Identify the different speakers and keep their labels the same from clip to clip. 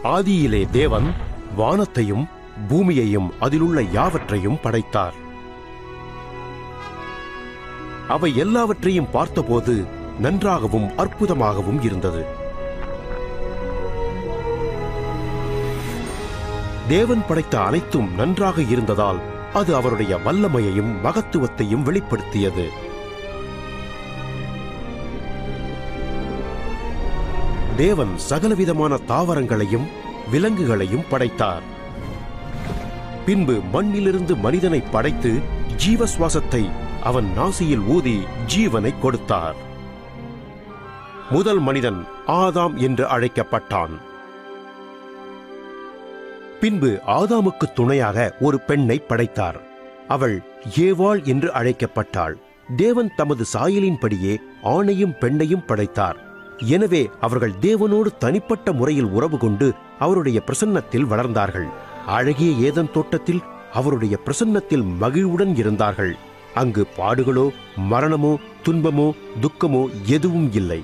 Speaker 1: ஆதியிலே தேவன் வானத்தையும் பூமியையும் அதிலுள்ள யாவற்றையும் படைத்தார் அவை எல்லாவற்றையும் பார்த்தபோது நன்றாகவும் அற்புதமாகவும் இருந்தது தேவன் படைத்த அனைத்தும் நன்றாக இருந்ததால் அது அவருடைய வல்லமையையும் மகத்துவத்தையும் வெளிப்படுத்தியது தேவன் சகலவிதமான தாவரங்களையும் விலங்குகளையும் படைத்தார் பின்பு மண்ணிலிருந்து மனிதனை படைத்து ஜீவ சுவாசத்தை அவன் நாசியில் ஊதி ஜீவனை கொடுத்தார் முதல் மனிதன் ஆதாம் என்று அழைக்கப்பட்டான் பின்பு ஆதாமுக்கு துணையாக ஒரு பெண்ணை படைத்தார் அவள் ஏவாள் என்று அழைக்கப்பட்டாள் தேவன் தமது சாயலின்படியே ஆணையும் பெண்ணையும் படைத்தார் எனவே அவர்கள் தேவனோடு தனிப்பட்ட முறையில் உறவு கொண்டு அவருடைய பிரசன்னத்தில் வளர்ந்தார்கள் அழகிய ஏதன் தோட்டத்தில் அவருடைய பிரசன்னத்தில் மகிழ்வுடன் இருந்தார்கள் அங்கு பாடுகளோ மரணமோ துன்பமோ துக்கமோ எதுவும் இல்லை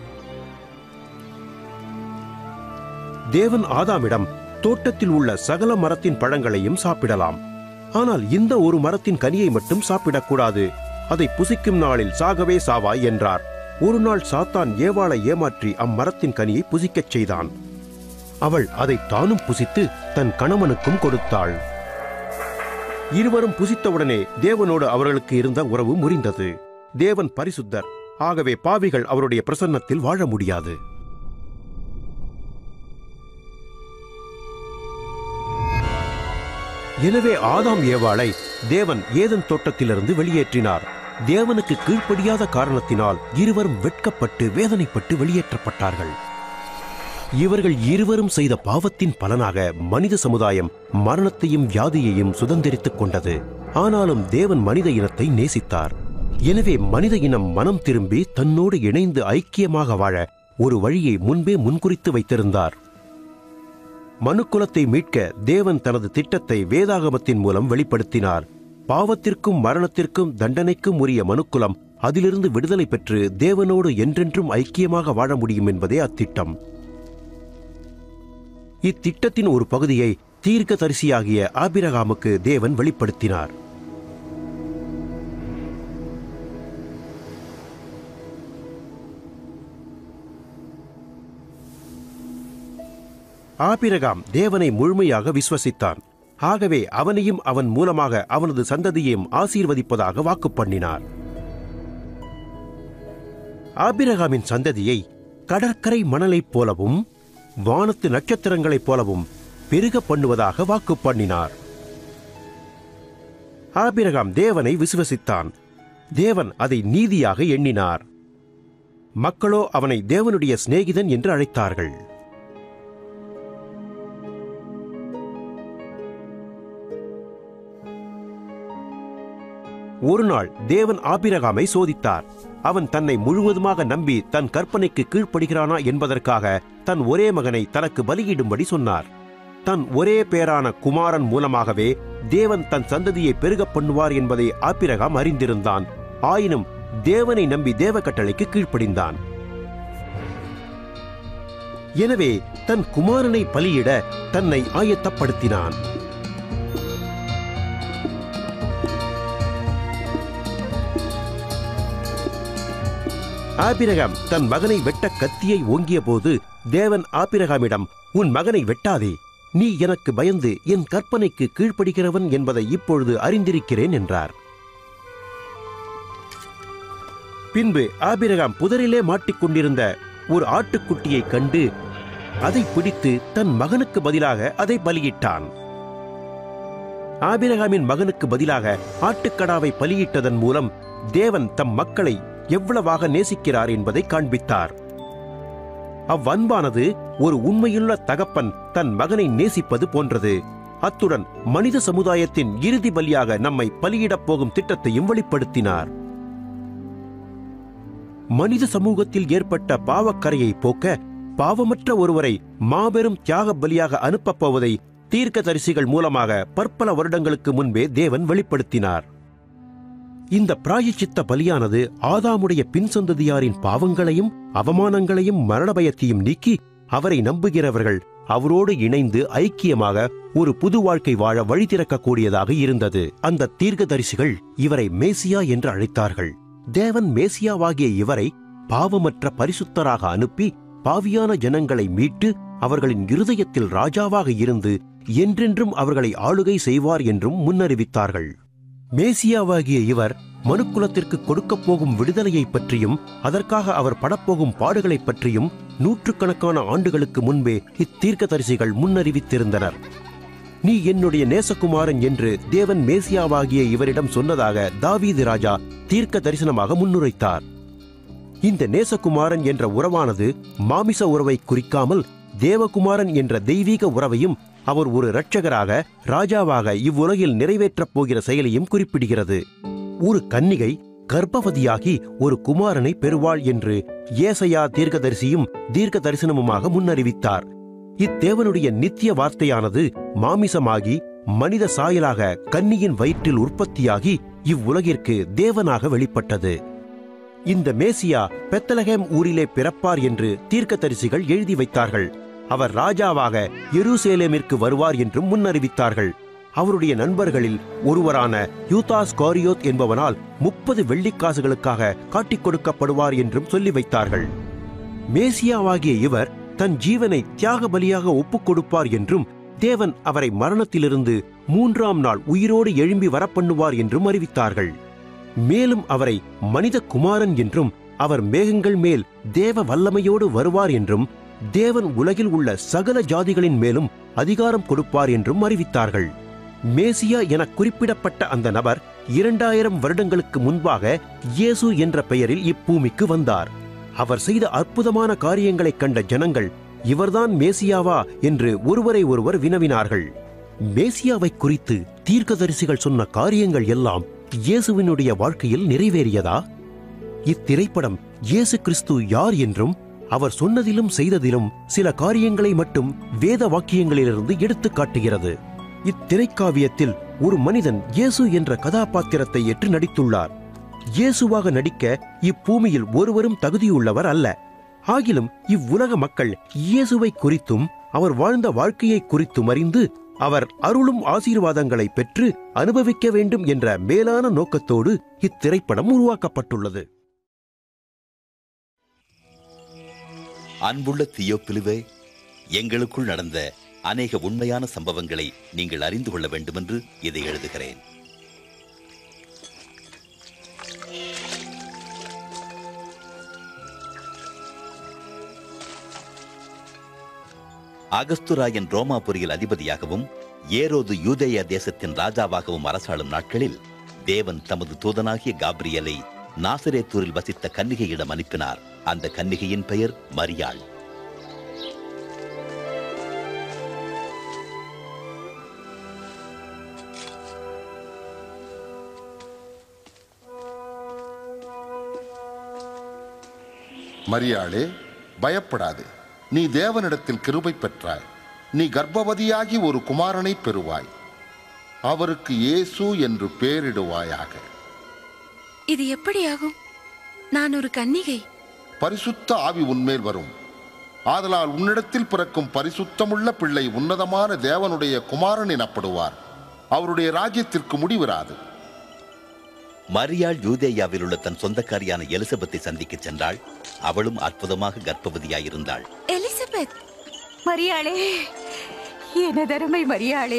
Speaker 1: தேவன் ஆதாமிடம் தோட்டத்தில் உள்ள சகல மரத்தின் பழங்களையும் சாப்பிடலாம் ஆனால் இந்த ஒரு மரத்தின் கனியை மட்டும் சாப்பிடக்கூடாது அதை புசிக்கும் நாளில் சாகவே சாவாய் என்றார் ஒரு நாள் சாத்தான் ஏவாளை ஏமாற்றி அம்மரத்தின் கனியை புசிக்கச் செய்தான் அவள் அதை தானும் புசித்து தன் கணவனுக்கும் கொடுத்தாள் இருவரும் புசித்தவுடனே தேவனோடு அவர்களுக்கு இருந்த உறவு முறிந்தது தேவன் பரிசுத்தர் ஆகவே பாவிகள் அவருடைய பிரசன்னத்தில் வாழ முடியாது எனவே ஆதாம் ஏவாளை தேவன் ஏதன் தோட்டத்திலிருந்து வெளியேற்றினார் தேவனுக்கு கீழ்ப்படியாத காரணத்தினால் இருவரும் வெட்கப்பட்டு வேதனைப்பட்டு வெளியேற்றப்பட்டார்கள் இவர்கள் இருவரும் செய்த பாவத்தின் பலனாக மனித சமுதாயம் மரணத்தையும் வியாதியையும் சுதந்திரித்துக் கொண்டது ஆனாலும் தேவன் மனித இனத்தை நேசித்தார் எனவே மனித இனம் மனம் திரும்பி தன்னோடு இணைந்து ஐக்கியமாக வாழ ஒரு வழியை முன்பே முன்குறித்து வைத்திருந்தார் மனுக்குலத்தை மீட்க தேவன் தனது திட்டத்தை வேதாகமத்தின் மூலம் வெளிப்படுத்தினார் பாவத்திற்கும் மரணத்திற்கும் தண்டனைக்கும் உரிய மனுக்குலம் அதிலிருந்து விடுதலை பெற்று தேவனோடு என்றென்றும் ஐக்கியமாக வாழ முடியும் என்பதே அத்திட்டம் இத்திட்டத்தின் ஒரு பகுதியை தீர்க்க தரிசியாகிய ஆபிரகாமுக்கு தேவன் வெளிப்படுத்தினார் ஆபிரகாம் தேவனை முழுமையாக விசுவசித்தான் ஆகவே அவனையும் அவன் மூலமாக அவனது சந்ததியையும் ஆசீர்வதிப்பதாக வாக்கு பண்ணினார் ஆபிரகாமின் சந்ததியை கடற்கரை மணலைப் போலவும் வானத்து நட்சத்திரங்களைப் போலவும் பெருக பண்ணுவதாக வாக்கு பண்ணினார் ஆபிரகாம் தேவனை விசுவசித்தான் தேவன் அதை நீதியாக எண்ணினார் மக்களோ அவனை தேவனுடைய சிநேகிதன் என்று அழைத்தார்கள் ஒரு நாள் தேவன் ஆபிரகாமை சோதித்தார் அவன் தன்னை முழுவதுமாக நம்பி தன் கற்பனைக்கு கீழ்ப்படுகிறானா என்பதற்காக தன் ஒரே மகனை தனக்கு பலியிடும்படி சொன்னார் தன் ஒரே பேரான குமாரன் மூலமாகவே தேவன் தன் சந்ததியை பெருகப் பண்ணுவார் என்பதை ஆபிரகாம் அறிந்திருந்தான் ஆயினும் தேவனை நம்பி தேவ கட்டளைக்கு கீழ்ப்படிந்தான் எனவே தன் குமாரனை பலியிட தன்னை ஆயத்தப்படுத்தினான் ஆபிரகாம் தன் மகனை வெட்ட கத்தியை ஓங்கிய போது தேவன் ஆபிரகாமிடம் உன் மகனை வெட்டாதே நீ எனக்கு பயந்து என் கற்பனைக்கு கீழ்ப்படுகிறவன் என்பதை இப்பொழுது அறிந்திருக்கிறேன் என்றார் பின்பு ஆபிரகாம் புதரிலே மாட்டிக்கொண்டிருந்த ஒரு ஆட்டுக்குட்டியை கண்டு அதை பிடித்து தன் மகனுக்கு பதிலாக அதை பலியிட்டான் ஆபிரகாமின் மகனுக்கு பதிலாக ஆட்டுக்கடாவை பலியிட்டதன் மூலம் தேவன் தம் மக்களை எவ்வளவாக நேசிக்கிறார் என்பதை காண்பித்தார் அவ்வன்பானது ஒரு உண்மையுள்ள தகப்பன் தன் மகனை நேசிப்பது போன்றது அத்துடன் மனித சமுதாயத்தின் இறுதி பலியாக நம்மை பலியிடப் போகும் திட்டத்தையும் வெளிப்படுத்தினார் மனித சமூகத்தில் ஏற்பட்ட பாவக்கரையை போக்க பாவமற்ற ஒருவரை மாபெரும் தியாக பலியாக அனுப்பப் போவதை தீர்க்கதரிசிகள் மூலமாக பற்பல வருடங்களுக்கு முன்பே தேவன் வெளிப்படுத்தினார் இந்த பிராயச்சித்த பலியானது ஆதாமுடைய பின் சந்ததியாரின் பாவங்களையும் அவமானங்களையும் மரண பயத்தையும் நீக்கி அவரை நம்புகிறவர்கள் அவரோடு இணைந்து ஐக்கியமாக ஒரு புது வாழ்க்கை வாழ வழி திறக்கக்கூடியதாக இருந்தது அந்த தீர்க்கதரிசிகள் இவரை மேசியா என்று அழைத்தார்கள் தேவன் மேசியாவாகிய இவரை பாவமற்ற பரிசுத்தராக அனுப்பி பாவியான ஜனங்களை மீட்டு அவர்களின் இருதயத்தில் ராஜாவாக இருந்து என்றென்றும் அவர்களை ஆளுகை செய்வார் என்றும் முன்னறிவித்தார்கள் மேசியாவாகிய இவர் மனுக்குலத்திற்கு கொடுக்கப் போகும் விடுதலையைப் பற்றியும் அதற்காக அவர் படப்போகும் பாடுகளைப் பற்றியும் நூற்றுக்கணக்கான ஆண்டுகளுக்கு முன்பே இத்தீர்க்கதரிசிகள் முன்னறிவித்திருந்தனர் நீ என்னுடைய நேசகுமாரன் என்று தேவன் மேசியாவாகிய இவரிடம் சொன்னதாக தாவீது ராஜா தீர்க்க தரிசனமாக முன்னுரைத்தார் இந்த நேசகுமாரன் என்ற உறவானது மாமிச உறவை குறிக்காமல் தேவகுமாரன் என்ற தெய்வீக உறவையும் அவர் ஒரு இரட்சகராக ராஜாவாக இவ்வுலகில் நிறைவேற்றப் போகிற செயலையும் குறிப்பிடுகிறது ஒரு கன்னிகை கர்ப்பவதியாகி ஒரு குமாரனை பெறுவாள் என்று ஏசையா தீர்க்கதரிசியும் தீர்க்க தரிசனமுமாக முன்னறிவித்தார் இத்தேவனுடைய நித்திய வார்த்தையானது மாமிசமாகி மனித சாயலாக கன்னியின் வயிற்றில் உற்பத்தியாகி இவ்வுலகிற்கு தேவனாக வெளிப்பட்டது இந்த மேசியா பெத்தலகேம் ஊரிலே பிறப்பார் என்று தீர்க்கதரிசிகள் எழுதி வைத்தார்கள் அவர் ராஜாவாக எருசலேமிற்கு வருவார் என்றும் முன்னறிவித்தார்கள் அவருடைய நண்பர்களில் ஒருவரான யூதாஸ் காரியோத் என்பவனால் முப்பது வெள்ளிக்காசுகளுக்காக காட்டிக் கொடுக்கப்படுவார் என்றும் சொல்லி வைத்தார்கள் மேசியாவாகிய இவர் தன் ஜீவனை தியாக பலியாக ஒப்புக் கொடுப்பார் என்றும் தேவன் அவரை மரணத்திலிருந்து மூன்றாம் நாள் உயிரோடு எழும்பி வரப்பண்ணுவார் என்றும் அறிவித்தார்கள் மேலும் அவரை மனித குமாரன் என்றும் அவர் மேகங்கள் மேல் தேவ வல்லமையோடு வருவார் என்றும் தேவன் உலகில் உள்ள சகல ஜாதிகளின் மேலும் அதிகாரம் கொடுப்பார் என்றும் அறிவித்தார்கள் மேசியா என குறிப்பிடப்பட்ட அந்த நபர் இரண்டாயிரம் வருடங்களுக்கு முன்பாக இயேசு என்ற பெயரில் இப்பூமிக்கு வந்தார் அவர் செய்த அற்புதமான காரியங்களைக் கண்ட ஜனங்கள் இவர்தான் மேசியாவா என்று ஒருவரை ஒருவர் வினவினார்கள் மேசியாவை குறித்து தீர்க்கதரிசிகள் சொன்ன காரியங்கள் எல்லாம் இயேசுவினுடைய வாழ்க்கையில் நிறைவேறியதா இத்திரைப்படம் இயேசு கிறிஸ்து யார் என்றும் அவர் சொன்னதிலும் செய்ததிலும் சில காரியங்களை மட்டும் வேத வாக்கியங்களிலிருந்து எடுத்துக் காட்டுகிறது இத்திரைக்காவியத்தில் ஒரு மனிதன் இயேசு என்ற கதாபாத்திரத்தை ஏற்று நடித்துள்ளார் இயேசுவாக நடிக்க இப்பூமியில் ஒருவரும் தகுதியுள்ளவர் அல்ல ஆகிலும் இவ்வுலக மக்கள் இயேசுவை குறித்தும் அவர் வாழ்ந்த வாழ்க்கையை குறித்தும் அறிந்து அவர் அருளும் ஆசீர்வாதங்களை பெற்று அனுபவிக்க வேண்டும் என்ற மேலான நோக்கத்தோடு இத்திரைப்படம் உருவாக்கப்பட்டுள்ளது
Speaker 2: அன்புள்ள தியோப்பிலுவே எங்களுக்குள் நடந்த அநேக உண்மையான சம்பவங்களை நீங்கள் அறிந்து கொள்ள வேண்டுமென்று இதை எழுதுகிறேன் அகஸ்துராயன் ரோமாபுரியில் அதிபதியாகவும் ஏரோது யூதேய தேசத்தின் ராஜாவாகவும் அரசாளும் நாட்களில் தேவன் தமது தூதனாகிய காப்ரியலை நாசரேத்தூரில் வசித்த கன்னிகையிடம் அனுப்பினார் அந்த கன்னிகையின் பெயர் மரியாள்
Speaker 3: மரியாளே பயப்படாதே நீ தேவனிடத்தில் கிருபை பெற்றாய் நீ கர்ப்பவதியாகி ஒரு குமாரனை பெறுவாய் அவருக்கு இயேசு என்று பெயரிடுவாயாக
Speaker 4: இது எப்படியாகும் நான் ஒரு கன்னிகை
Speaker 3: பரிசுத்த ஆவி உன்மேல் வரும் ஆதலால் உன்னிடத்தில் பிறக்கும் பரிசுத்தமுள்ள பிள்ளை உன்னதமான தேவனுடைய குமாரன் எனப்படுவார் அவருடைய ராஜ்யத்திற்கு முடிவிராது
Speaker 2: மரியாள் யூதேயாவில் உள்ள தன் சொந்தக்காரியான எலிசபெத்தை சந்திக்கச் சென்றாள் அவளும் அற்புதமாக கர்ப்பவதியாயிருந்தாள்
Speaker 4: எலிசபெத்
Speaker 5: மரியாளே எனதருமை மரியாளே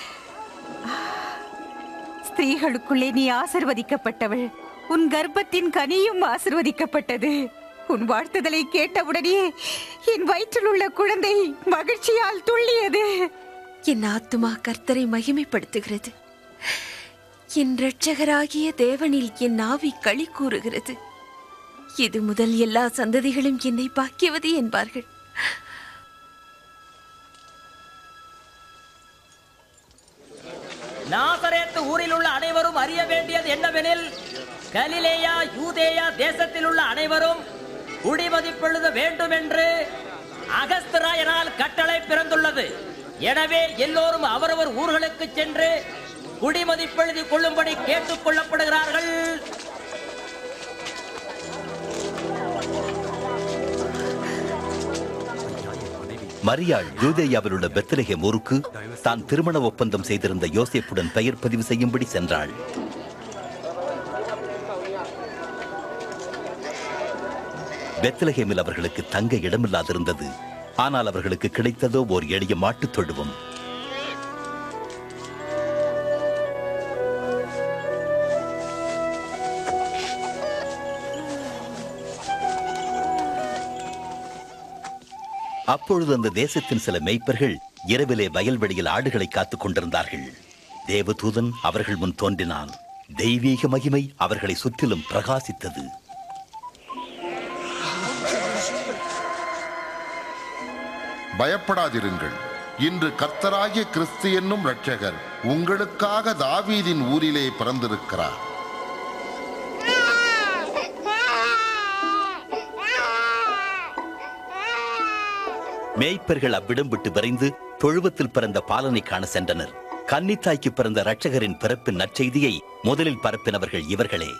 Speaker 5: ஸ்திரீகளுக்குள்ளே நீ ஆசிர்வதிக்கப்பட்டவள் உன் கர்ப்பத்தின் கனியும் ஆசிர்வதிக்கப்பட்டது உன் வாழ்த்துதலை கேட்டவுடனே என் வயிற்றில் உள்ள குழந்தை மகிழ்ச்சியால் துள்ளியது
Speaker 4: என் ஆத்துமா கர்த்தரை மகிமைப்படுத்துகிறது என் இரட்சகராகிய தேவனில் என் ஆவி களி கூறுகிறது இது முதல் எல்லா சந்ததிகளும் என்னை பாக்கியவதி என்பார்கள்
Speaker 6: நாசரேத்து ஊரில் உள்ள அனைவரும் அறிய வேண்டியது என்னவெனில் கலிலேயா யூதேயா தேசத்தில் உள்ள அனைவரும் குடிமதிப்பெழுத வேண்டும் என்று அகஸ்தராயனால் கட்டளை பிறந்துள்ளது எனவே எல்லோரும் அவரவர் ஊர்களுக்கு சென்று குடிமதிப்பெழுதி கொள்ளும்படி கேட்டுக் கொள்ளப்படுகிறார்கள்
Speaker 2: மரியாள் யூதேயாவில் உள்ள பெத்லகேம் ஊருக்கு தான் திருமண ஒப்பந்தம் செய்திருந்த யோசேப்புடன் பெயர் பதிவு செய்யும்படி சென்றாள் பெத்லகேமில் அவர்களுக்கு தங்க இடமில்லாதிருந்தது ஆனால் அவர்களுக்கு கிடைத்ததோ ஓர் எளிய மாட்டுத் தொழுவம் அப்பொழுது அந்த தேசத்தின் சில மேய்ப்பர்கள் இரவிலே வயல்வெளியில் ஆடுகளை காத்துக் கொண்டிருந்தார்கள் தேவதூதன் அவர்கள் முன் தோன்றினான் தெய்வீக மகிமை அவர்களை சுற்றிலும் பிரகாசித்தது
Speaker 3: பயப்படாதிருங்கள் இன்று கர்த்தராகிய கிறிஸ்து என்னும் இரட்சகர் உங்களுக்காக தாவீதின் ஊரிலே பிறந்திருக்கிறார்
Speaker 2: மேய்ப்பர்கள் அவ்விடம் விட்டு விரைந்து தொழுவத்தில் பிறந்த பாலனை காண சென்றனர் கன்னித்தாய்க்கு பிறந்த இரட்சகரின் பிறப்பின் நற்செய்தியை முதலில் பரப்பினவர்கள் இவர்களே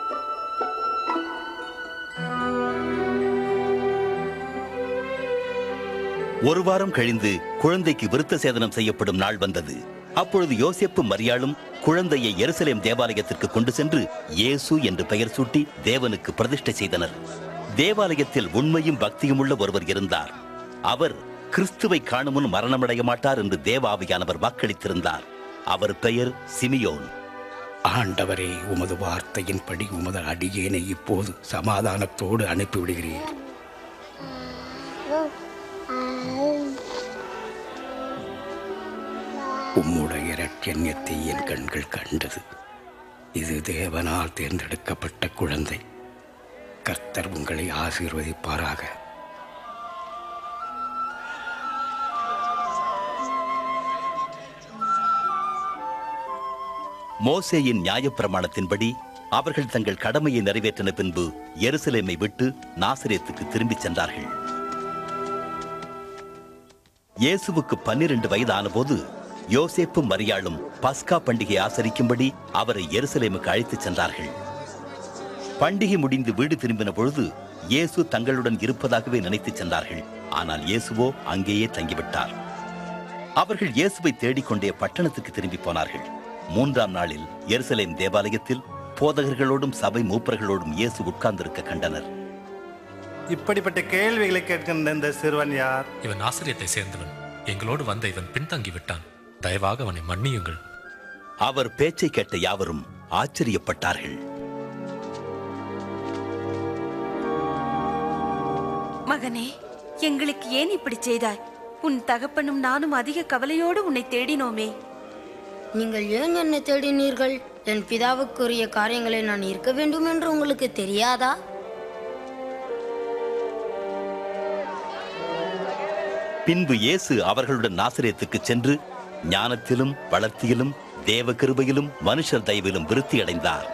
Speaker 2: ஒரு வாரம் கழிந்து குழந்தைக்கு விருத்த சேதனம் செய்யப்படும் நாள் வந்தது அப்பொழுது யோசேப்பு மரியாளும் குழந்தையை எருசலேம் தேவாலயத்திற்கு கொண்டு சென்று இயேசு என்று பெயர் சூட்டி தேவனுக்கு பிரதிஷ்டை செய்தனர் தேவாலயத்தில் உண்மையும் பக்தியும் உள்ள ஒருவர் இருந்தார் அவர் கிறிஸ்துவை காணும் முன் மரணமடைய மாட்டார் என்று தேவாவியானவர் வாக்களித்திருந்தார் அவர் பெயர் சிமியோன்
Speaker 7: ஆண்டவரே உமது வார்த்தையின்படி உமது அடியேனை இப்போது சமாதானத்தோடு அனுப்பிவிடுகிறீர் உம்முடைய இரட்சண்யத்தை என் கண்கள் கண்டது இது தேவனால் தேர்ந்தெடுக்கப்பட்ட குழந்தை கர்த்தர் உங்களை ஆசீர்வதிப்பாராக
Speaker 2: மோசேயின் நியாயப்பிரமாணத்தின்படி அவர்கள் தங்கள் கடமையை நிறைவேற்றின பின்பு எருசலேமை விட்டு நாசரேத்துக்கு திரும்பிச் சென்றார்கள் இயேசுவுக்கு பன்னிரண்டு வயதான போது யோசேப்பும் மரியாளும் பஸ்கா பண்டிகை ஆசரிக்கும்படி அவரை எருசலேமுக்கு அழைத்துச் சென்றார்கள் பண்டிகை முடிந்து வீடு திரும்பின பொழுது இயேசு தங்களுடன் இருப்பதாகவே நினைத்துச் சென்றார்கள் ஆனால் இயேசுவோ அங்கேயே தங்கிவிட்டார் அவர்கள் இயேசுவை தேடிக்கொண்டே பட்டணத்துக்கு திரும்பி போனார்கள் மூன்றாம் நாளில் எருசலேம் தேவாலயத்தில் போதகர்களோடும் சபை மூப்பர்களோடும் இயேசு உட்கார்ந்திருக்க கண்டனர்
Speaker 8: இப்படிப்பட்ட கேள்விகளை கேட்கின்ற இந்த சிறுவன் யார்
Speaker 9: இவன் ஆசிரியத்தை சேர்ந்தவன் எங்களோடு வந்த இவன் பின்தங்கி விட்டான் தயவாக அவனை மன்னியுங்கள்
Speaker 2: அவர் பேச்சை கேட்ட யாவரும் ஆச்சரியப்பட்டார்கள்
Speaker 4: மகனே எங்களுக்கு ஏன் இப்படி செய்தாய் உன் தகப்பனும் நானும் அதிக கவலையோடு உன்னை தேடினோமே
Speaker 10: நீங்கள் ஏன் என்னை தேடினீர்கள் என் பிதாவுக்குரிய காரியங்களை நான் இருக்க வேண்டும் என்று உங்களுக்கு தெரியாதா
Speaker 2: பின்பு இயேசு அவர்களுடன் நாசரேத்துக்கு சென்று ஞானத்திலும் வளர்த்தியிலும் தேவ கிருபையிலும் மனுஷர் தயவிலும் விருத்தி அடைந்தார்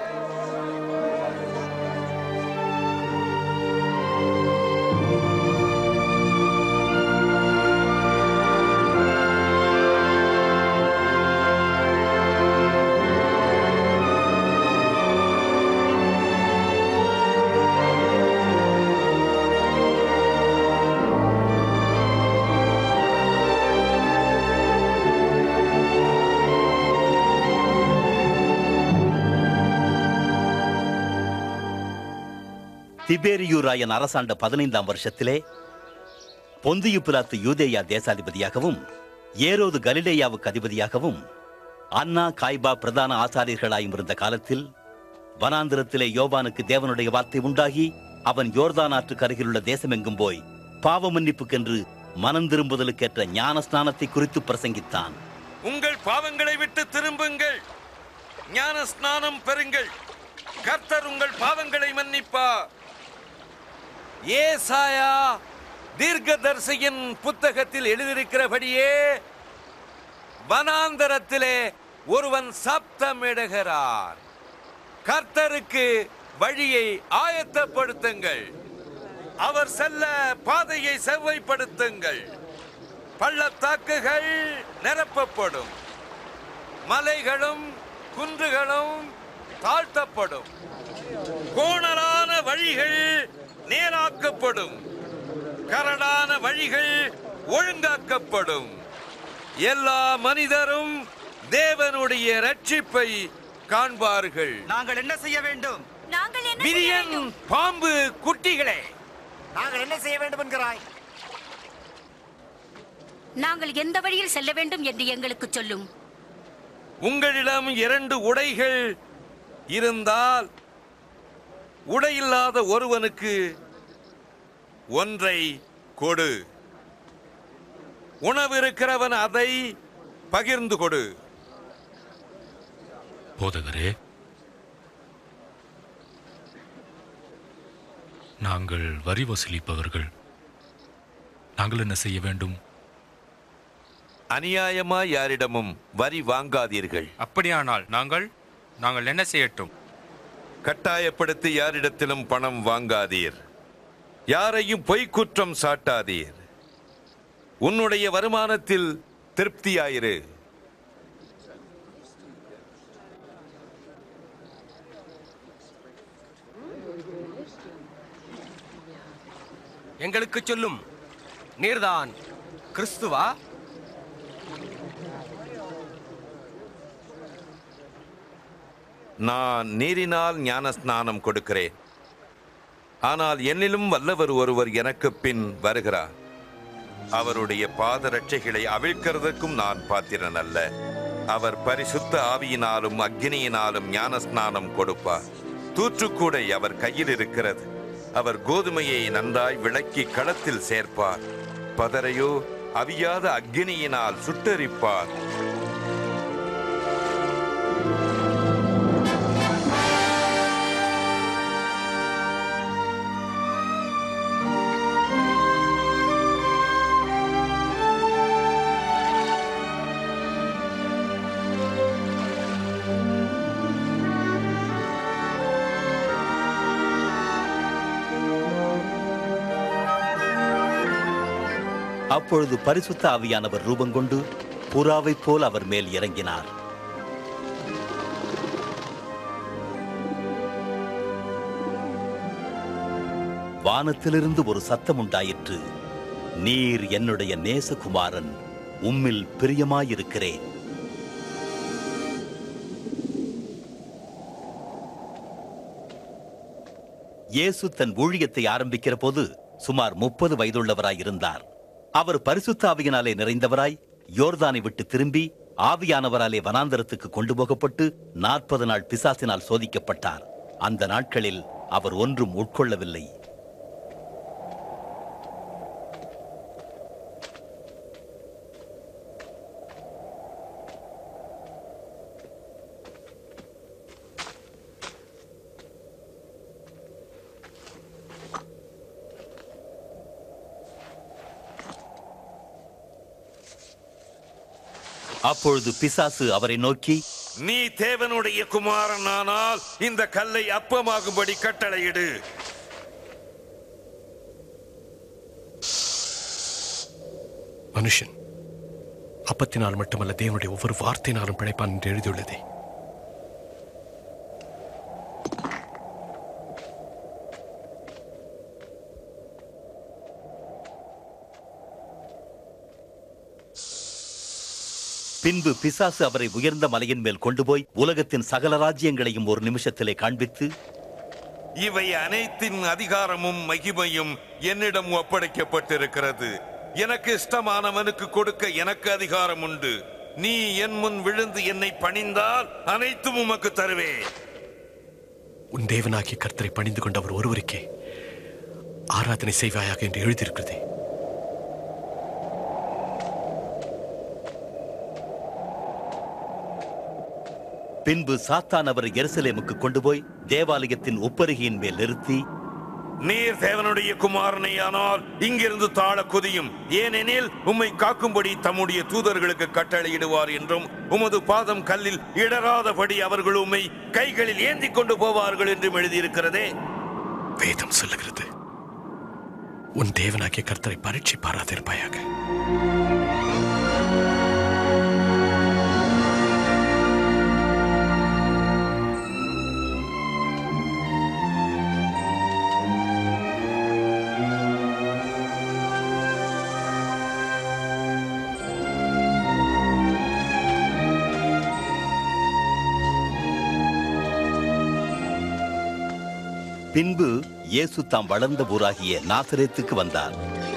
Speaker 2: திபேரியூராயன் அரசாண்ட பதினைந்தாம் வருஷத்திலே பொந்தியு பிலாத்து யூதேயா தேசாதிபதியாகவும் ஏரோது கலிலேயாவுக்கு அதிபதியாகவும் அன்னா காய்பா பிரதான ஆசாரியர்களாயும் இருந்த காலத்தில் வனாந்திரத்திலே யோவானுக்கு தேவனுடைய வார்த்தை உண்டாகி அவன் யோர்தான் ஆற்றுக்கு அருகிலுள்ள தேசமெங்கும் போய் பாவ மன்னிப்புக்கென்று மனம் திரும்புதலுக்கேற்ற ஞான ஸ்நானத்தை குறித்து பிரசங்கித்தான்
Speaker 11: உங்கள் பாவங்களை விட்டு திரும்புங்கள் ஞான ஸ்நானம் பெறுங்கள் கர்த்தர் உங்கள் பாவங்களை மன்னிப்பார் ஏசாயா தீர்க்கதரிசியின் புத்தகத்தில் எழுதியிருக்கிறபடியே வனாந்தரத்திலே ஒருவன் சப்தமிடுகிறார் கர்த்தருக்கு வழியை ஆயத்தப்படுத்துங்கள் அவர் செல்ல பாதையை செவ்வைப்படுத்துங்கள் பள்ளத்தாக்குகள் நிரப்பப்படும் மலைகளும் குன்றுகளும் தாழ்த்தப்படும் கோணலான வழிகள் நேராக்கப்படும் கரடான வழிகள் ஒழுங்காக்கப்படும் எல்லா மனிதரும் தேவனுடைய ரட்சிப்பை காண்பார்கள்
Speaker 12: நாங்கள் என்ன செய்ய வேண்டும்
Speaker 13: நாங்கள் என்ன
Speaker 11: விரியன் பாம்பு குட்டிகளே
Speaker 12: நாங்கள் என்ன செய்ய வேண்டும் என்கிறாய்
Speaker 13: நாங்கள் எந்த வழியில் செல்ல வேண்டும் என்று எங்களுக்கு சொல்லும்
Speaker 11: உங்களிடம் இரண்டு உடைகள் இருந்தால் உடையில்லாத ஒருவனுக்கு ஒன்றை கொடு உணவு இருக்கிறவன் அதை பகிர்ந்து கொடு
Speaker 9: போதகரே நாங்கள் வரி வசூலிப்பவர்கள் நாங்கள் என்ன செய்ய வேண்டும்
Speaker 11: அநியாயமாய் யாரிடமும் வரி வாங்காதீர்கள்
Speaker 14: அப்படியானால் நாங்கள் நாங்கள் என்ன செய்யட்டும்
Speaker 11: கட்டாயப்படுத்தி யாரிடத்திலும் பணம் வாங்காதீர் யாரையும் பொய்க்குற்றம் சாட்டாதீர் உன்னுடைய வருமானத்தில் திருப்தியாயிரு
Speaker 12: எங்களுக்கு சொல்லும் நீர்தான் கிறிஸ்துவா
Speaker 11: நான் நீரினால் ஞான ஸ்நானம் கொடுக்கிறேன் ஆனால் என்னிலும் வல்லவர் ஒருவர் எனக்கு பின் வருகிறார் அவருடைய பாதரட்சைகளை அவிழ்க்கிறதுக்கும் நான் பாத்திரன் அல்ல அவர் பரிசுத்த ஆவியினாலும் அக்னியினாலும் ஞான ஸ்நானம் கொடுப்பார் தூற்றுக்கூடை அவர் கையில் இருக்கிறது அவர் கோதுமையை நன்றாய் விளக்கி களத்தில் சேர்ப்பார் பதரையோ அவியாத அக்னியினால் சுட்டரிப்பார்
Speaker 2: அப்பொழுது பரிசுத்த ஆவியானவர் ரூபங்கொண்டு புறாவைப் போல் அவர் மேல் இறங்கினார் வானத்திலிருந்து ஒரு சத்தம் உண்டாயிற்று நீர் என்னுடைய நேசகுமாரன் உம்மில் பிரியமாயிருக்கிறேன் இயேசு தன் ஊழியத்தை ஆரம்பிக்கிற போது சுமார் முப்பது வயதுள்ளவராய் இருந்தார் அவர் பரிசுத்த ஆவியினாலே நிறைந்தவராய் யோர்தானை விட்டு திரும்பி ஆவியானவராலே வனாந்தரத்துக்கு கொண்டு போகப்பட்டு நாற்பது நாள் பிசாசினால் சோதிக்கப்பட்டார் அந்த நாட்களில் அவர் ஒன்றும் உட்கொள்ளவில்லை அப்பொழுது பிசாசு அவரை நோக்கி
Speaker 11: நீ தேவனுடைய குமாரனானால் இந்த கல்லை அப்பமாகும்படி கட்டளையிடு
Speaker 15: மனுஷன் அப்பத்தினால் மட்டுமல்ல தேவனுடைய ஒவ்வொரு வார்த்தையினாலும் பிழைப்பான் என்று எழுதியுள்ளதே
Speaker 2: பின்பு பிசாசு அவரை உயர்ந்த மலையின் மேல் கொண்டு போய் உலகத்தின் சகல ராஜ்யங்களையும் ஒரு நிமிஷத்திலே காண்பித்து
Speaker 11: இவை அனைத்தின் அதிகாரமும் மகிமையும் என்னிடம் ஒப்படைக்கப்பட்டிருக்கிறது எனக்கு இஷ்டமானவனுக்கு கொடுக்க எனக்கு அதிகாரம் உண்டு நீ என் முன் விழுந்து என்னை பணிந்தால் அனைத்தும் உமக்கு தருவேன்
Speaker 15: உன் தேவனாகிய கர்த்தரை பணிந்து கொண்ட அவர் ஒருவருக்கே ஆராதனை செய்வாயாக என்று எழுதியிருக்கிறதே
Speaker 2: பின்பு சாத்தான் அவரை எருசலேமுக்கு கொண்டு போய் தேவாலயத்தின் உப்பருகியின் மேல் நிறுத்தி
Speaker 11: நீர் தேவனுடைய குமாரனையானால் இங்கிருந்து தாழ குதியும் ஏனெனில் உம்மை காக்கும்படி தம்முடைய தூதர்களுக்கு கட்டளையிடுவார் என்றும் உமது பாதம் கல்லில் இடராதபடி அவர்கள் உம்மை கைகளில் ஏந்தி கொண்டு போவார்கள் என்றும் எழுதியிருக்கிறதே
Speaker 15: வேதம் சொல்லுகிறது உன் தேவனாகிய கர்த்தரை பரீட்சை பாராதிருப்பாயாக
Speaker 2: பின்பு இயேசு தாம் வளர்ந்த ஊராகிய நாசரேத்துக்கு வந்தார்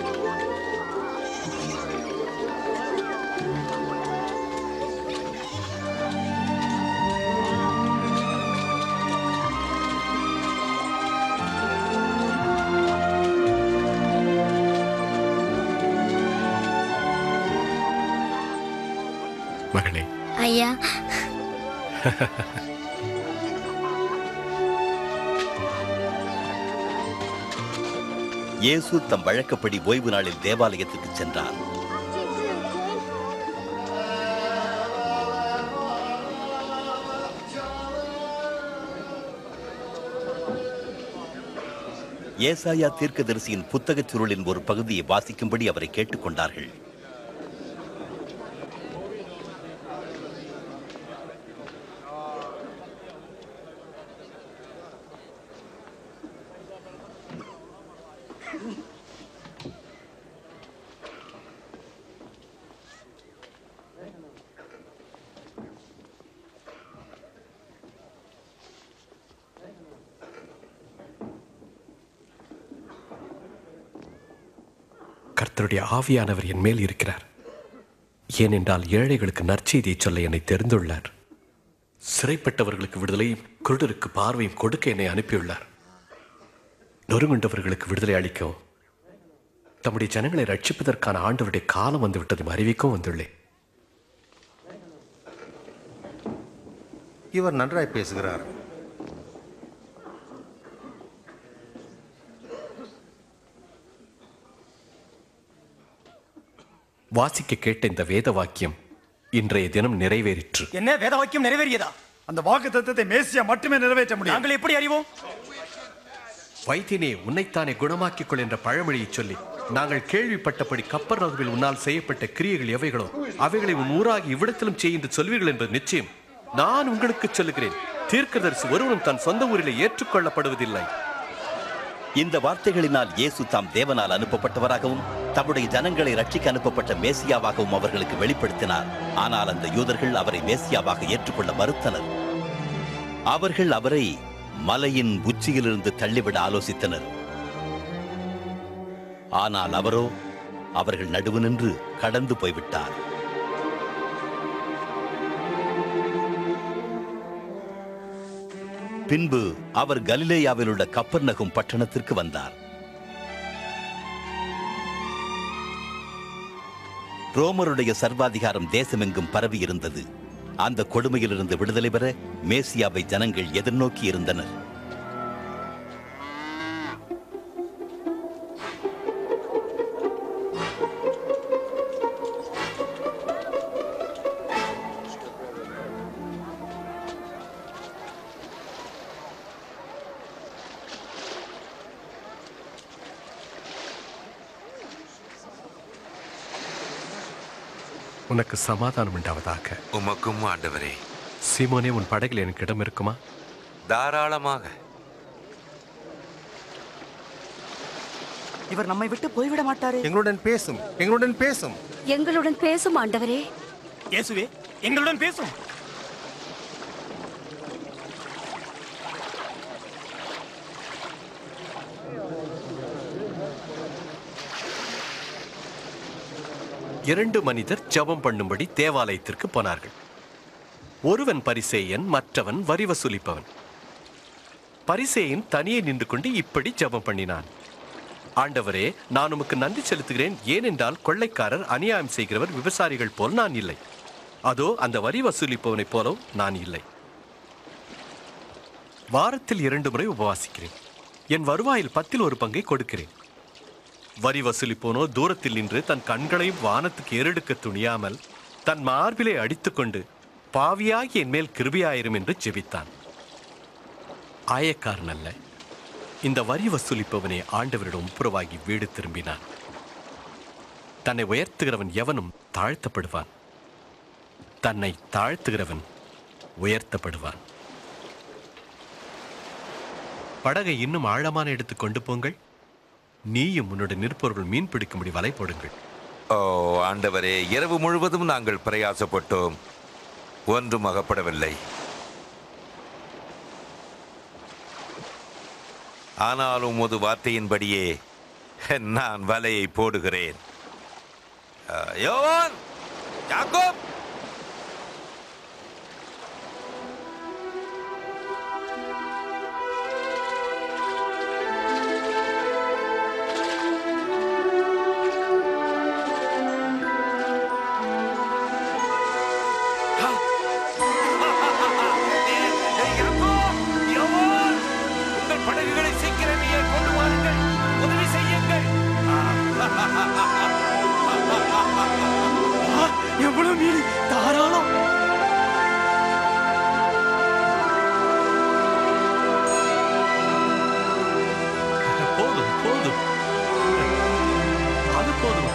Speaker 15: மகனே
Speaker 10: ஐயா
Speaker 2: இயேசு தம் வழக்கப்படி ஓய்வு நாளில் தேவாலயத்துக்கு சென்றார் ஏசாயா தீர்க்கதரிசியின் புத்தகச் சுருளின் ஒரு பகுதியை வாசிக்கும்படி அவரை கேட்டுக்கொண்டார்கள்
Speaker 15: கர்த்தருடைய ஆவியானவர் என் மேல் இருக்கிறார் ஏனென்றால் ஏழைகளுக்கு நற்செய்தியை சொல்ல என்னை தெரிந்துள்ளார் சிறைப்பட்டவர்களுக்கு விடுதலையும் குருடருக்கு பார்வையும் கொடுக்க என்னை அனுப்பியுள்ளார் நொறுங்குண்டவர்களுக்கு விடுதலை அளிக்கவும் தம்முடைய ஜனங்களை ரட்சிப்பதற்கான ஆண்டவருடைய காலம் வந்துவிட்டதை அறிவிக்கவும் வந்துள்ளேன்
Speaker 16: இவர் நன்றாய் பேசுகிறார்
Speaker 15: வாசிக்க கேட்ட இந்த வேத வாக்கியம் இன்றைய தினம் நிறைவேறிற்று
Speaker 17: என்ன வேத வாக்கியம் நிறைவேறியதா அந்த வாக்கு தத்துவத்தை மேசியா மட்டுமே நிறைவேற்ற முடியும் நாங்கள் எப்படி அறிவோம்
Speaker 15: வைத்தியனே உன்னைத்தானே குணமாக்கிக் கொள் என்ற பழமொழியை சொல்லி நாங்கள் கேள்விப்பட்டபடி கப்பர் நகரில் உன்னால் செய்யப்பட்ட கிரியைகள் எவைகளோ அவைகளை உன் ஊராகி இவ்விடத்திலும் செய் என்று சொல்வீர்கள் என்பது நிச்சயம் நான் உங்களுக்கு சொல்லுகிறேன் தீர்க்கதரிசி ஒருவரும் தன் சொந்த ஊரிலே ஏற்றுக்கொள்ளப்படுவதில்லை
Speaker 2: இந்த வார்த்தைகளினால் இயேசு தாம் தேவனால் அனுப்பப்பட்டவராகவும் தம்முடைய ஜனங்களை ரட்சிக்க அனுப்பப்பட்ட மேசியாவாகவும் அவர்களுக்கு வெளிப்படுத்தினார் ஆனால் அந்த யூதர்கள் அவரை மேசியாவாக ஏற்றுக்கொள்ள மறுத்தனர் அவர்கள் அவரை மலையின் உச்சியிலிருந்து தள்ளிவிட ஆலோசித்தனர் ஆனால் அவரோ அவர்கள் நடுவு நின்று கடந்து போய்விட்டார் பின்பு அவர் கலிலேயாவில் உள்ள கப்பர்நகும் பட்டணத்திற்கு வந்தார் ரோமருடைய சர்வாதிகாரம் தேசமெங்கும் பரவி இருந்தது அந்த கொடுமையிலிருந்து விடுதலை பெற மேசியாவை ஜனங்கள் எதிர்நோக்கி இருந்தனர்
Speaker 15: உனக்கு சமாதானம் உண்டாவதாக
Speaker 11: உமக்கும் ஆண்டவரே
Speaker 15: சீமோனே உன் படகில் எனக்கு இடம் இருக்குமா
Speaker 11: தாராளமாக
Speaker 17: இவர் நம்மை விட்டு போய்விட மாட்டாரே
Speaker 16: எங்களுடன் பேசும் எங்களுடன் பேசும்
Speaker 13: எங்களுடன் பேசும் ஆண்டவரே
Speaker 17: இயேசுவே எங்களுடன் பேசும்
Speaker 15: இரண்டு மனிதர் ஜெபம் பண்ணும்படி தேவாலயத்திற்கு போனார்கள் ஒருவன் பரிசேயன் மற்றவன் வரி வசூலிப்பவன் பரிசேயன் தனியே நின்று கொண்டு இப்படி ஜெபம் பண்ணினான் ஆண்டவரே நான் உமக்கு நன்றி செலுத்துகிறேன் ஏனென்றால் கொள்ளைக்காரர் அநியாயம் செய்கிறவர் விவசாயிகள் போல் நான் இல்லை அதோ அந்த வரி வசூலிப்பவனைப் போலவும் நான் இல்லை வாரத்தில் இரண்டு முறை உபவாசிக்கிறேன் என் வருவாயில் பத்தில் ஒரு பங்கை கொடுக்கிறேன் வரி வசூலிப்போனோ தூரத்தில் நின்று தன் கண்களையும் வானத்துக்கு ஏறெடுக்க துணியாமல் தன் மார்பிலை அடித்துக்கொண்டு பாவியாகி என் மேல் கிருபியாயிரும் என்று ஜெபித்தான் ஆயக்காரன் அல்ல இந்த வரி வசூலிப்பவனே ஆண்டவரிடம் ஒப்புரவாகி வீடு திரும்பினான் தன்னை உயர்த்துகிறவன் எவனும் தாழ்த்தப்படுவான் தன்னை தாழ்த்துகிறவன் உயர்த்தப்படுவான் படகை இன்னும் ஆழமான இடத்துக்கு கொண்டு போங்கள் நீயும் உன்னுடைய நிற்பவர்கள் மீன் பிடிக்கும்படி வலை போடுங்கள்
Speaker 11: ஓ ஆண்டவரே இரவு முழுவதும் நாங்கள் பிரயாசப்பட்டோம் ஒன்றும் அகப்படவில்லை ஆனாலும் உமது வார்த்தையின்படியே நான் வலையை போடுகிறேன் அஹ், யோவான் யாக்கோப் யோவான், உங்கள் படகுகளை சீக்கிரமே கொண்டு வாருங்கள் உதவி செய்யுங்கள்
Speaker 15: எவ்வளவு மீன் தாராளம் போதும் போதும் அது போதும்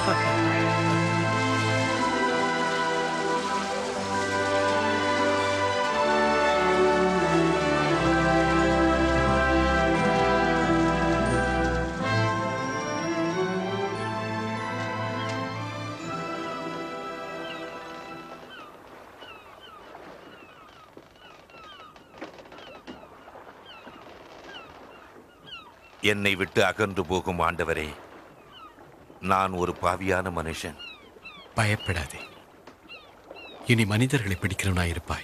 Speaker 11: என்னை விட்டு அகன்று போகும் ஆண்டவரே நான் ஒரு பாவியான மனுஷன்
Speaker 15: பயப்படாதே இனி மனிதர்களை பிடிக்கிறவனாய் இருப்பாய்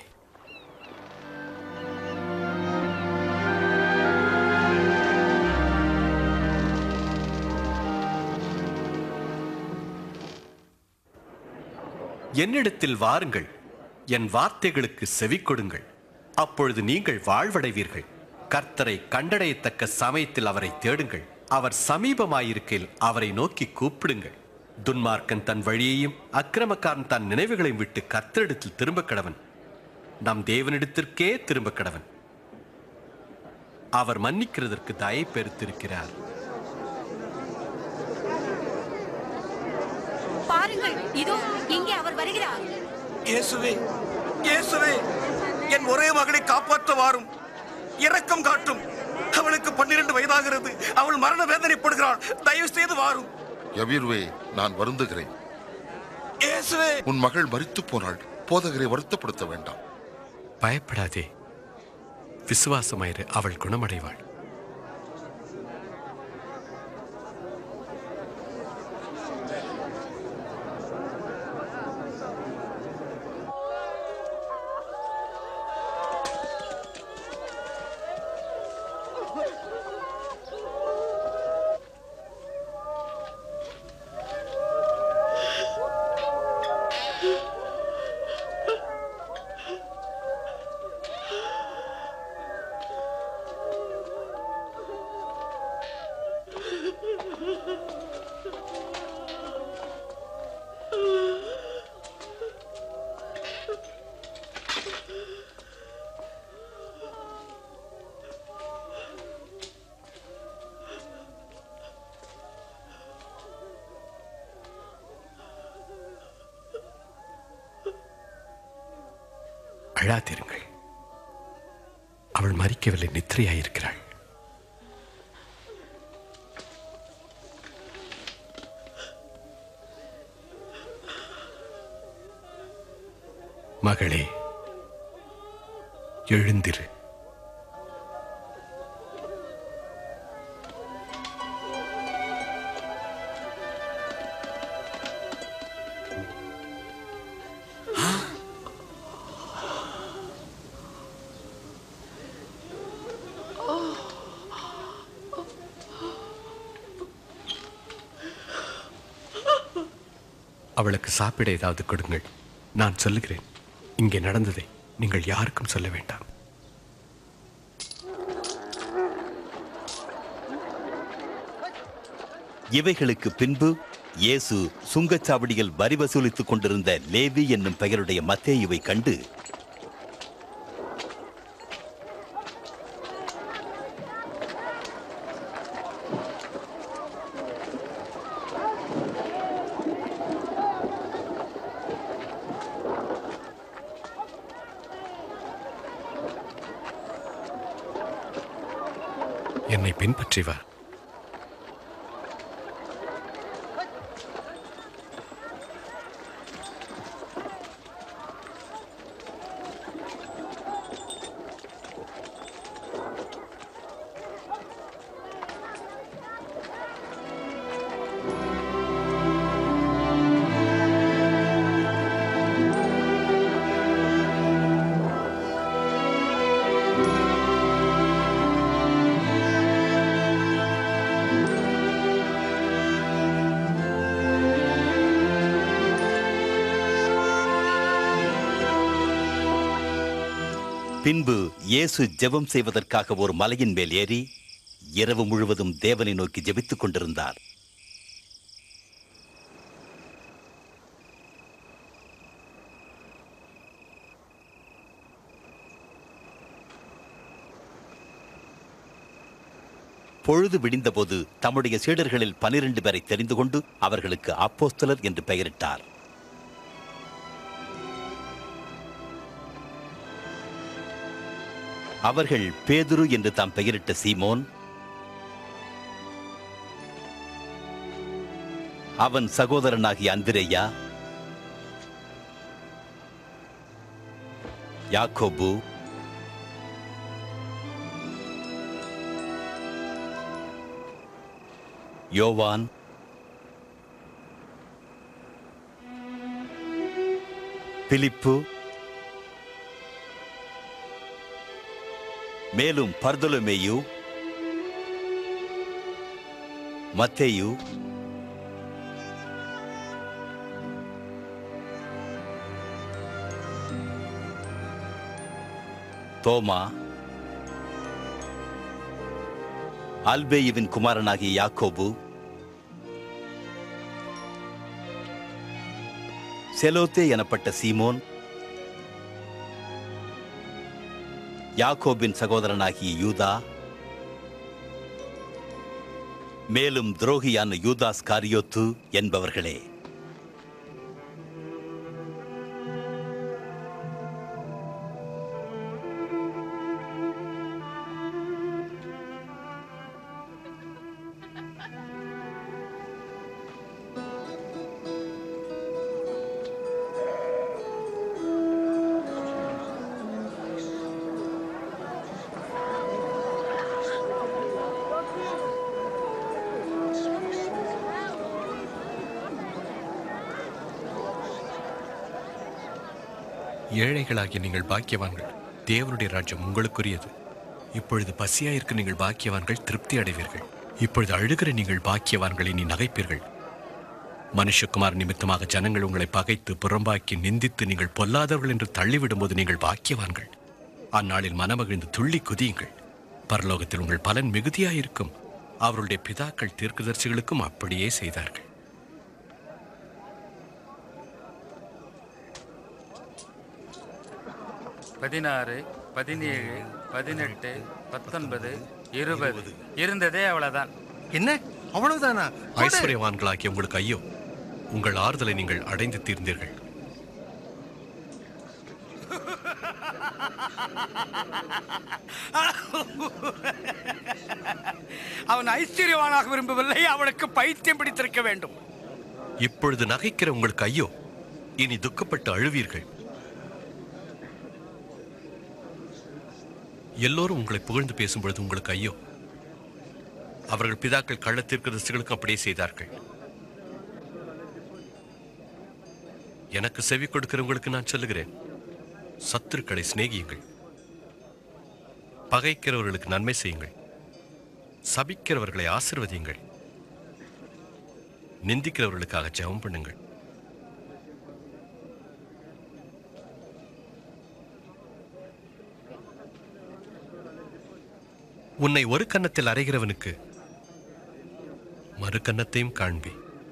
Speaker 15: என்னிடத்தில் வாருங்கள் என் வார்த்தைகளுக்கு செவி கொடுங்கள் அப்பொழுது நீங்கள் வாழ்வடைவீர்கள் கர்த்தரை கண்டடையத்தக்க சமயத்தில் அவரை தேடுங்கள் அவர் சமீபமாயிருக்கையில் அவரை நோக்கி கூப்பிடுங்கள் துன்மார்க்கன் தன் வழியையும் அக்கிரமக்காரன் தன் நினைவுகளையும் விட்டு கர்த்தரிடத்தில் திரும்ப கடவன் நம் தேவனிடத்திற்கே திரும்ப கடவன் அவர் மன்னிக்கிறதற்கு தயை பெருத்திருக்கிறார்
Speaker 13: பாருங்கள் இதோ இங்கே அவர் வருகிறார்
Speaker 12: இயேசுவே இயேசுவே என் ஒரே மகளை காப்பாற்ற வாரும் இரக்கம் காட்டும் அவளுக்கு பன்னிரண்டு வயதாகிறது அவள் மரண வேதனைப்படுகிறாள் தயவு செய்து வாரும்
Speaker 3: எவிர்வே நான் வருந்துகிறேன்
Speaker 12: இயேசுவே
Speaker 3: உன் மகள் மரித்து போனாள் போதகரை வருத்தப்படுத்த வேண்டாம்
Speaker 15: பயப்படாதே விசுவாசமாயிரு அவள் குணமடைவாள் அழாதிருங்கள் அவள் மறிக்கவில்லை நித்திரையாயிருக்கிறாள் மகளே எழுந்திரு அவளுக்கு சாப்பிட ஏதாவது கொடுங்கள் நான் சொல்லுகிறேன் இங்கே நடந்ததை நீங்கள் யாருக்கும் சொல்ல வேண்டாம்
Speaker 2: இவைகளுக்கு பின்பு இயேசு சுங்கச்சாவடியில் வரி வசூலித்துக் கொண்டிருந்த லேவி என்னும் பெயருடைய மத்தேயுவை கண்டு
Speaker 15: என்னை பின்பற்றி வா
Speaker 2: பின்பு இயேசு ஜெபம் செய்வதற்காக ஒரு மலையின் மேல் ஏறி இரவு முழுவதும் தேவனை நோக்கி ஜெபித்துக் கொண்டிருந்தார் பொழுது விடிந்தபோது தம்முடைய சீடர்களில் பனிரெண்டு பேரை தெரிந்து கொண்டு அவர்களுக்கு அப்போஸ்தலர் என்று பெயரிட்டார் அவர்கள் பேதுரு என்று தாம் பெயரிட்ட சீமோன் அவன் சகோதரனாகிய அந்திரேயா யாக்கோபு யோவான் பிலிப்பு மேலும் பர்தொலமேயு மத்தேயு தோமா அல்பேயுவின் குமாரனாகிய யாக்கோபு செலோத்தே எனப்பட்ட சீமோன் யாக்கோபின் சகோதரனாகிய யூதா மேலும் துரோகியான யூதாஸ் காரியோத்து என்பவர்களே
Speaker 15: ஏழைகளாகிய நீங்கள் பாக்கியவான்கள் தேவனுடைய ராஜ்யம் உங்களுக்குரியது இப்பொழுது பசியாயிருக்க நீங்கள் பாக்கியவான்கள் திருப்தி அடைவீர்கள் இப்பொழுது அழுகிற நீங்கள் பாக்கியவான்களை நீ நகைப்பீர்கள் மனுஷகுமார் நிமித்தமாக ஜனங்கள் உங்களை பகைத்து புறம்பாக்கி நிந்தித்து நீங்கள் பொல்லாதவர்கள் என்று தள்ளிவிடும்போது நீங்கள் பாக்கியவான்கள் அந்நாளில் மனமகிழ்ந்து துள்ளி குதியுங்கள் பரலோகத்தில் உங்கள் பலன் மிகுதியாயிருக்கும் அவருடைய பிதாக்கள் தீர்க்கதரிசிகளுக்கும் அப்படியே செய்தார்கள்
Speaker 14: பதினாறு பதினேழு பதினெட்டு பத்தொன்பது இருபது இருந்ததே அவ்வளவுதான்
Speaker 16: என்ன அவ்வளவுதானா
Speaker 15: ஐஸ்வர்யவான்களாகிய உங்களுக்கு ஐயோ உங்கள் ஆறுதலை நீங்கள் அடைந்து தீர்ந்தீர்கள்
Speaker 18: அவன் ஐஸ்வர்யவானாக விரும்பவில்லை அவனுக்கு பைத்தியம் பிடித்திருக்க வேண்டும்
Speaker 15: இப்பொழுது நகைக்கிற உங்களுக்கு ஐயோ இனி துக்கப்பட்டு அழுவீர்கள் எல்லோரும் உங்களை புகழ்ந்து பேசும்பொழுது உங்களுக்கு ஐயோ அவர்கள் பிதாக்கள் கள்ளத்தீர்க்கதரிசிகளுக்கும் அப்படியே செய்தார்கள் எனக்கு செவி கொடுக்கிறவங்களுக்கு நான் சொல்லுகிறேன் சத்துருக்களை சிநேகியுங்கள் பகைக்கிறவர்களுக்கு நன்மை செய்யுங்கள் சபிக்கிறவர்களை ஆசிர்வதியுங்கள் நிந்திக்கிறவர்களுக்காக ஜெபம் பண்ணுங்கள் உன்னை ஒரு கன்னத்தில் அறைகிறவனுக்கு மறு கன்னத்தையும் காண்பி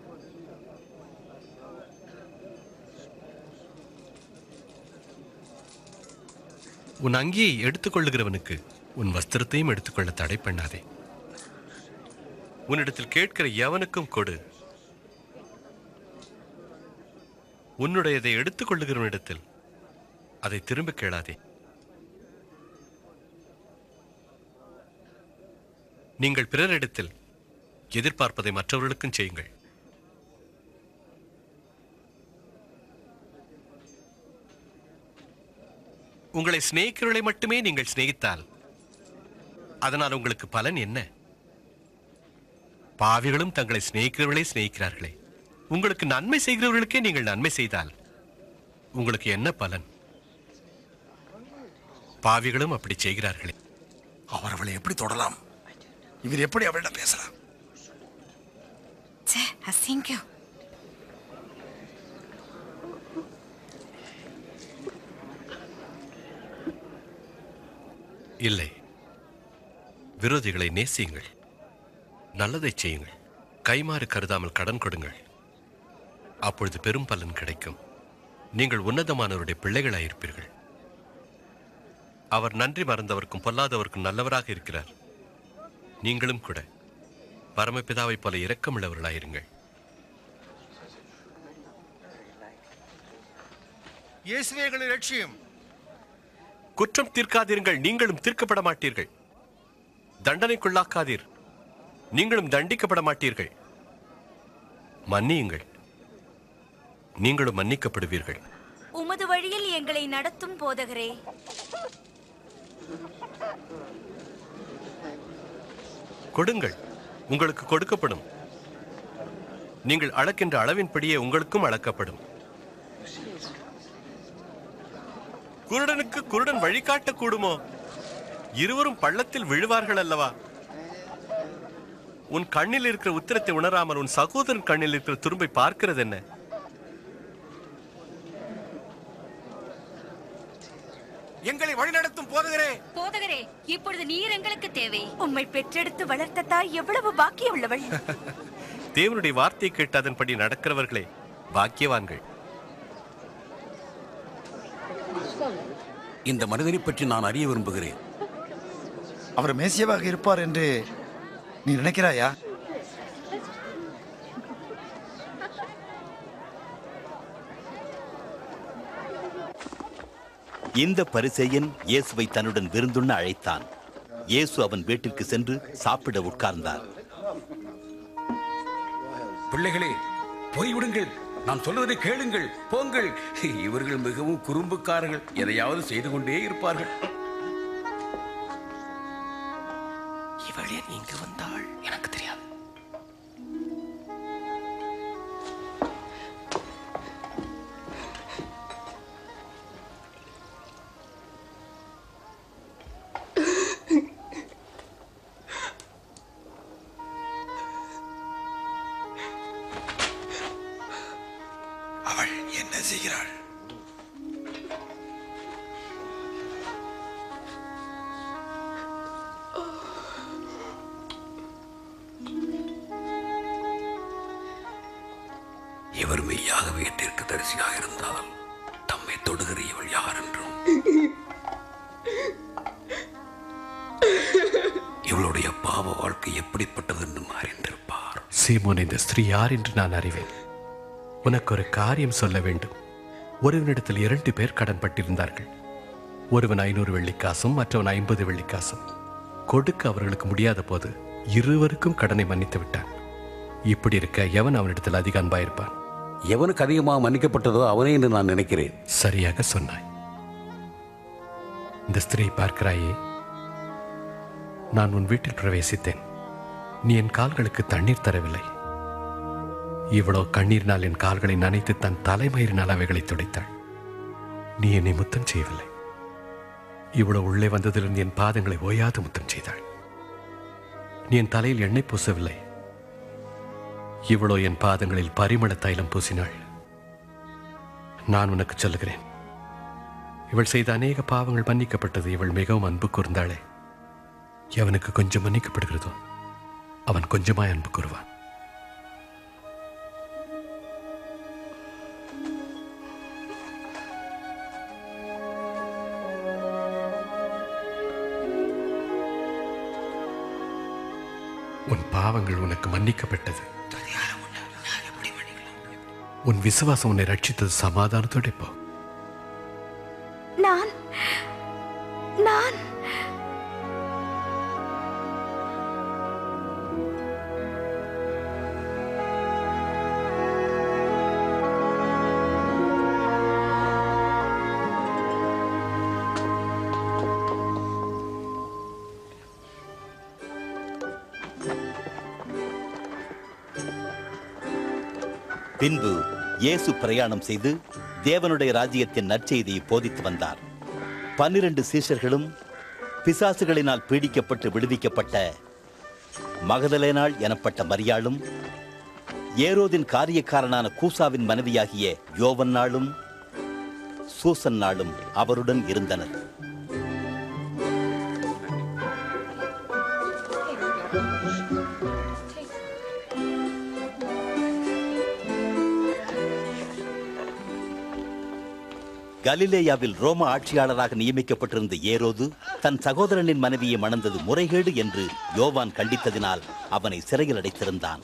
Speaker 15: உன் அங்கியை எடுத்துக்கொள்ளுகிறவனுக்கு உன் வஸ்திரத்தையும் எடுத்துக்கொள்ள தடை பண்ணாதே உன்னிடத்தில் கேட்கிற எவனுக்கும் கொடு உன்னுடையதை எடுத்துக்கொள்ளுகிறவனிடத்தில் அதை திரும்ப கேளாதே நீங்கள் பிறரிடத்தில் எதிர்பார்ப்பதை மற்றவர்களுக்கும் செய்யுங்கள் உங்களை சிநேகிக்கிறவர்களை மட்டுமே நீங்கள் சிநேகித்தால் அதனால் உங்களுக்கு பலன் என்ன பாவிகளும் தங்களை சிநேகிக்கிறவர்களே சிநேகிக்கிறார்களே உங்களுக்கு நன்மை செய்கிறவர்களுக்கே நீங்கள் நன்மை செய்தால் உங்களுக்கு என்ன பலன் பாவிகளும் அப்படி செய்கிறார்களே
Speaker 17: அவர் அவளை எப்படி தொடலாம் இவர் எப்படி அவளிடம் பேசலாம்
Speaker 5: ச்சே அசிங்கம்
Speaker 15: இல்லை விரோதிகளை நேசியுங்கள் நல்லதை செய்யுங்கள் கைமாறு கருதாமல் கடன் கொடுங்கள் அப்பொழுது பெரும் பலன் கிடைக்கும் நீங்கள் உன்னதமானவருடைய பிள்ளைகளாயிருப்பீர்கள் அவர் நன்றி மறந்தவர்க்கும் பொல்லாதவர்க்கும் நல்லவராக இருக்கிறார் நீங்களும் கூட பரமபிதாவைப் போல இரக்கமுள்ளவர்களாயிருங்கள்
Speaker 16: இயேசுவேகளை லட்சியம்
Speaker 15: குற்றம் தீர்க்காதீர்கள் நீங்களும் தீர்க்கப்பட மாட்டீர்கள் தண்டனைக்குள்ளாக்காதீர் நீங்களும் தண்டிக்கப்பட மாட்டீர்கள் மன்னியுங்கள் நீங்களும் மன்னிக்கப்படுவீர்கள்
Speaker 19: உமது வழியில் எங்களை நடத்தும் போதகரே
Speaker 15: கொடுங்கள் உங்களுக்கு கொடுக்கப்படும் நீங்கள் அளக்கின்ற அளவின்படியே உங்களுக்கும் அளக்கப்படும் குருடனுக்கு குருடன் வழிகாட்ட கூடுமோ இருவரும் பள்ளத்தில் விழுவார்கள் அல்லவா உன் கண்ணில் இருக்கிற உத்திரத்தை உணராமல் உன் சகோதரன் கண்ணில் இருக்கிற துரும்பை பார்க்கிறது என்ன
Speaker 18: எங்களை வழிநடத்தும் போதகரே
Speaker 13: போதகரே இப்பொழுது நீர் எங்களுக்கு தேவை
Speaker 19: உம்மை பெற்றெடுத்து வளர்த்த தாய் எவ்வளவு பாக்கியம் உள்ளவள்
Speaker 15: தேவனுடைய வார்த்தை கேட்டு அதன்படி நடக்கிறவர்களே பாக்கியவான்கள்
Speaker 20: இந்த மனிதனை பற்றி நான் அறிய விரும்புகிறேன்
Speaker 17: அவர் மேசியவாக இருப்பார் என்று நீ நினைக்கிறாயா
Speaker 2: இந்த பரிசேயன் இயேசுவை தன்னுடன் விருந்துண்ண அழைத்தான் இயேசு அவன் வீட்டிற்கு சென்று சாப்பிட உட்கார்ந்தார்
Speaker 20: பிள்ளைகளே போய்விடுங்கள் நான் சொல்வதை கேளுங்கள் போங்கள் இவர்கள் மிகவும் குறும்புக்காரர்கள் எதையாவது செய்து கொண்டே இருப்பார்கள்
Speaker 7: இவள் ஏன் இங்கு வந்தாள் எனக்கு தெரியாது
Speaker 18: அவள் என்ன செய்கிறாள்
Speaker 20: இவர் மெய்யாகவே தீர்க்கதரிசியாக இருந்தால் தம்மை தொடுகிற இவள் யார் என்றும் இவளுடைய பாவ வாழ்க்கை எப்படிப்பட்டது என்றும் அறிந்திருப்பார்
Speaker 15: சீமோன் இந்த ஸ்திரீ யார் என்று நான் அறிவேன் உனக்கு ஒரு காரியம் சொல்ல வேண்டும் ஒருவனிடத்தில் இரண்டு பேர் கடன்பட்டிருந்தார்கள் ஒருவன் ஐநூறு வெள்ளிக்காசும் மற்றவன் ஐம்பது வெள்ளிக்காசும் கொடுக்க அவர்களுக்கு முடியாத போது இருவருக்கும் கடனை மன்னித்து விட்டான் இப்படி இருக்க எவன் அவனிடத்தில் அதிக அன்பாயிருப்பான்
Speaker 20: எவனுக்கு அதிகமாக மன்னிக்கப்பட்டதோ அவனே என்று நான் நினைக்கிறேன்
Speaker 15: சரியாக சொன்னாய் இந்த ஸ்திரீயை பார்க்கிறாயே நான் உன் வீட்டில் பிரவேசித்தேன் நீ என் கால்களுக்கு தண்ணீர் தரவில்லை இவ்வளோ கண்ணீரினால் என் கால்களை நனைத்து தன் தலைமயிரினால் அவைகளை துடைத்தாள் நீ என்னை முத்தம் செய்யவில்லை இவ்வளோ உள்ளே வந்ததிலிருந்து என் பாதங்களை ஓயாது முத்தம் செய்தாள் நீ என் தலையில் எண்ணெய் பூசவில்லை இவ்வளோ என் பாதங்களில் பரிமள தைலம் பூசினாள் நான் உனக்கு சொல்லுகிறேன் இவள் செய்த அநேக பாவங்கள் மன்னிக்கப்பட்டது இவள் மிகவும் அன்பு கூர்ந்தாளே எவனுக்கு கொஞ்சம் மன்னிக்கப்படுகிறதோ அவன் கொஞ்சமாய் அன்பு கூறுவான் உன் பாவங்கள் உனக்கு மன்னிக்கப்பட்டது உன் விசுவாசம் உன்னை ரட்சித்தது சமாதானத்தோட போ
Speaker 19: நான் நான்
Speaker 2: பின்பு இயேசு பிரயாணம் செய்து தேவனுடைய ராஜ்யத்தின் நற்செய்தியை போதித்து வந்தார் பன்னிரண்டு சீஷர்களும் பிசாசுகளினால் பீடிக்கப்பட்டு விடுவிக்கப்பட்ட மகதலேனாள் எனப்பட்ட மரியாளும் ஏரோதின் காரியக்காரனான கூசாவின் மனைவியாகிய யோவன்னாளும் சூசன்னாளும் அவருடன் இருந்தனர் கலிலேயாவில் ரோம ஆட்சியாளராக நியமிக்கப்பட்டிருந்த ஏரோது தன் சகோதரனின் மனைவியை மணந்தது முறைகேடு என்று யோவான் கண்டித்ததினால் அவனை சிறையில் அடைத்திருந்தான்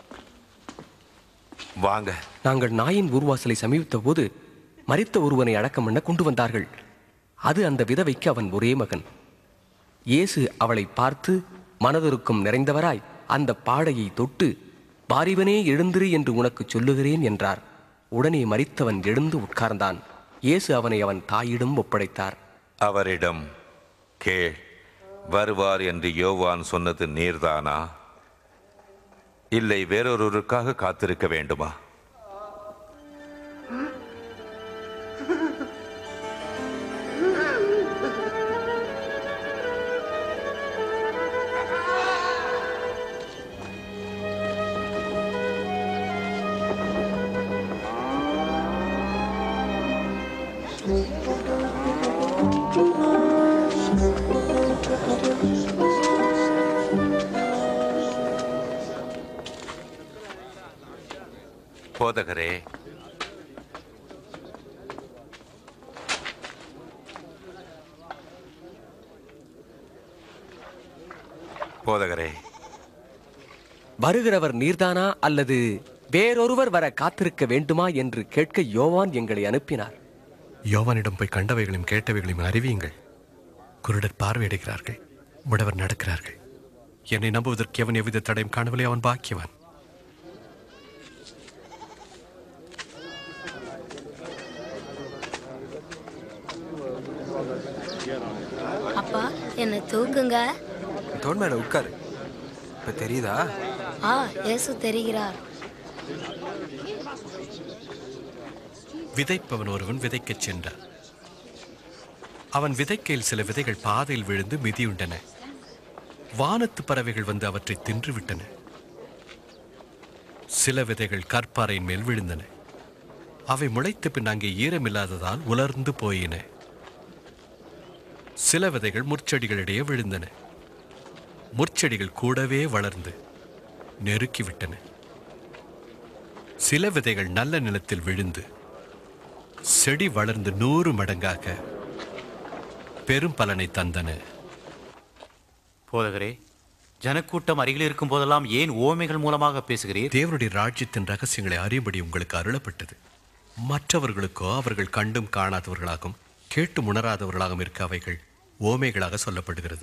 Speaker 11: வாங்க
Speaker 7: நாங்கள் நாயின் ஊர்வாசலை சமீபித்த போது மரித்த ஒருவனை அடக்கம் பண்ண கொண்டு வந்தார்கள் அது அந்த விதவைக்கு அவன் ஒரே மகன் இயேசு அவளை பார்த்து மனதுருக்கம் நிறைந்தவராய் அந்த பாடையை தொட்டு பாரிவனே எழுந்திரு என்று உனக்கு சொல்லுகிறேன் என்றார் உடனே மரித்தவன் எழுந்து உட்கார்ந்தான் இயேசு அவனை அவன் தாயிடம் ஒப்படைத்தார்
Speaker 11: அவரிடம் கேள் வருவார் என்று யோவான் சொன்னது நீர்தானா இல்லை வேறொருவருக்காக காத்திருக்க வேண்டுமா போதகரே போதகரே
Speaker 7: வருகிறவர் நீர்தானா அல்லது வேறொருவர் வர காத்திருக்க வேண்டுமா என்று கேட்க யோவான் எங்களை அனுப்பினார்
Speaker 15: யோவானிடம் போய் கண்டவைகளையும் கேட்டவைகளையும் அறிவியுங்கள் குருடர் பார்வையிடுகிறார்கள் முடவர் நடக்கிறார்கள் என்னை நம்புவதற்கு எவன் எவ்வித தடையும் காணவில்லை அவன் பாக்கியவான்
Speaker 10: அப்பா என்னை தூக்குங்க
Speaker 21: தோன் மேல உட்காரு இப்ப தெரியுதா
Speaker 10: ஆ இயேசு தெரிகிறார்
Speaker 15: விதைப்பவன் ஒருவன் விதைக்கச் சென்றான் அவன் விதைக்கையில் சில விதைகள் பாதையில் விழுந்து மிதியுண்டன வானத்து பறவைகள் வந்து அவற்றை தின்றுவிட்டன சில விதைகள் கற்பாறையின் மேல் விழுந்தன அவை முளைத்த பின் அங்கே ஈரமில்லாததால் உலர்ந்து போயின சில விதைகள் முற்செடிகளிடையே விழுந்தன முற்செடிகள் கூடவே வளர்ந்து நெருக்கிவிட்டன சில விதைகள் நல்ல நிலத்தில் விழுந்து செடி வளர்ந்து நூறு மடங்காக பெரும் பலனை தந்தன
Speaker 22: போதகரே ஜனக்கூட்டம் அருகில் இருக்கும் போதெல்லாம் ஏன் ஓமைகள் மூலமாக பேசுகிறீர்
Speaker 15: தேவனுடைய ராஜ்யத்தின் ரகசியங்களை அறியும்படி உங்களுக்கு அருளப்பட்டது மற்றவர்களுக்கோ அவர்கள் கண்டும் காணாதவர்களாகவும் கேட்டு உணராதவர்களாகவும் இருக்க அவைகள் ஓமைகளாக சொல்லப்படுகிறது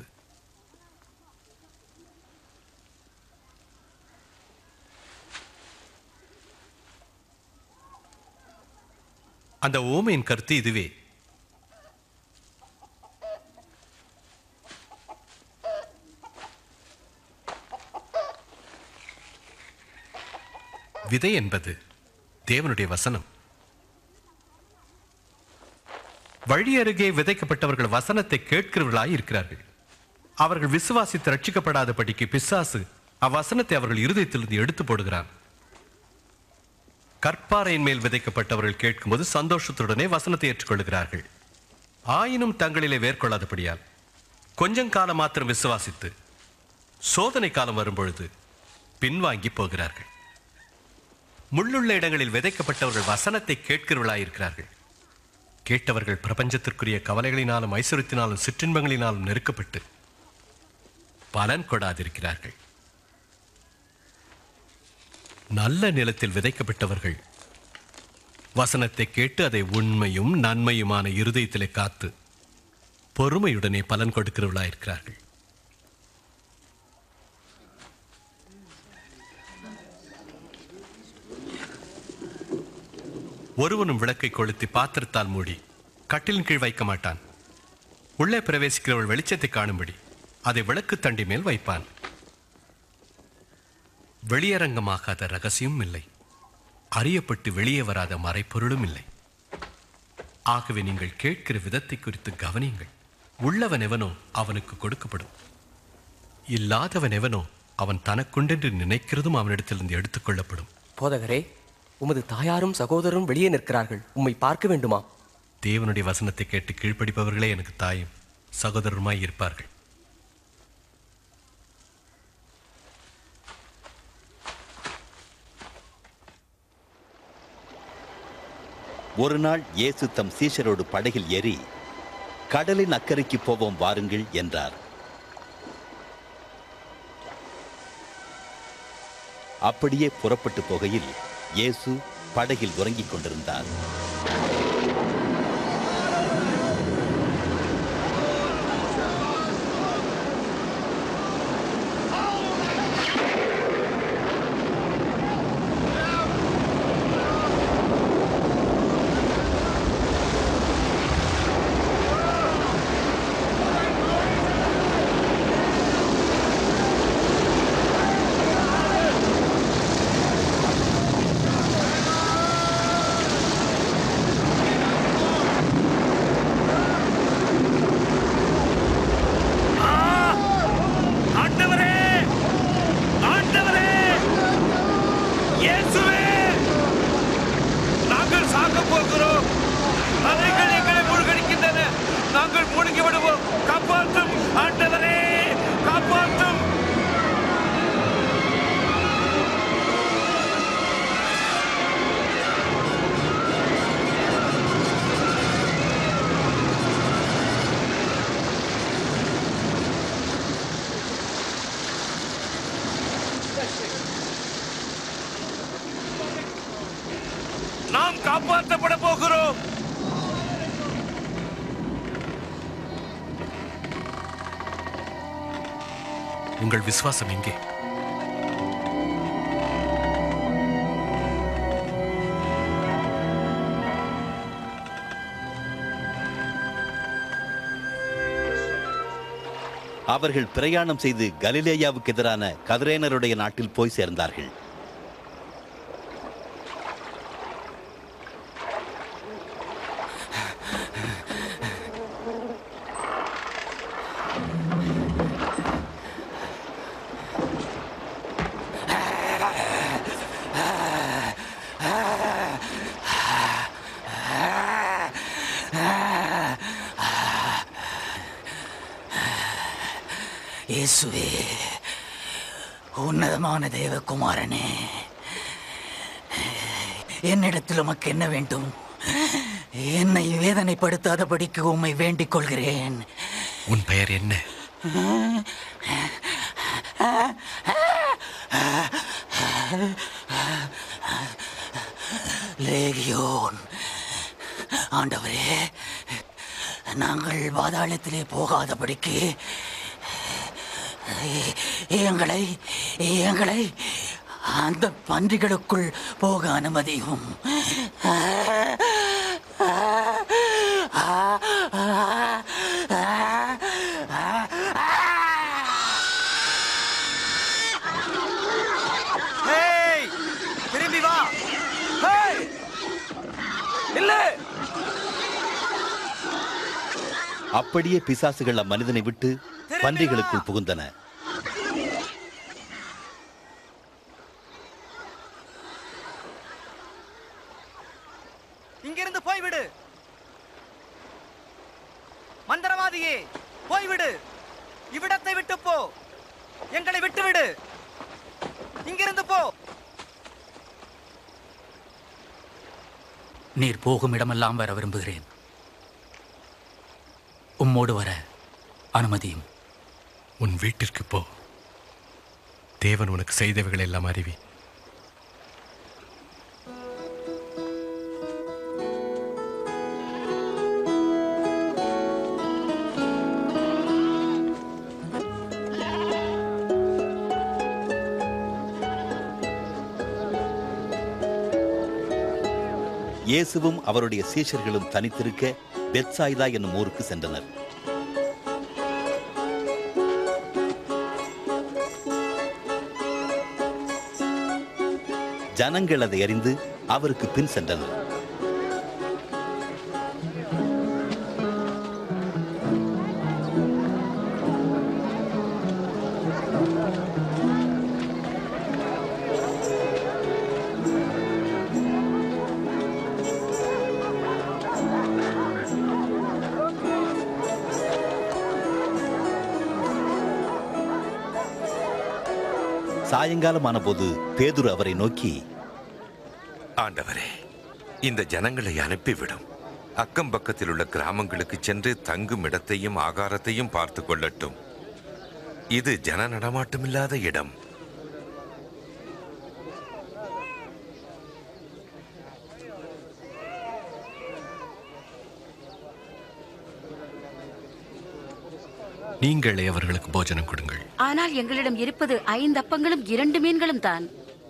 Speaker 15: அந்த ஓமையின் கருத்து இதுவே விதை என்பது தேவனுடைய வசனம் வழி அருகே விதைக்கப்பட்டவர்கள் வசனத்தை கேட்கிறவர்களாய் இருக்கிறார்கள் அவர்கள் விசுவாசித்து ரட்சிக்கப்படாதபடிக்கு பிசாசு அவ்வசனத்தை அவர்கள் இருதயத்திலிருந்து எடுத்து போடுகிறான் கற்பாறையின் மேல் விதைக்கப்பட்டவர்கள் கேட்கும்போது சந்தோஷத்துடனே வசனத்தை ஏற்றுக்கொள்கிறார்கள் ஆயினும் தங்களிலே வேர்கொள்ளாதபடியால் கொஞ்சம் காலம் மாத்திரம் விசுவாசித்து சோதனை காலம் வரும்பொழுது பின்வாங்கி போகிறார்கள் முள்ளுள்ள இடங்களில் விதைக்கப்பட்டவர்கள் வசனத்தை கேட்கிறவர்களாயிருக்கிறார்கள் கேட்டவர்கள் பிரபஞ்சத்திற்குரிய கவலைகளினாலும் ஐஸ்வர்யத்தினாலும் சிற்றின்பங்களினாலும் நெருக்கப்பட்டு பலன் கொடாதிருக்கிறார்கள் நல்ல நிலத்தில் விதைக்கப்பட்டவர்கள் வசனத்தை கேட்டு அதை உண்மையும் நன்மையுமான இருதயத்திலே காத்து பொறுமையுடனே பலன் கொடுக்கிறவர்களாயிருக்கிறார்கள் ஒருவனும் விளக்கை கொளுத்தி பாத்திரத்தால் மூடி கட்டிலின் கீழ் வைக்க மாட்டான் உள்ளே பிரவேசிக்கிறவள் வெளிச்சத்தை காணும்படி அதை விளக்கு தண்டி மேல் வைப்பான் வெளியரங்கமாகாத ரகசியமும் இல்லை அறியப்பட்டு வெளியே வராத மறைப்பொருளும் இல்லை ஆகவே நீங்கள் கேட்கிற விதத்தை குறித்து கவனியுங்கள் உள்ளவன் எவனோ அவனுக்கு கொடுக்கப்படும் இல்லாதவன் எவனோ அவன் தனக்குண்டென்று நினைக்கிறதும் அவனிடத்திலிருந்து எடுத்துக்கொள்ளப்படும்
Speaker 7: போதகரே உமது தாயாரும் சகோதரரும் வெளியே நிற்கிறார்கள் உம்மை பார்க்க வேண்டுமா
Speaker 15: தேவனுடைய வசனத்தை கேட்டு கீழ்ப்படிப்பவர்களே எனக்கு தாயும் சகோதரருமாய் இருப்பார்கள்
Speaker 2: ஒரு நாள் இயேசு தம் சீஷரோடு படகில் ஏறி கடலின் அக்கறைக்கு போவோம் வாருங்கள் என்றார் அப்படியே புறப்பட்டு போகையில் இயேசு படகில் உறங்கிக் கொண்டிருந்தார்
Speaker 12: ஆண்டவரே ஆண்டவரே இயேசுவே நாங்கள் சாக போகிறோம் அலைகள் எங்களை மூழ்கடிக்கின்றன நாங்கள் மூழ்கி விடுவோம் காப்பாற்றும் ஆண்டவரே காப்பாற்றும் நாம் காப்பாற்றப்பட போகிறோம்
Speaker 9: உங்கள் விசுவாசம் எங்கே
Speaker 2: அவர்கள் பிரயாணம் செய்து கலிலேயாவுக்கு எதிரான கதிரேனருடைய நாட்டில் போய் சேர்ந்தார்கள்
Speaker 1: இயேசுவே உன்னதமான தேவகுமாரனே என்னிடத்தில் உமக்கு என்ன வேண்டும் என்னை வேதனைப்படுத்தாதபடிக்கு உம்மை வேண்டிக் கொள்கிறேன்
Speaker 9: உன் பெயர் என்ன
Speaker 1: லேகியோன் ஆண்டவரே நாங்கள் பாதாளத்திலே போகாதபடிக்கு எங்களை எங்களை அந்த பன்றிகளுக்குள் போக அனுமதியும்
Speaker 12: ஹேய் திரும்பி வா ஹேய் இல்ல
Speaker 2: அப்படியே பிசாசுகள் அம்மனிதனை விட்டு பன்றிகளுக்குள் புகுந்தன
Speaker 12: இங்கிருந்து போய்விடு மந்திரவாதியே போய்விடு இவ்விடத்தை விட்டு போ எங்களை விட்டுவிடு இங்கிருந்து போ
Speaker 1: நீர் போகும் இடமெல்லாம் வர விரும்புகிறேன் உம்மோடு வர அனுமதியும்
Speaker 9: உன் வீட்டிற்கு போ தேவன் உனக்கு செய்தவைகள் எல்லாம் அறிவி
Speaker 2: இயேசுவும் அவருடைய சீஷர்களும் தனித்திருக்க பெத்சாய்தா என்னும் ஊருக்கு சென்றனர் ஜனங்கள் அதை அறிந்து அவருக்கு பின் சென்றனர் சாயங்காலமான போது பேதுரு அவரை நோக்கி
Speaker 11: ஆண்டவரே இந்த ஜனங்களை அனுப்பிவிடும் அக்கம் பக்கத்தில் உள்ள கிராமங்களுக்கு சென்று தங்கும் இடத்தையும் ஆகாரத்தையும் பார்த்து கொள்ளட்டும் இது ஜன நடமாட்டமில்லாத இடம்
Speaker 15: நீங்களே அவர்களுக்கு போஜனம் கொடுங்கள்
Speaker 13: ஆனால் எங்களிடம் இருப்பது ஐந்து அப்பங்களும் இரண்டு மீன்களும் தான்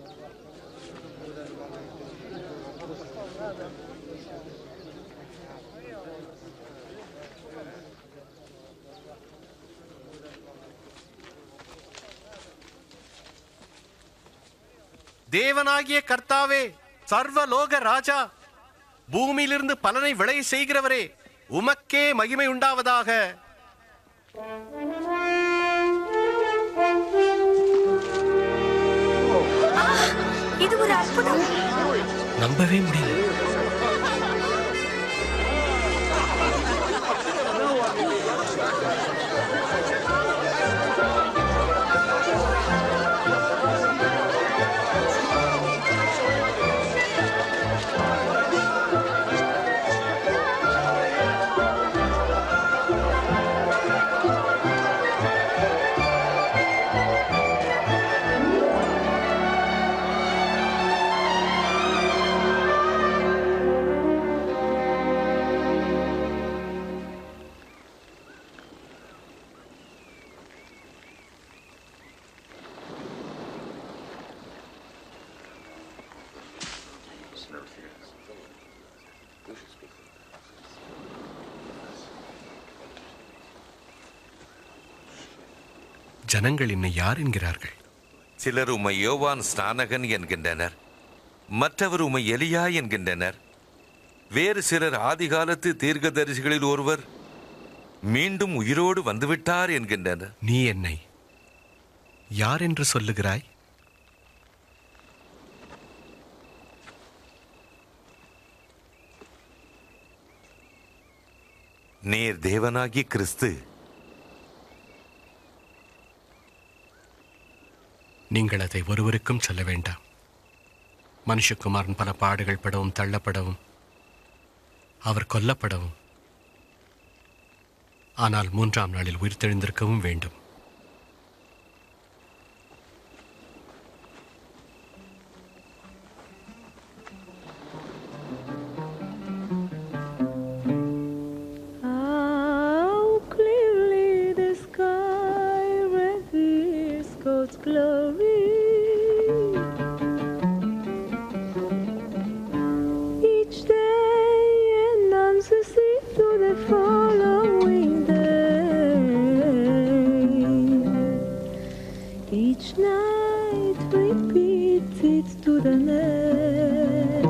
Speaker 15: தேவனாகிய கர்த்தாவே சர்வலோக ராஜா பூமியிலிருந்து பலனை விளைய செய்கிறவரே உமக்கே மகிமை உண்டாவதாக
Speaker 19: இது ஒரு அற்புதம்
Speaker 7: நம்பவே முடியல
Speaker 15: ஜனங்கள் என்னை யார் என்கிறார்கள்
Speaker 11: சிலர் உம்மை யோவான் ஸ்நானகன் என்கின்றனர் மற்றவர் உம்மை எலியா என்கின்றனர் வேறு சிலர் ஆதிகாலத்து தீர்க்கதரிசிகளில் ஒருவர் மீண்டும் உயிரோடு வந்துவிட்டார் என்கின்றனர்
Speaker 15: நீ என்னை யார் என்று சொல்லுகிறாய்
Speaker 11: நீர் தேவனாகி கிறிஸ்து
Speaker 15: நீங்கள் அதை ஒருவருக்கும் சொல்ல வேண்டாம் மனுஷகுமாரன் பல பாடுகள் படவும் தள்ளப்படவும் அவர் கொல்லப்படவும் ஆனால் மூன்றாம் நாளில் உயிர்த்தெழுந்திருக்கவும் வேண்டும்
Speaker 6: How clearly the sky reveals God's glory. Each day announces it to the following day. Each night repeats it to the next.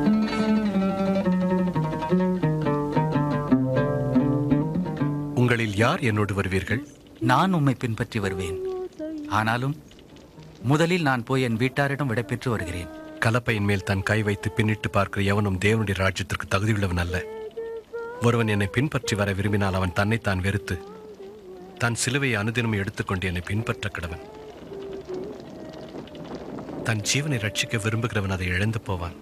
Speaker 15: உங்களில் யார் என்னோடு வருவீர்கள்
Speaker 1: நான் உம்மை பின்பற்றி வருவேன் ஆனாலும் முதலில் நான் போய் என் வீட்டாரிடம் விடைபெற்று வருகிறேன்
Speaker 15: கலப்பையின் மேல் தன் கை வைத்து பின்னிட்டு பார்க்கிற எவனும் தேவனுடைய ராஜ்யத்திற்கு தகுதியுள்ளவன் அல்ல ஒருவன் என்னை பின்பற்றி வர விரும்பினால் அவன் தன்னைத்தான் வெறுத்து தன் சிலுவையை அனுதினம் எடுத்துக்கொண்டு என்னை பின்பற்ற கடவன் தன் ஜீவனை ரட்சிக்க விரும்புகிறவன் அதை இழந்து போவான்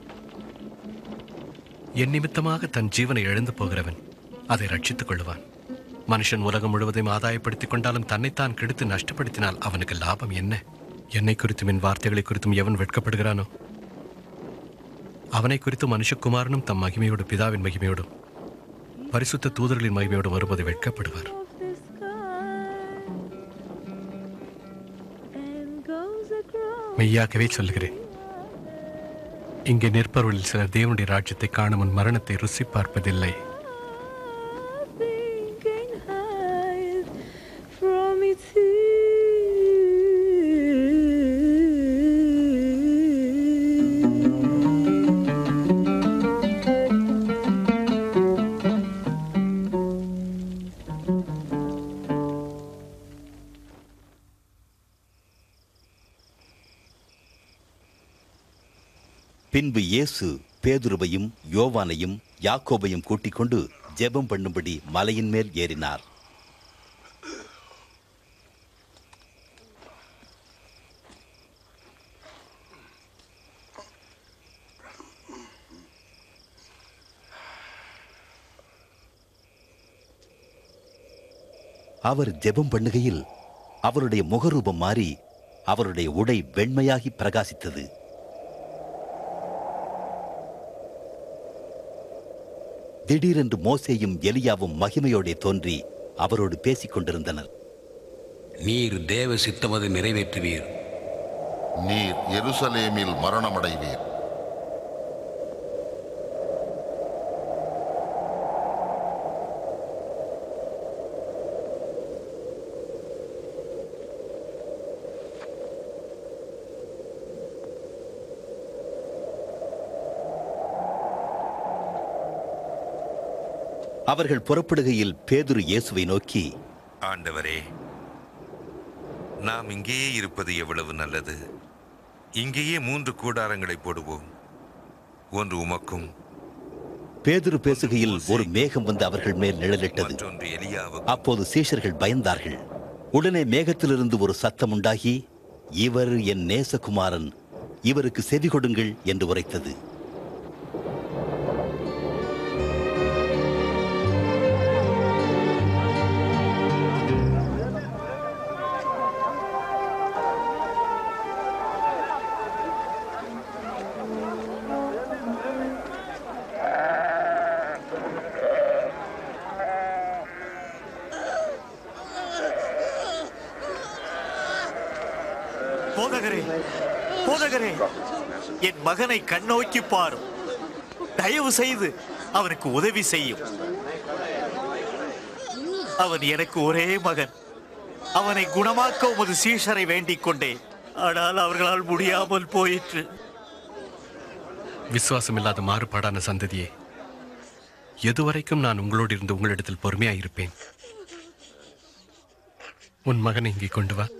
Speaker 15: என் நிமித்தமாக தன் ஜீவனை இழந்து போகிறவன் அதை ரட்சித்துக் கொள்வான் மனுஷன் உலகம் முழுவதையும் ஆதாயப்படுத்திக் கொண்டாலும் தன்னைத்தான் கெடுத்து நஷ்டப்படுத்தினால் அவனுக்கு லாபம் என்ன என்னை குறித்தும் என் வார்த்தைகளை குறித்தும் எவன் வெட்கப்படுகிறானோ அவனை குறித்து மனுஷகுமாரனும் தம் மகிமையோடு பிதாவின் மகிமையோடும் பரிசுத்த தூதர்களின் மகிமையோடும் வரும்போது வெட்கப்படுவார் மெய்யாகவே சொல்லுகிறேன் இங்கே நிற்பவர்களில் சிலர் தேவனுடைய ராஜ்யத்தை காணும் முன் மரணத்தை ருசி பார்ப்பதில்லை
Speaker 6: can hide from its
Speaker 2: பின்பு இயேசு பேதுருவையும் யோவானையும் யாக்கோபையும் கூட்டிக் கொண்டு ஜெபம் பண்ணும்படி மலையின் மேல் ஏறினார் அவர் ஜெபம் பண்ணுகையில் அவருடைய முகரூபம் மாறி அவருடைய உடை வெண்மையாகி பிரகாசித்தது திடீரென்று மோசேயும் எலியாவும் மகிமையோடே தோன்றி அவரோடு பேசிக் கொண்டிருந்தனர்
Speaker 20: நீர் தேவ சித்தமது நிறைவேற்றுவீர்
Speaker 3: நீர் எருசலேமில் மரணமடைவீர்
Speaker 2: அவர்கள் புறப்படுகையில் பேதுரு இயேசுவை நோக்கி
Speaker 11: ஆண்டவரே நாம் இங்கேயே இருப்பது எவ்வளவு நல்லது இங்கேயே மூன்று கூடாரங்களை போடுவோம் ஒன்று உமக்கும்
Speaker 2: பேதுரு பேசுகையில் ஒரு மேகம் வந்து அவர்கள் மேல் நிழலிட்டது
Speaker 11: மற்றொன்று எலியாவுக்கும்
Speaker 2: அப்போது சீஷர்கள் பயந்தார்கள் உடனே மேகத்திலிருந்து ஒரு சத்தம் உண்டாகி இவர் என் நேசகுமாரன் இவருக்கு செவி கொடுங்கள் என்று உரைத்தது
Speaker 4: போதகரே போதகரே என் மகனை கண்ணோக்கி பாரும் தயவு செய்து அவனுக்கு உதவி செய்யும் அவன் எனக்கு ஒரே மகன் அவனை குணமாக்க உமது சீஷரை வேண்டிக் கொண்டேன் ஆனால் அவர்களால் முடியாமல் போயிற்று
Speaker 15: விசுவாசமில்லாத மாறுபாடான சந்ததியே எதுவரைக்கும் நான் உங்களோடு இருந்து உங்களிடத்தில் பொறுமையாயிருப்பேன் உன் மகனை இங்கே கொண்டு வா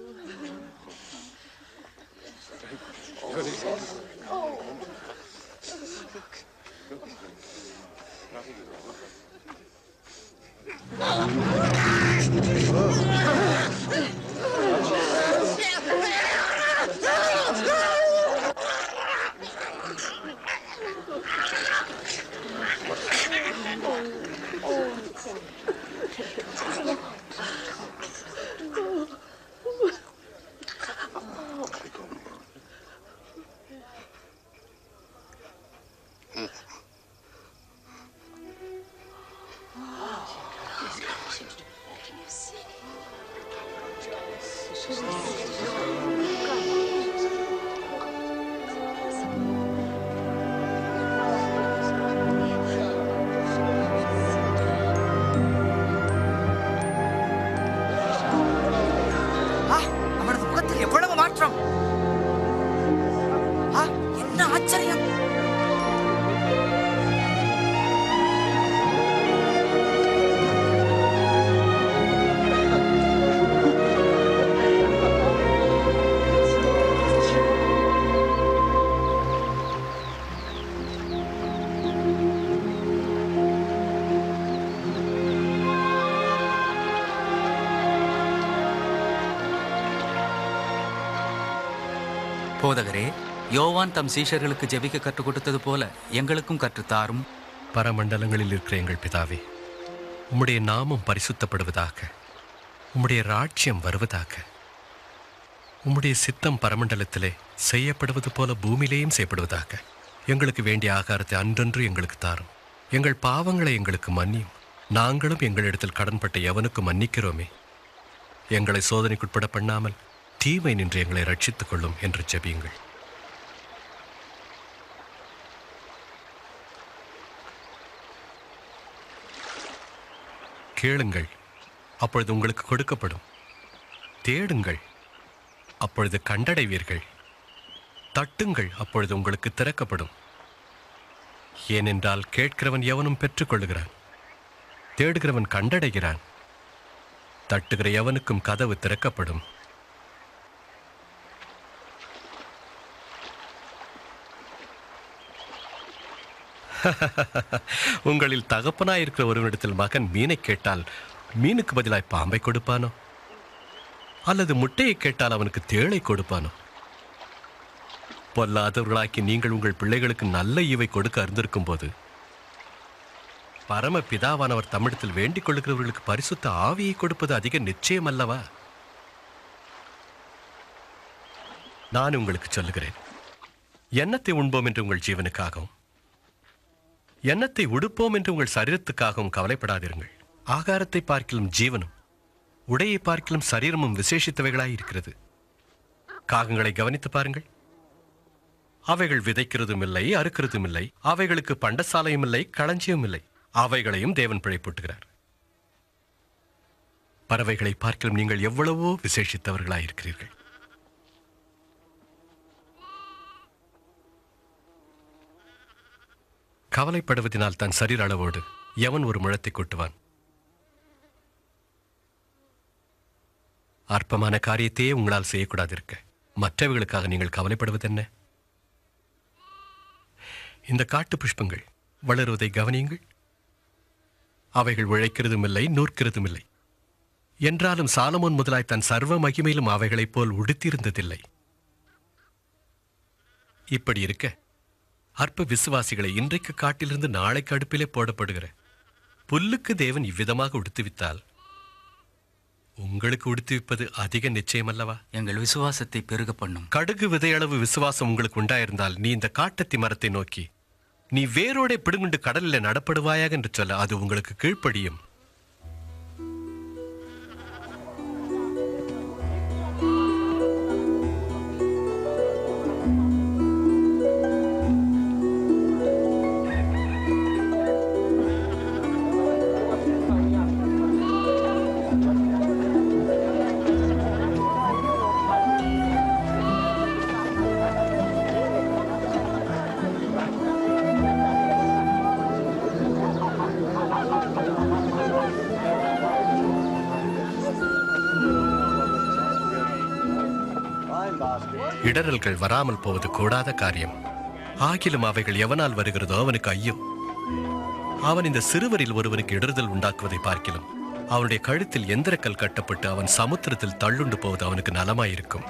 Speaker 4: ஆ, அவனது முகத்தில் எவ்வளவு மாற்றம் ஆ, என்ன ஆச்சரியம்
Speaker 1: போதகரே யோவான் தம் சீஷர்களுக்கு ஜெபிக்க கற்றுக் கொடுத்தது போல எங்களுக்கும் கற்றுத்தாரும்
Speaker 15: பரமண்டலங்களில் இருக்கிற எங்கள் பிதாவே உம்முடைய நாமம் பரிசுத்தப்படுவதாக உம்முடைய ராஜ்யம் வருவதாக உம்முடைய சித்தம் பரமண்டலத்திலே செய்யப்படுவது போல பூமியிலேயும் செய்யப்படுவதாக எங்களுக்கு வேண்டிய ஆகாரத்தை அன்றன்று எங்களுக்கு தாரும் எங்கள் பாவங்களை எங்களுக்கு மன்னியும் நாங்களும் எங்களிடத்தில் கடன்பட்ட எவனுக்கு மன்னிக்கிறோமே எங்களை சோதனைக்குட்பட பண்ணாமல் தீமை நின்று எங்களை ரட்சித்துக் கொள்ளும் என்று ஜெபியுங்கள் கேளுங்கள் அப்பொழுது உங்களுக்கு கொடுக்கப்படும் தேடுங்கள் அப்பொழுது கண்டடைவீர்கள் தட்டுங்கள் அப்பொழுது உங்களுக்கு திறக்கப்படும் ஏனென்றால் கேட்கிறவன் எவனும் பெற்றுக்கொள்ளுகிறான் தேடுகிறவன் கண்டடைகிறான் தட்டுகிற எவனுக்கும் கதவு திறக்கப்படும் உங்களில் தகப்பனாய் இருக்கிற ஒருவனிடத்தில் மகன் மீனை கேட்டால் மீனுக்கு பதிலாய் பாம்பை கொடுப்பானோ அல்லது முட்டையை கேட்டால் அவனுக்கு தேளை கொடுப்பானோ பொல்லாதவர்களாக்கி நீங்கள் உங்கள் பிள்ளைகளுக்கு நல்ல ஈவை கொடுக்க அறிந்திருக்கும் போது பரம பிதாவானவர் தம்மிடத்தில் வேண்டிக் கொள்கிறவர்களுக்கு பரிசுத்த ஆவியை கொடுப்பது அதிக நிச்சயம் அல்லவா நான் உங்களுக்கு சொல்லுகிறேன் எண்ணத்தை உண்போம் என்று உங்கள் ஜீவனுக்காகவும் எண்ணத்தை உடுப்போம் என்று உங்கள் சரீரத்துக்காகவும் கவலைப்படாதிருங்கள் ஆகாரத்தை பார்க்கிலும் ஜீவனும் உடையை பார்க்கிலும் சரீரமும் விசேஷித்தவைகளாய் இருக்கிறது காகங்களை கவனித்து பாருங்கள் அவைகள் விதைக்கிறதும் இல்லை அறுக்கிறதும் இல்லை அவைகளுக்கு பண்டசாலையும் இல்லை களஞ்சியம் இல்லை அவைகளையும் தேவன் பிழைப்பூட்டுகிறார் பறவைகளை பார்க்கிலும் நீங்கள் எவ்வளவோ விசேஷித்தவர்களாயிருக்கிறீர்கள் கவலைப்படுவதனால் தன் சரீர அளவோடு எவன் ஒரு முழத்தை கொட்டுவான் அற்பமான காரியத்தையே உங்களால் செய்யக்கூடாதிருக்க மற்றவைகளுக்காக நீங்கள் கவலைப்படுவதென்ன இந்த காட்டு புஷ்பங்கள் வளருவதை கவனியுங்கள் அவைகள் உழைக்கிறதும் இல்லை நூற்கிறதும் இல்லை என்றாலும் சாலமோன் முதலாய் தன் சர்வ மகிமையிலும் அவைகளைப் போல் உடுத்தியிருந்ததில்லை இப்படி இருக்க அற்ப விசுவாசிகளை இன்றைக்கு காட்டிலிருந்து நாளைக்கு அடுப்பிலே போடப்படுகிற புல்லுக்கு தேவன் இவ்விதமாக உடுத்துவித்தால் உங்களுக்கு உடுத்துவிப்பது அதிக நிச்சயம் அல்லவா
Speaker 1: எங்கள் விசுவாசத்தை பெருக பண்ணும்
Speaker 15: கடுகு விதையளவு விசுவாசம் உங்களுக்கு உண்டாயிருந்தால் நீ இந்த காட்டத்தி மரத்தை நோக்கி நீ வேரோட பிடுங்குண்டு கடலில் நடப்படுவாயாக என்று சொல்ல அது உங்களுக்கு கீழ்ப்படியும் இடரல்கள் வராமல் போவது கூடாத காரியம் ஆகிலும் அவைகள் எவனால் வருகிறதோ அவனுக்கு ஐயோ அவன் இந்த சிறுவரில் ஒருவனுக்கு இடறுதல் உண்டாக்குவதை பார்க்கிலும் அவனுடைய கழுத்தில் எந்திரக்கல் கட்டப்பட்டு அவன் சமுத்திரத்தில் தள்ளுண்டு போவது அவனுக்கு நலமாயிருக்கும்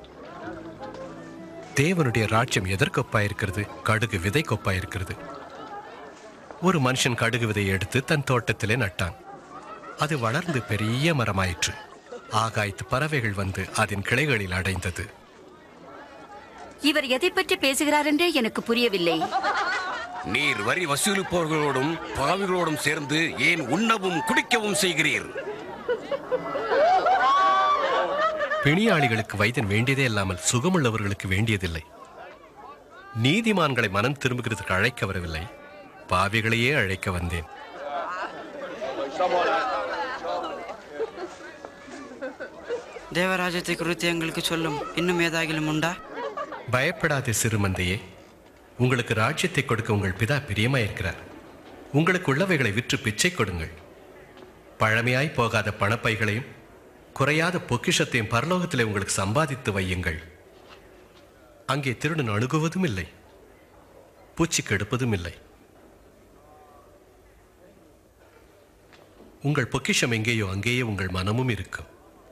Speaker 15: தேவனுடைய ராஜ்யம் எதற்கொப்பாயிருக்கிறது கடுகு விதை கொப்பாயிருக்கிறது ஒரு மனுஷன் கடுகு விதையை எடுத்து தன் தோட்டத்திலே நட்டான் அது வளர்ந்து பெரிய மரமாயிற்று ஆகாயத்து பறவைகள் வந்து அதன் கிளைகளில் அடைந்தது
Speaker 13: இவர் எதை பற்றி பேசுகிறார் என்றே எனக்கு புரியவில்லை
Speaker 20: நீர் வரி வசூலிப்பவர்களோடும் பாவிகளோடும் சேர்ந்து ஏன் உண்ணவும் குடிக்கவும் செய்கிறீர்
Speaker 15: பிணியாளிகளுக்கு வைத்தியன் வேண்டியதே இல்லாமல் சுகமுள்ளவர்களுக்கு வேண்டியதில்லை நீதிமான்களை மனம் திரும்புகிறதுக்கு அழைக்க வரவில்லை பாவிகளையே அழைக்க வந்தேன்
Speaker 8: தேவராஜ்யத்தை குறித்து எங்களுக்கு சொல்லும் இன்னும் ஏதாகிலும் உண்டா
Speaker 15: பயப்படாதே சிறுமந்தையே உங்களுக்கு ராஜ்யத்தை கொடுக்க உங்கள் பிதா பிரியமாயிருக்கிறார் உங்களுக்கு உள்ளவைகளை விற்று பிச்சை கொடுங்கள் பழமையாய் போகாத பணப்பைகளையும் குறையாத பொக்கிஷத்தையும் பரலோகத்திலே உங்களுக்கு சம்பாதித்து வையுங்கள் அங்கே திருடன் அணுகுவதும் இல்லை பூச்சி கெடுப்பதும் இல்லை உங்கள் பொக்கிஷம் எங்கேயோ அங்கேயே உங்கள் மனமும் இருக்கும்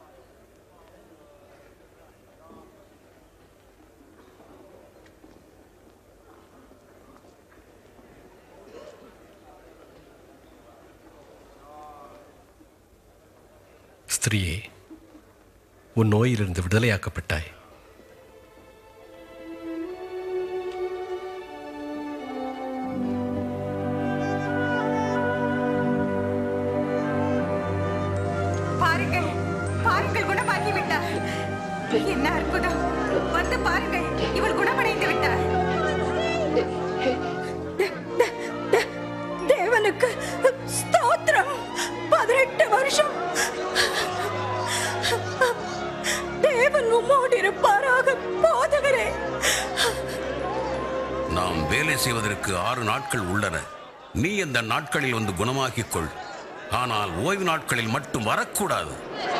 Speaker 15: ஸ்திரீயே உன் நோயிலிருந்து விடுதலையாக்கப்பட்டாய்
Speaker 5: பாருங்கள் பாருங்கள் குணமாகி விட்டார் என்ன அற்புதம் வந்து பாருங்கள் இவர் குணமடைந்து விட்டார்
Speaker 19: தேவனுக்கு ஸ்தோத்திரம் பதினெட்டு வருஷம் தேவன் உம்மோடு இருப்பாராக போதகரே
Speaker 20: நாம் வேலை செய்வதற்கு ஆறு நாட்கள் உள்ளன நீ இந்த நாட்களில் வந்து குணமாக்கிக் கொள் ஆனால் ஓய்வு நாட்களில் மட்டும் வரக்கூடாது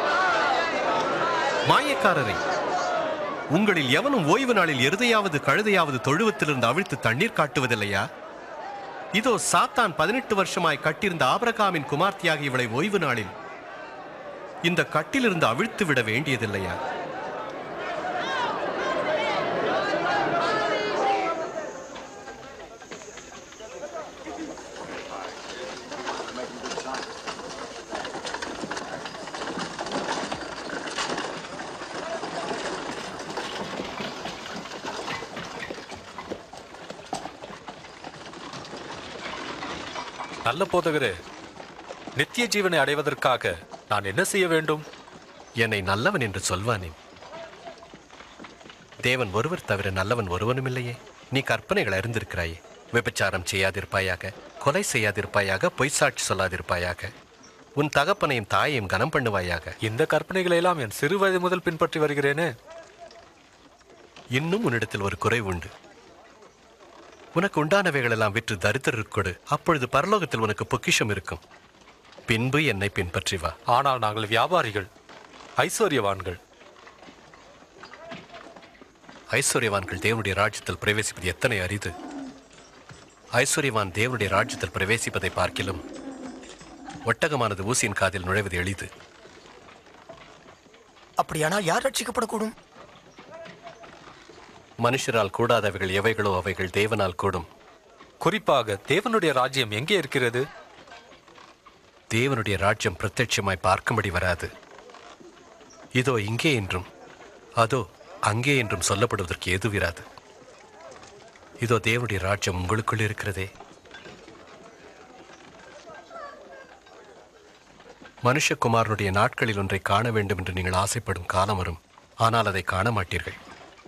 Speaker 15: மாயக்காரரை உங்களில் எவனும் ஓய்வு நாளில் எருதையாவது கழுதையாவது தொழுவத்திலிருந்து அவிழ்த்து தண்ணீர் காட்டுவதில்லையா இதோ சாத்தான் பதினெட்டு வருஷமாய் கட்டியிருந்த ஆபிரகாமின் குமார்த்தியாக இவளை ஓய்வு நாளில் இந்த கட்டிலிருந்து அவிழ்த்து விட வேண்டியதில்லையா
Speaker 9: நல்ல போதகரே நித்திய ஜீவனை அடைவதற்காக நான் என்ன செய்ய வேண்டும்
Speaker 15: என்னை நல்லவன் என்று சொல்வானேன் தேவன் ஒருவர் தவிர நல்லவன் ஒருவனும் இல்லையே நீ கற்பனைகள் அறிந்திருக்கிறாயே விபச்சாரம் செய்யாதிருப்பாயாக கொலை செய்யாதிருப்பாயாக பொய் சாட்சி சொல்லாதிருப்பாயாக உன் தகப்பனையும் தாயையும் கனம் பண்ணுவாயாக
Speaker 9: இந்த கற்பனைகளை எல்லாம் என் சிறு வயது முதல் பின்பற்றி வருகிறேனே
Speaker 15: இன்னும் உன்னிடத்தில் ஒரு குறை உண்டு உனக்கு உண்டானவைகள் எல்லாம் விற்று தரித்திரருக்கு கொடு அப்பொழுது பரலோகத்தில் உனக்கு பொக்கிஷம் இருக்கும் பின்பு என்னை பின்பற்றி வா
Speaker 9: ஆனால் நாங்கள் வியாபாரிகள் ஐஸ்வர்யவான்கள்
Speaker 15: ஐஸ்வர்யவான்கள் தேவனுடைய ராஜ்யத்தில் பிரவேசிப்பது எத்தனை அரிது ஐஸ்வர்யவான் தேவனுடைய ராஜ்யத்தில் பிரவேசிப்பதை பார்க்கிலும் ஒட்டகமானது ஊசியின் காதில் நுழைவது எளிது
Speaker 14: அப்படியானால் யார் ரட்சிக்கப்படக்கூடும்
Speaker 15: மனுஷரால் கூடாதவைகள் எவைகளோ அவைகள் தேவனால் கூடும்
Speaker 9: குறிப்பாக தேவனுடைய ராஜ்யம் எங்கே இருக்கிறது
Speaker 15: தேவனுடைய ராஜ்யம் பிரத்யட்சமாய் பார்க்கும்படி வராது இதோ இங்கே என்றும் அதோ அங்கே என்றும் சொல்லப்படுவதற்கு எதுவிராது இதோ தேவனுடைய ராஜ்யம் உங்களுக்குள் இருக்கிறதே மனுஷகுமாரனுடைய நாட்களில் ஒன்றை காண வேண்டும் என்று நீங்கள் ஆசைப்படும் காலம் வரும் ஆனால் அதை காண மாட்டீர்கள்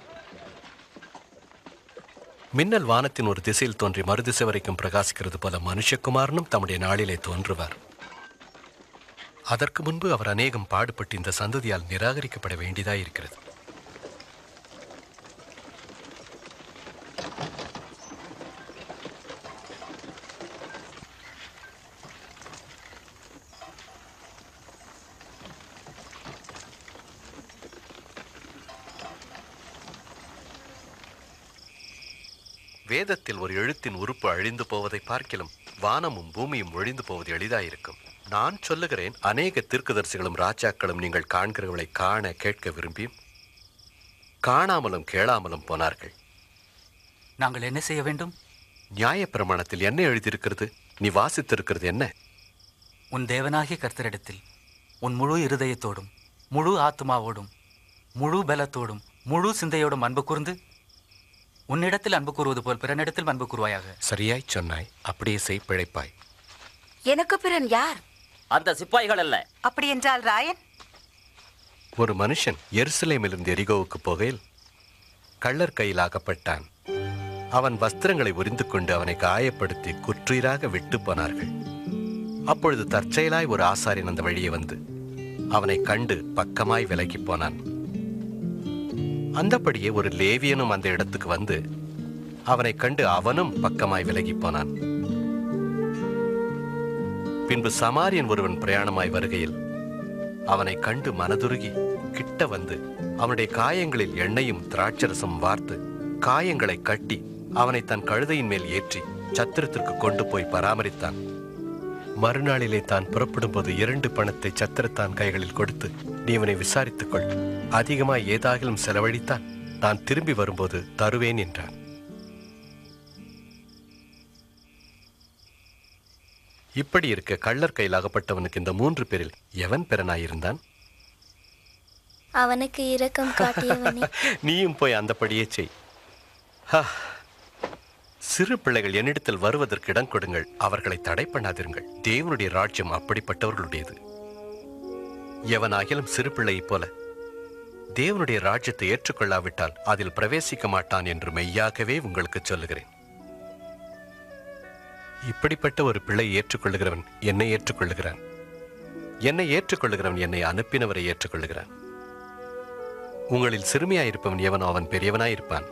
Speaker 15: மின்னல் வானத்தின் ஒரு திசையில் தோன்றி மறுதிசை வரைக்கும் பிரகாசிக்கிறது போல மனுஷகுமாரனும் தம்முடைய நாளிலே தோன்றுவார் அதற்கு முன்பு அவர் அநேகம் பாடுபட்டு இந்த சந்ததியால் நிராகரிக்கப்பட வேண்டியதாயிருக்கிறது வேதத்தில் ஒரு எழுத்தின் உறுப்பு அழிந்து போவதை பார்க்கிலும் வானமும் பூமியும் ஒழிந்து போவது எளிதாயிருக்கும் நான் சொல்லுகிறேன் அநேக தீர்க்கதரிசிகளும் ராஜாக்களும் நீங்கள் காண்கிறவளை காண கேட்க விரும்பியும் காணாமலும் கேளாமலும் போனார்கள்
Speaker 1: நாங்கள் என்ன செய்ய வேண்டும்
Speaker 15: நியாயப்பிரமாணத்தில் என்ன எழுதியிருக்கிறது நீ வாசித்திருக்கிறது என்ன
Speaker 1: உன் தேவனாகிய கர்த்தரிடத்தில் உன் முழு இருதயத்தோடும் முழு ஆத்மாவோடும் முழு பலத்தோடும் முழு சிந்தையோடும் அன்பு கூர்ந்து உன்னிடத்தில் அன்பு கூறுவது போல் பிறனிடத்தில் அன்பு கூறுவாயாக
Speaker 15: சரியாய் சொன்னாய் அப்படியே செய் பிழைப்பாய்
Speaker 13: எனக்கு பிறன் யார்
Speaker 16: அந்த சிப்பாய்கள் அல்ல
Speaker 5: அப்படி என்றால் ராயன்
Speaker 15: ஒரு மனுஷன் எருசலேமிலிருந்து எரிகோவுக்கு போகையில் கள்ளர் கையில் ஆகப்பட்டான் அவன் வஸ்திரங்களை உரிந்து கொண்டு அவனை காயப்படுத்தி குற்றீராக விட்டு போனார்கள் அப்பொழுது தற்செயலாய் ஒரு ஆசாரியன் அந்த வழியே வந்து அவனை கண்டு பக்கமாய் விலகி போனான் அந்தபடியே ஒரு லேவியனும் அந்த இடத்துக்கு வந்து அவனை கண்டு அவனும் பக்கமாய் விலகி போனான் பின்பு சமாரியன் ஒருவன் பிரயாணமாய் வருகையில் அவனை கண்டு மனதுருகி கிட்ட வந்து அவனுடைய காயங்களில் எண்ணெயும் திராட்சரசம் வார்த்து காயங்களை கட்டி அவனை தன் கழுதையின் மேல் ஏற்றி சத்திரத்திற்கு கொண்டு போய் பராமரித்தான் மறுநாளிலே தான் புறப்படும் போது இரண்டு பணத்தை சத்திரத்தான் கைகளில் கொடுத்து நீ இவனை விசாரித்துக் கொள் அதிகமாய் ஏதாகிலும் செலவழித்தான் நான் திரும்பி வரும்போது தருவேன் என்றான் இப்படி இருக்க கள்ளர் கையில் அகப்பட்டவனுக்கு இந்த மூன்று பேரில் எவன் பிறனாயிருந்தான்
Speaker 23: அவனுக்கு இரக்கம் காட்டியவனே
Speaker 15: நீயும் போய் அந்தபடியே செய் ஹா. சிறு பிள்ளைகள் என்னிடத்தில் வருவதற்கு இடம் கொடுங்கள் அவர்களை தடை பண்ணாதிருங்கள் தேவனுடைய ராஜ்யம் அப்படிப்பட்டவர்களுடையது எவனாகிலும் சிறு பிள்ளையைப் போல தேவனுடைய ராஜ்யத்தை ஏற்றுக்கொள்ளாவிட்டால் அதில் பிரவேசிக்க மாட்டான் என்று மெய்யாகவே உங்களுக்கு சொல்லுகிறேன் இப்படிப்பட்ட ஒரு பிள்ளை ஏற்றுக்கொள்ளுகிறவன் என்னை ஏற்றுக்கொள்ளுகிறான் என்னை ஏற்றுக்கொள்ளுகிறவன் என்னை அனுப்பினவரை ஏற்றுக்கொள்ளுகிறான் உங்களில் சிறுமியாயிருப்பவன் எவனோ அவன் பெரியவனாயிருப்பான்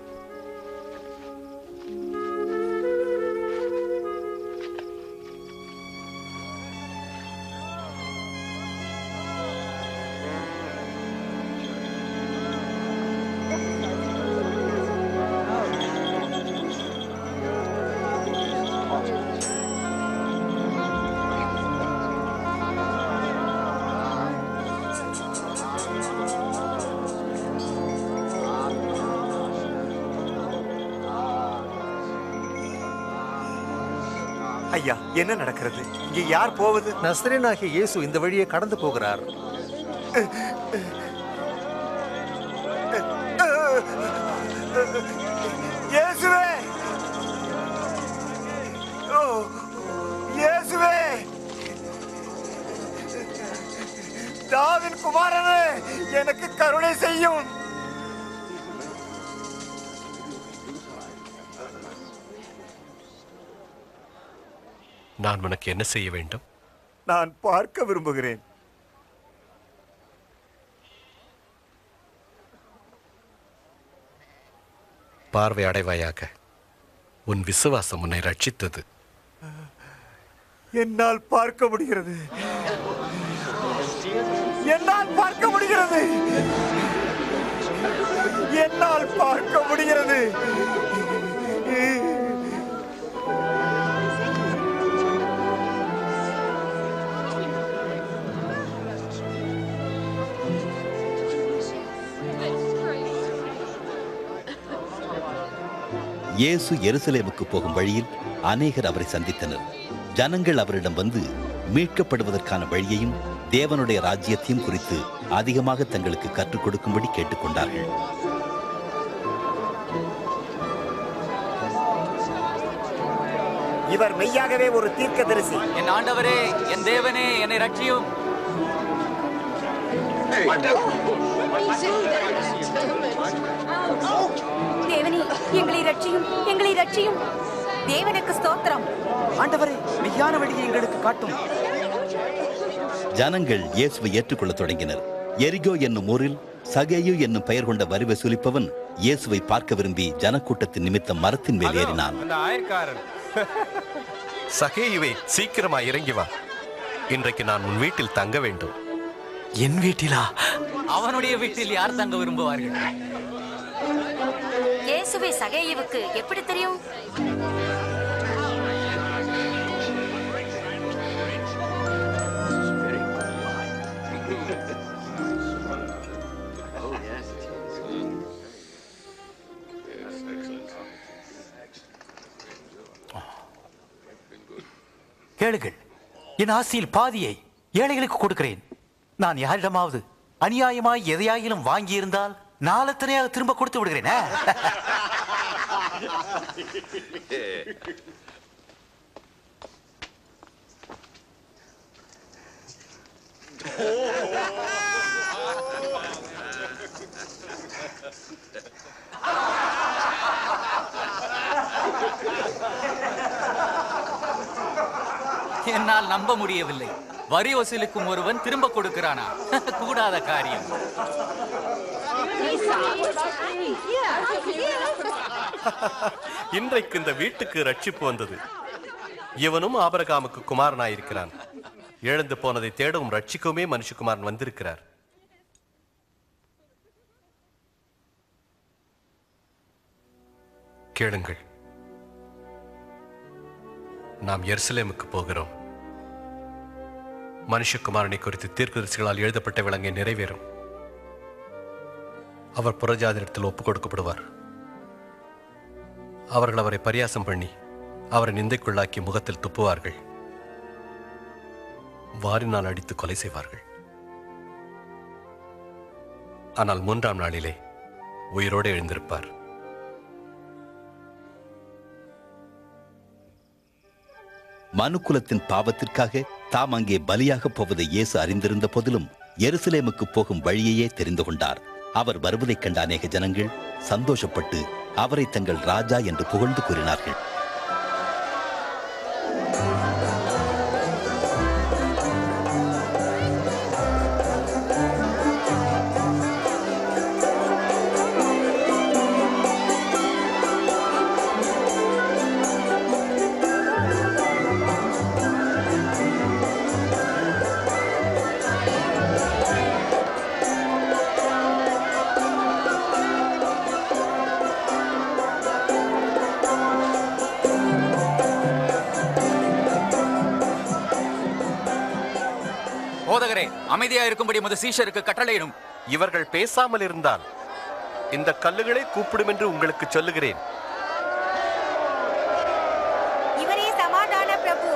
Speaker 12: ஐயா என்ன நடக்கிறது இங்கே யார் போவது
Speaker 24: நஸ்ரேனாகிய இயேசு இந்த வழியே கடந்து போகிறார்
Speaker 12: இயேசுவே ஓ இயேசுவே எனக்கு கருணை செய்யும்
Speaker 15: நான் உனக்கு என்ன செய்ய வேண்டும்
Speaker 12: நான் பார்க்க விரும்புகிறேன்
Speaker 15: பார்வை அடைவாயாக உன் விசுவாசம் உன்னை ரட்சித்தது
Speaker 12: என்னால் பார்க்க முடிகிறது என்னால் பார்க்க முடிகிறது என்னால் பார்க்க முடிகிறது
Speaker 2: இயேசு எருசலேமுக்கு போகும் வழியில் அநேகர் அவரை சந்தித்தனர் ஜனங்கள் அவரிடம் வந்து மீட்கப்படுவதற்கான வழியையும் தேவனுடைய ராஜ்யத்தையும் குறித்து அதிகமாக தங்களுக்கு கற்றுக் கொடுக்கும்படி கேட்டுக்கொண்டார்கள்
Speaker 12: இவர் மெய்யாகவே ஒரு தீர்க்கதரிசி
Speaker 1: என் ஆண்டவரே என் தேவனே என்னை ரட்சியும்
Speaker 5: தேவனே எங்களை ரட்சியும் எங்களை ரட்சியும் தேவனுக்கு ஸ்தோத்திரம்
Speaker 1: ஆண்டவரே மெய்யான வழியை எங்களுக்கு காட்டும்
Speaker 2: ஜனங்கள் இயேசுவை ஏற்றுக்கொள்ளத் தொடங்கினர் எரிகோ என்னும் ஊரில் சகேயு என்னும் பெயர் கொண்ட வரி வசூலிப்பவன் இயேசுவை பார்க்க விரும்பி ஜனக்கூட்டத்தின் நிமித்தம் மரத்தின் மேல் ஏறினான்
Speaker 15: அந்த ஆயக்காரன் சகேயுவே சீக்கிரமா இறங்கி வா இன்றைக்கு நான் உன் வீட்டில் தங்க வேண்டும்
Speaker 4: என் வீட்டிலா
Speaker 1: அவனுடைய வீட்டில் யார் தங்க விரும்புவார்கள்
Speaker 13: இயேசுவை சகேயுவுக்கு எப்படி தெரியும்
Speaker 4: கேளுங்கள் என் ஆசையில் பாதியை ஏழைகளுக்கு கொடுக்கிறேன் நான் யாரிடமாவது அநியாயமாய் எதையாயிலும் வாங்கியிருந்தால் நாளத்தனையாக திரும்ப கொடுத்து விடுகிறேன் ஆ?
Speaker 1: என்னால் நம்ப முடியவில்லை வரி வசூலிக்கும் ஒருவன் திரும்ப கொடுக்கிறானா கூடாத காரியம்
Speaker 15: இன்றைக்கு இந்த வீட்டுக்கு ரட்சிப்பு வந்தது இவனும் ஆபரகாமுக்கு குமாரனாயிருக்கிறான் இழந்து போனதை தேடவும் ரட்சிக்கவுமே மனுஷகுமாரன் வந்திருக்கிறார் கேளுங்கள் நாம் எருசலேமுக்கு போகிறோம் மனுஷகுமாரனை குறித்து தீர்க்கதரிசிகளால் எழுதப்பட்ட விலங்கை நிறைவேறும் அவர் புறஜாதிடத்தில் ஒப்புக் கொடுக்கப்படுவார் அவர்கள் அவரை பரியாசம் பண்ணி அவரை நிந்தைக்குள்ளாக்கி முகத்தில் துப்புவார்கள் வாரினால் அடித்து கொலை செய்வார்கள் ஆனால் மூன்றாம் நாளிலே உயிரோடு எழுந்திருப்பார்
Speaker 2: மனுக்குலத்தின் பாவத்திற்காக தாம் அங்கே பலியாக போவதை இயேசு அறிந்திருந்த போதிலும் எருசலேமுக்கு போகும் வழியையே தெரிந்து கொண்டார் அவர் வருவதைக் கண்ட அநேக ஜனங்கள் சந்தோஷப்பட்டு அவரை தங்கள் ராஜா என்று புகழ்ந்து கூறினார்கள்
Speaker 1: போதகரே அமைதியா இருக்கும்படி முத சீஷருக்கு கட்டளையிடும்
Speaker 15: இவர்கள் பேசாமல் இருந்தால் இந்த கல்லுகளை கூப்பிடும் என்று உங்களுக்கு சொல்லுகிறேன்
Speaker 5: இவரே சமாதான பிரபு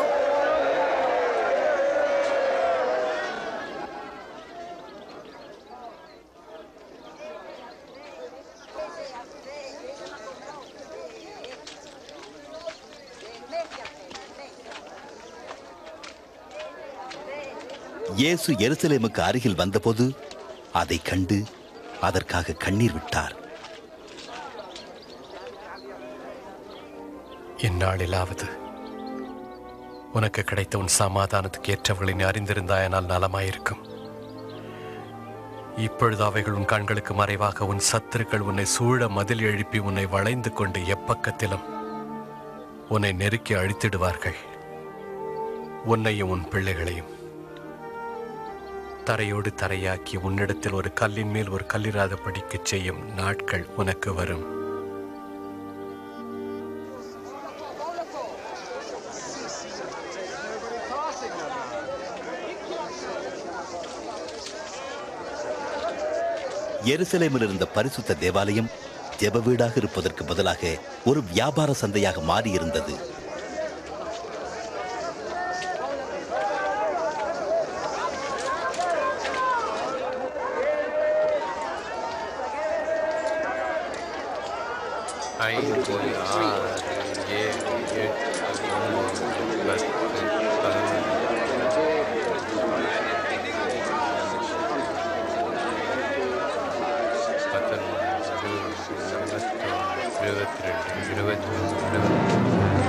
Speaker 2: இயேசு எருசலேமுக்கு அருகில் வந்தபோது அதை கண்டு அதற்காக கண்ணீர் விட்டார்
Speaker 15: இந்நாளிலாவது உனக்கு கிடைத்த உன் சமாதானத்துக்கு ஏற்றவர்களை நீ அறிந்திருந்தாயனால் நலமாயிருக்கும் இப்பொழுது அவைகள் உன் கண்களுக்கு மறைவாக உன் சத்துருக்கள் உன்னை சூழ மதில் எழுப்பி உன்னை வளைந்து கொண்டு எப்பக்கத்திலும் உன்னை நெருக்கி அழித்திடுவார்கள் உன்னையும் உன் பிள்ளைகளையும் தரையோடு தரையாக்கி உன்னிடத்தில் ஒரு கல்லின் மேல் ஒரு கல்லிராத படிக்கச் செய்யும் நாட்கள் உனக்கு வரும்
Speaker 2: எருசலேமில் இருந்த பரிசுத்த தேவாலயம் ஜெப வீடாக இருப்பதற்கு பதிலாக ஒரு வியாபார சந்தையாக மாறியிருந்தது
Speaker 15: ஐந்து ஆறு ஏழு எட்டு ஒன்பது பத்து இருபத்தி ரெண்டு இருபத்தி மூணு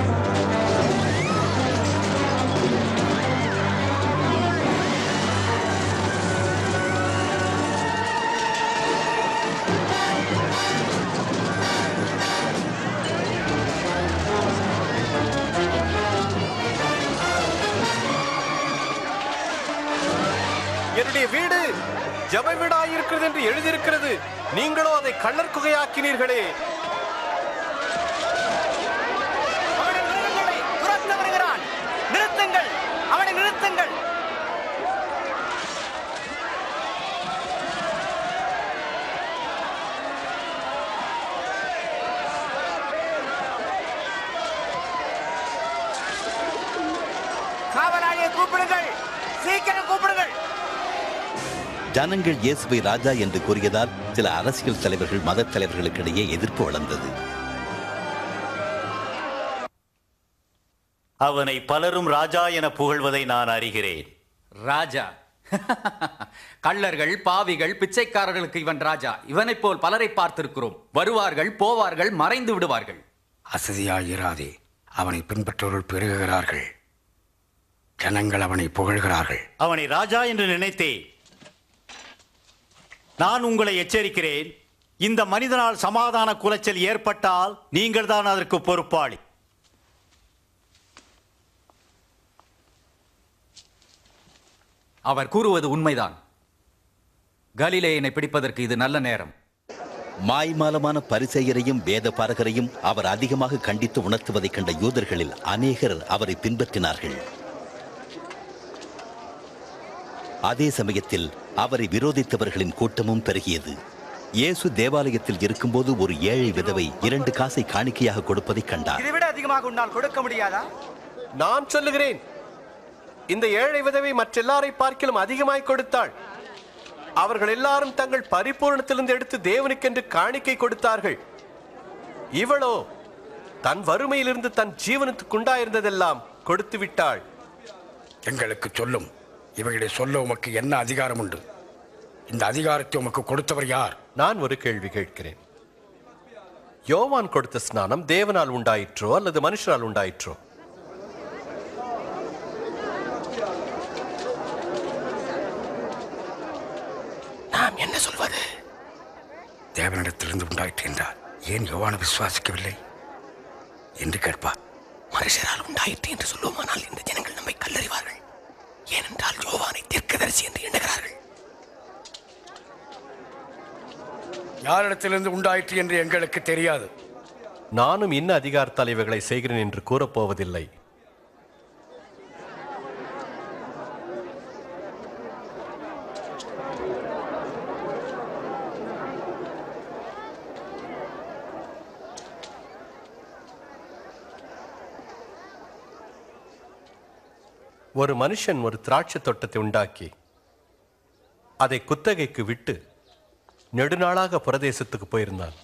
Speaker 10: என்னுடைய வீடு ஜப வீடாயிருக்கிறது என்று எழுதியிருக்கிறது நீங்களோ அதை கள்ளர் குகையாக்கினீர்களே
Speaker 17: துரத்த வருகிறான் நிறுத்துங்கள் அவனை நிறுத்துங்கள் காவலாளியை கூப்பிடுங்கள் சீக்கிரம் கூப்பிடுங்கள்
Speaker 2: ஜனங்கள் இயேசுவை ராஜா என்று கூறியதால் சில அரசியல் தலைவர்கள் மதத் தலைவர்களுக்கிடையே எதிர்ப்பு வளர்ந்தது
Speaker 4: அவனை பலரும் ராஜா என புகழ்வதை நான் அறிகிறேன்
Speaker 1: ராஜா கள்ளர்கள் பாவிகள் பிச்சைக்காரர்களுக்கு இவன் ராஜா இவனைப் போல் பலரை பார்த்திருக்கிறோம் வருவார்கள் போவார்கள் மறைந்து விடுவார்கள்
Speaker 20: அசதியாயிராதே அவனை பின்பற்றவர்கள் பெருகுகிறார்கள் ஜனங்கள் அவனை புகழ்கிறார்கள்
Speaker 4: அவனை ராஜா என்று நினைத்தேன் நான் உங்களை எச்சரிக்கிறேன் இந்த மனிதனால் சமாதான குலைச்சல் ஏற்பட்டால் நீங்கள் தான் அதற்கு பொறுப்பாளி
Speaker 1: அவர் கூறுவது உண்மைதான் கலிலேயனை பிடிப்பதற்கு இது நல்ல நேரம்
Speaker 2: மாய்மாலமான பரிசெயரையும் வேத பாரகரையும் அவர் அதிகமாக கண்டித்து உணர்த்துவதைக் கண்ட யூதர்களில் அநேகர் அவரை பின்பற்றினார்கள் அதே சமயத்தில் அவரை விரோதித்தவர்களின் கூட்டமும் பெருகியது இயேசு தேவாலயத்தில் இருக்கும்போது ஒரு ஏழை விதவை இரண்டு காசை காணிக்கையாக கொடுப்பதைக் கண்டார்
Speaker 10: இதைவிட அதிகமாக உன்னால் கொடுக்க முடியாதா நான் சொல்லுகிறேன் இந்த ஏழை விதவை மற்றெல்லாரை பார்க்கிலும் அதிகமாய் கொடுத்தாள் அவர்கள் எல்லாரும் தங்கள் பரிபூரணத்திலிருந்து எடுத்து தேவனுக்கென்று காணிக்கை கொடுத்தார்கள் இவளோ தன் வறுமையிலிருந்து தன் ஜீவனத்துக்குண்டாயிருந்ததெல்லாம் கொடுத்து விட்டாள்
Speaker 20: எங்களுக்கு சொல்லும் இவைகளை சொல்ல உமக்கு என்ன அதிகாரம் உண்டு இந்த அதிகாரத்தை உமக்கு கொடுத்தவர் யார்
Speaker 15: நான் ஒரு கேள்வி கேட்கிறேன் யோவான் கொடுத்த ஸ்நானம் தேவனால் உண்டாயிற்றோ அல்லது மனுஷரால் உண்டாயிற்றோ
Speaker 20: நாம் என்ன சொல்வது தேவனிடத்திலிருந்து உண்டாயிற்று என்றால் ஏன் யோவான விசுவாசிக்கவில்லை என்று கேட்பார்
Speaker 14: மனுஷரால் உண்டாயிற்று என்று சொல்லுவோமானால் இந்த ஜனங்கள் நம்மை கல்லறிவார்கள் ஏனென்றால் யோவானை தீர்க்கதரிசி என்று எண்ணுகிறார்கள்
Speaker 20: யாரிடத்திலிருந்து உண்டாயிற்று என்று எங்களுக்கு தெரியாது
Speaker 15: நானும் இன்ன அதிகார தலைவர்களை செய்கிறேன் என்று கூறப்போவதில்லை ஒரு மனுஷன் ஒரு திராட்சை தோட்டத்தை உண்டாக்கி அதை குத்தகைக்கு விட்டு நெடுநாளாக பிரதேசத்துக்கு போயிருந்தான்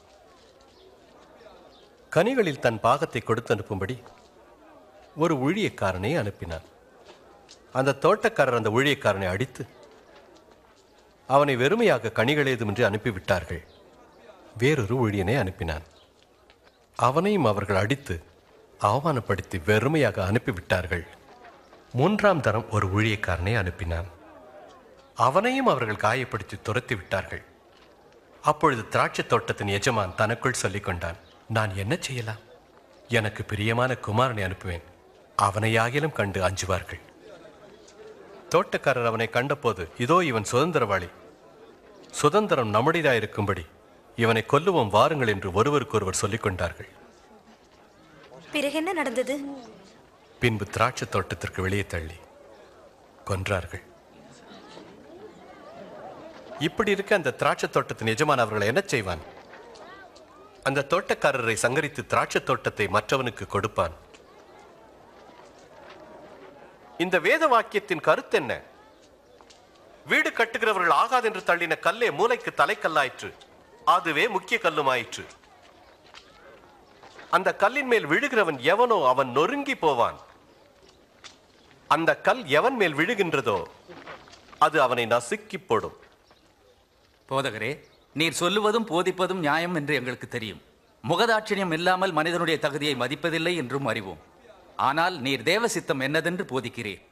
Speaker 15: கனிகளில் தன் பாகத்தை கொடுத்து அனுப்பும்படி ஒரு ஊழியக்காரனை அனுப்பினான் அந்த தோட்டக்காரர் அந்த ஊழியக்காரனை அடித்து அவனை வெறுமையாக கனிகள் ஏதுமின்றி அனுப்பிவிட்டார்கள் வேறொரு ஊழியனை அனுப்பினான் அவனையும் அவர்கள் அடித்து அவமானப்படுத்தி வெறுமையாக அனுப்பிவிட்டார்கள் மூன்றாம் தரம் ஒரு ஊழியக்காரனை அனுப்பினான் அவனையும் அவர்கள் காயப்படுத்தி துரத்தி விட்டார்கள் அப்பொழுது திராட்சை தோட்டத்தின் எஜமான் தனக்குள் சொல்லிக் கொண்டான் நான் என்ன செய்யலாம் எனக்கு பிரியமான குமாரனை அனுப்புவேன் அவனையாகிலும் கண்டு அஞ்சுவார்கள் தோட்டக்காரர் அவனை கண்டபோது இதோ இவன் சுதந்திரவாளி சுதந்திரம் நம்முடையதாயிருக்கும்படி இவனை கொல்லுவோம் வாருங்கள் என்று ஒருவருக்கொருவர் சொல்லிக் கொண்டார்கள்
Speaker 7: பிறகு என்ன நடந்தது
Speaker 15: பின்பு திராட்சை தோட்டத்திற்கு வெளியே தள்ளி கொன்றார்கள் இப்படி இருக்க அந்த திராட்சை தோட்டத்தின் எஜமான் அவர்களை என்ன செய்வான் அந்த தோட்டக்காரரை சங்கரித்து திராட்சை தோட்டத்தை மற்றவனுக்கு கொடுப்பான் இந்த வேத வாக்கியத்தின் கருத்து என்ன வீடு கட்டுகிறவர்கள் ஆகாதென்று தள்ளின கல்லே மூளைக்கு தலைக்கல்லாயிற்று அதுவே முக்கிய கல்லுமாயிற்று அந்த கல்லின் மேல் விழுகிறவன் எவனோ அவன் நொறுங்கி போவான் அந்த கல் எவன் மேல் விழுகின்றதோ அது அவனை நசுக்கி போடும்
Speaker 1: போதகரே நீர் சொல்லுவதும் போதிப்பதும் நியாயம் என்று எங்களுக்கு தெரியும் முகதாட்சிணியம் இல்லாமல் மனிதனுடைய தகுதியை மதிப்பதில்லை என்றும் அறிவோம் ஆனால் நீர் தேவ சித்தம் என்னதென்று போதிக்கிறீர்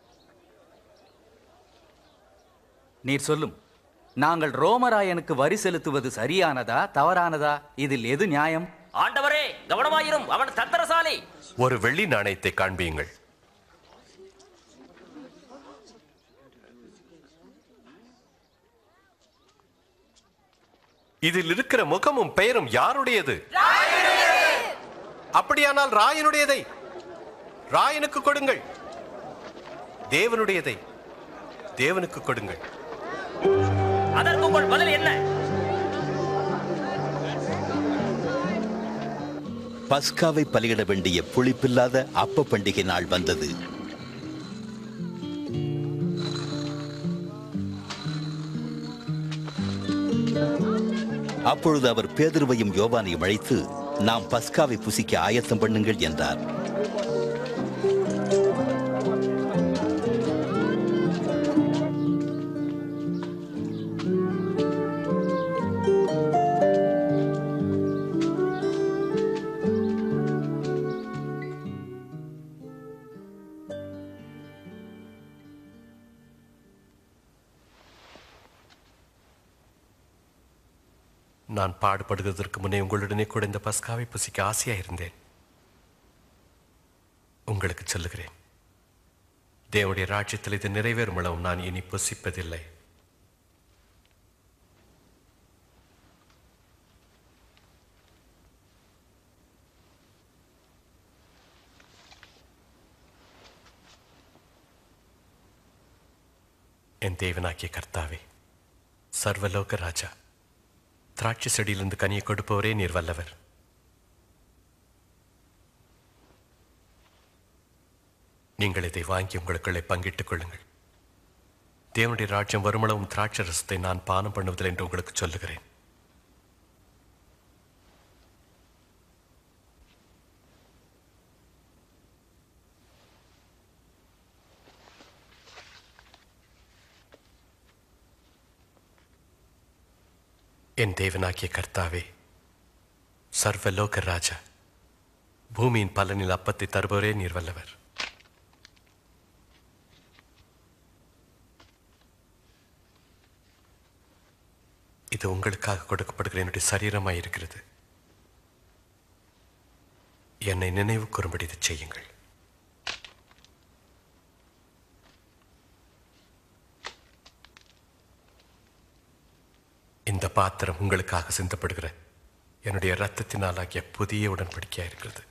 Speaker 1: நீர் சொல்லும் நாங்கள் ரோமராயனுக்கு வரி செலுத்துவது சரியானதா தவறானதா இதில் எது நியாயம்
Speaker 16: ஆண்டவரே கவனமாயிரும் அவன் தந்திரசாலி
Speaker 15: ஒரு வெள்ளி நாணயத்தை காண்பியுங்கள் இதில் இருக்கிற முகமும் பெயரும் யாருடையது அப்படியானால் ராயனுடையதை ராயனுக்கு கொடுங்கள் தேவனுடையதை தேவனுக்கு கொடுங்கள்
Speaker 16: அதற்கு உங்கள் பதில் என்ன
Speaker 2: பஸ்காவை பலியிட வேண்டிய புளிப்பில்லாத அப்ப பண்டிகை நாள் வந்தது அப்பொழுது அவர் பேதுருவையும் யோவானையும் அழைத்து நாம் பஸ்காவை புசிக்க ஆயத்தம் பண்ணுங்கள் என்றார்
Speaker 15: நான் பாடுபடுவதற்கு முன்னே உங்களுடனே கூட இந்த பஸ்காவை புசிக்க ஆசையா இருந்தேன் உங்களுக்கு சொல்லுகிறேன் தேவனுடைய ராஜ்யத்தில் இது நிறைவேறும் அளவும் நான் இனி புசிப்பதில்லை என் தேவனாகிய கர்த்தாவே சர்வலோக ராஜா திராட்சை செடியிலிருந்து கனியை கொடுப்பவரே நீர் வல்லவர் நீங்கள் இதை வாங்கி உங்களுக்குள்ளே பங்கிட்டுக் கொள்ளுங்கள் தேவனுடைய ராஜ்யம் வருமளவும் திராட்சை ரசத்தை நான் பானம் பண்ணுவதில்லை என்று உங்களுக்கு சொல்லுகிறேன் என் தேவனாகிய கர்த்தாவே சர்வலோக ராஜா பூமியின் பலனில் அப்பத்தை தருபவரே நீர் வல்லவர் இது உங்களுக்காக கொடுக்கப்படுகிற என்னுடைய சரீரமாய் இருக்கிறது என்னை நினைவு கூறும்படி இதை செய்யுங்கள் இந்த பாத்திரம் உங்களுக்காக சிந்தப்படுகிற என்னுடைய இரத்தத்தினாலாகிய புதிய உடன்படிக்கையா இருக்கிறது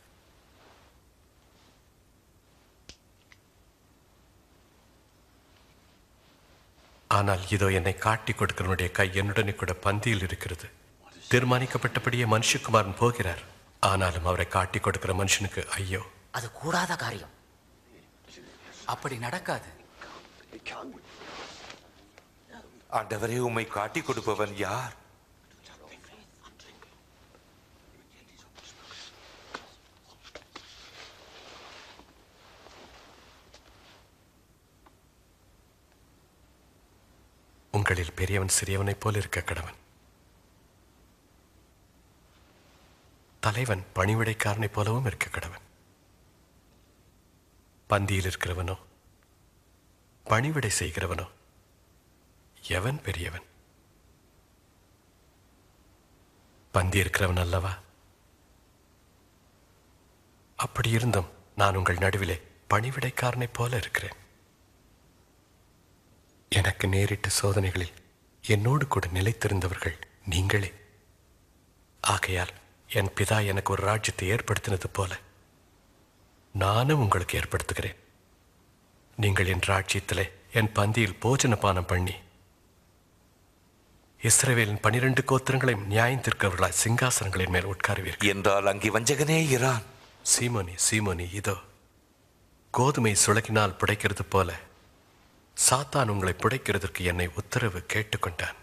Speaker 15: ஆனால் இதோ என்னை காட்டி கொடுக்கிறவனுடைய கை என்னுடனே கூட பந்தியில் இருக்கிறது தீர்மானிக்கப்பட்டபடியே மனுஷகுமாரன் போகிறார் ஆனாலும் அவரை காட்டி கொடுக்கிற மனுஷனுக்கு ஐயோ
Speaker 1: அது கூடாத காரியம் அப்படி நடக்காது
Speaker 11: ஆண்டவரே உம்மை காட்டி கொடுப்பவன் யார்
Speaker 15: உங்களில் பெரியவன் சிறியவனைப் போல் இருக்க கடவன் தலைவன் பணிவிடைக்காரனைப் போலவும் இருக்க கடவன் பந்தியில் இருக்கிறவனோ பணிவிடை செய்கிறவனோ எவன் பெரியவன் பந்தி இருக்கிறவன் அல்லவா அப்படி இருந்தும் நான் உங்கள் நடுவிலே பணிவிடைக்காரனைப் போல இருக்கிறேன் எனக்கு நேரிட்ட சோதனைகளில் என்னோடு கூட நிலைத்திருந்தவர்கள் நீங்களே ஆகையால் என் பிதா எனக்கு ஒரு ராஜ்யத்தை ஏற்படுத்தினது போல நானும் உங்களுக்கு ஏற்படுத்துகிறேன் நீங்கள் என் ராஜ்யத்திலே என் பந்தியில் போஜன பானம் பண்ணி இஸ்ரவேலின் பனிரெண்டு கோத்திரங்களையும் நியாயம் தீர்க்கிறவர்களாய் சிங்காசனங்களின் மேல் உட்காருவீர்கள்
Speaker 11: என்றால் அங்கே வஞ்சகனே இரான்
Speaker 15: சீமோனி சீமோனி இதோ கோதுமை சுளகினால் புடைக்கிறது போல சாத்தான் உங்களை புடைக்கிறதற்கு என்னை உத்தரவு கேட்டுக்கொண்டான்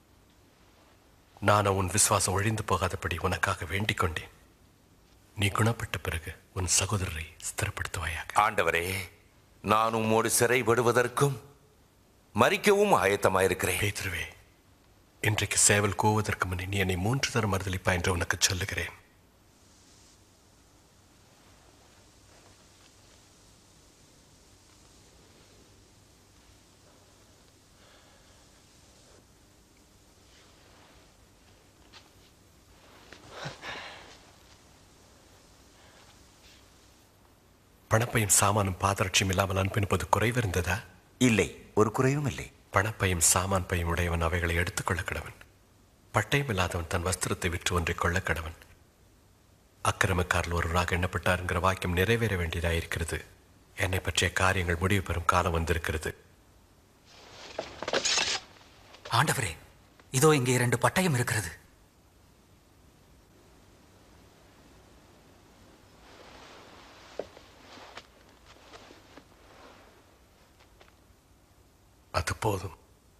Speaker 15: நான் உன் விசுவாசம் ஒழிந்து போகாதபடி உனக்காக வேண்டிக் கொண்டேன் நீ குணப்பட்ட பிறகு உன் சகோதரரை ஸ்திரப்படுத்துவாயாக
Speaker 11: ஆண்டவரே நான் உம்மோடு சிறைப்படுவதற்கும் மறிக்கவும் ஆயத்தமாயிருக்கிறேன்
Speaker 15: பேதுருவே இன்றைக்கு சேவல் கூவதற்கு முன்னே நீ என்னை மூன்று தரம் மறுதளிப்பா என்று உனக்கு சொல்லுகிறேன் பணப்பையும் சாமானும் பாதரட்சியும் இல்லாமல் அனுப்பினுப்பது குறைவு இருந்ததா
Speaker 6: இல்லை ஒரு குறைவும் இல்லை
Speaker 15: பணப்பையும் சாமான் பையும் உடையவன் அவைகளை எடுத்துக்கொள்ள கடவன் பட்டயம் இல்லாதவன் தன் வஸ்திரத்தை விற்று ஒன்றை கொள்ள கடவன் அக்கிரமக்காரில் ஒருவராக எண்ணப்பட்டார் என்கிற வாக்கியம் நிறைவேற வேண்டியதாயிருக்கிறது என்னை பற்றிய காரியங்கள் முடிவு பெறும் காலம் வந்திருக்கிறது
Speaker 1: ஆண்டவரே இதோ இங்கே இரண்டு பட்டயம் இருக்கிறது
Speaker 15: அது போதும்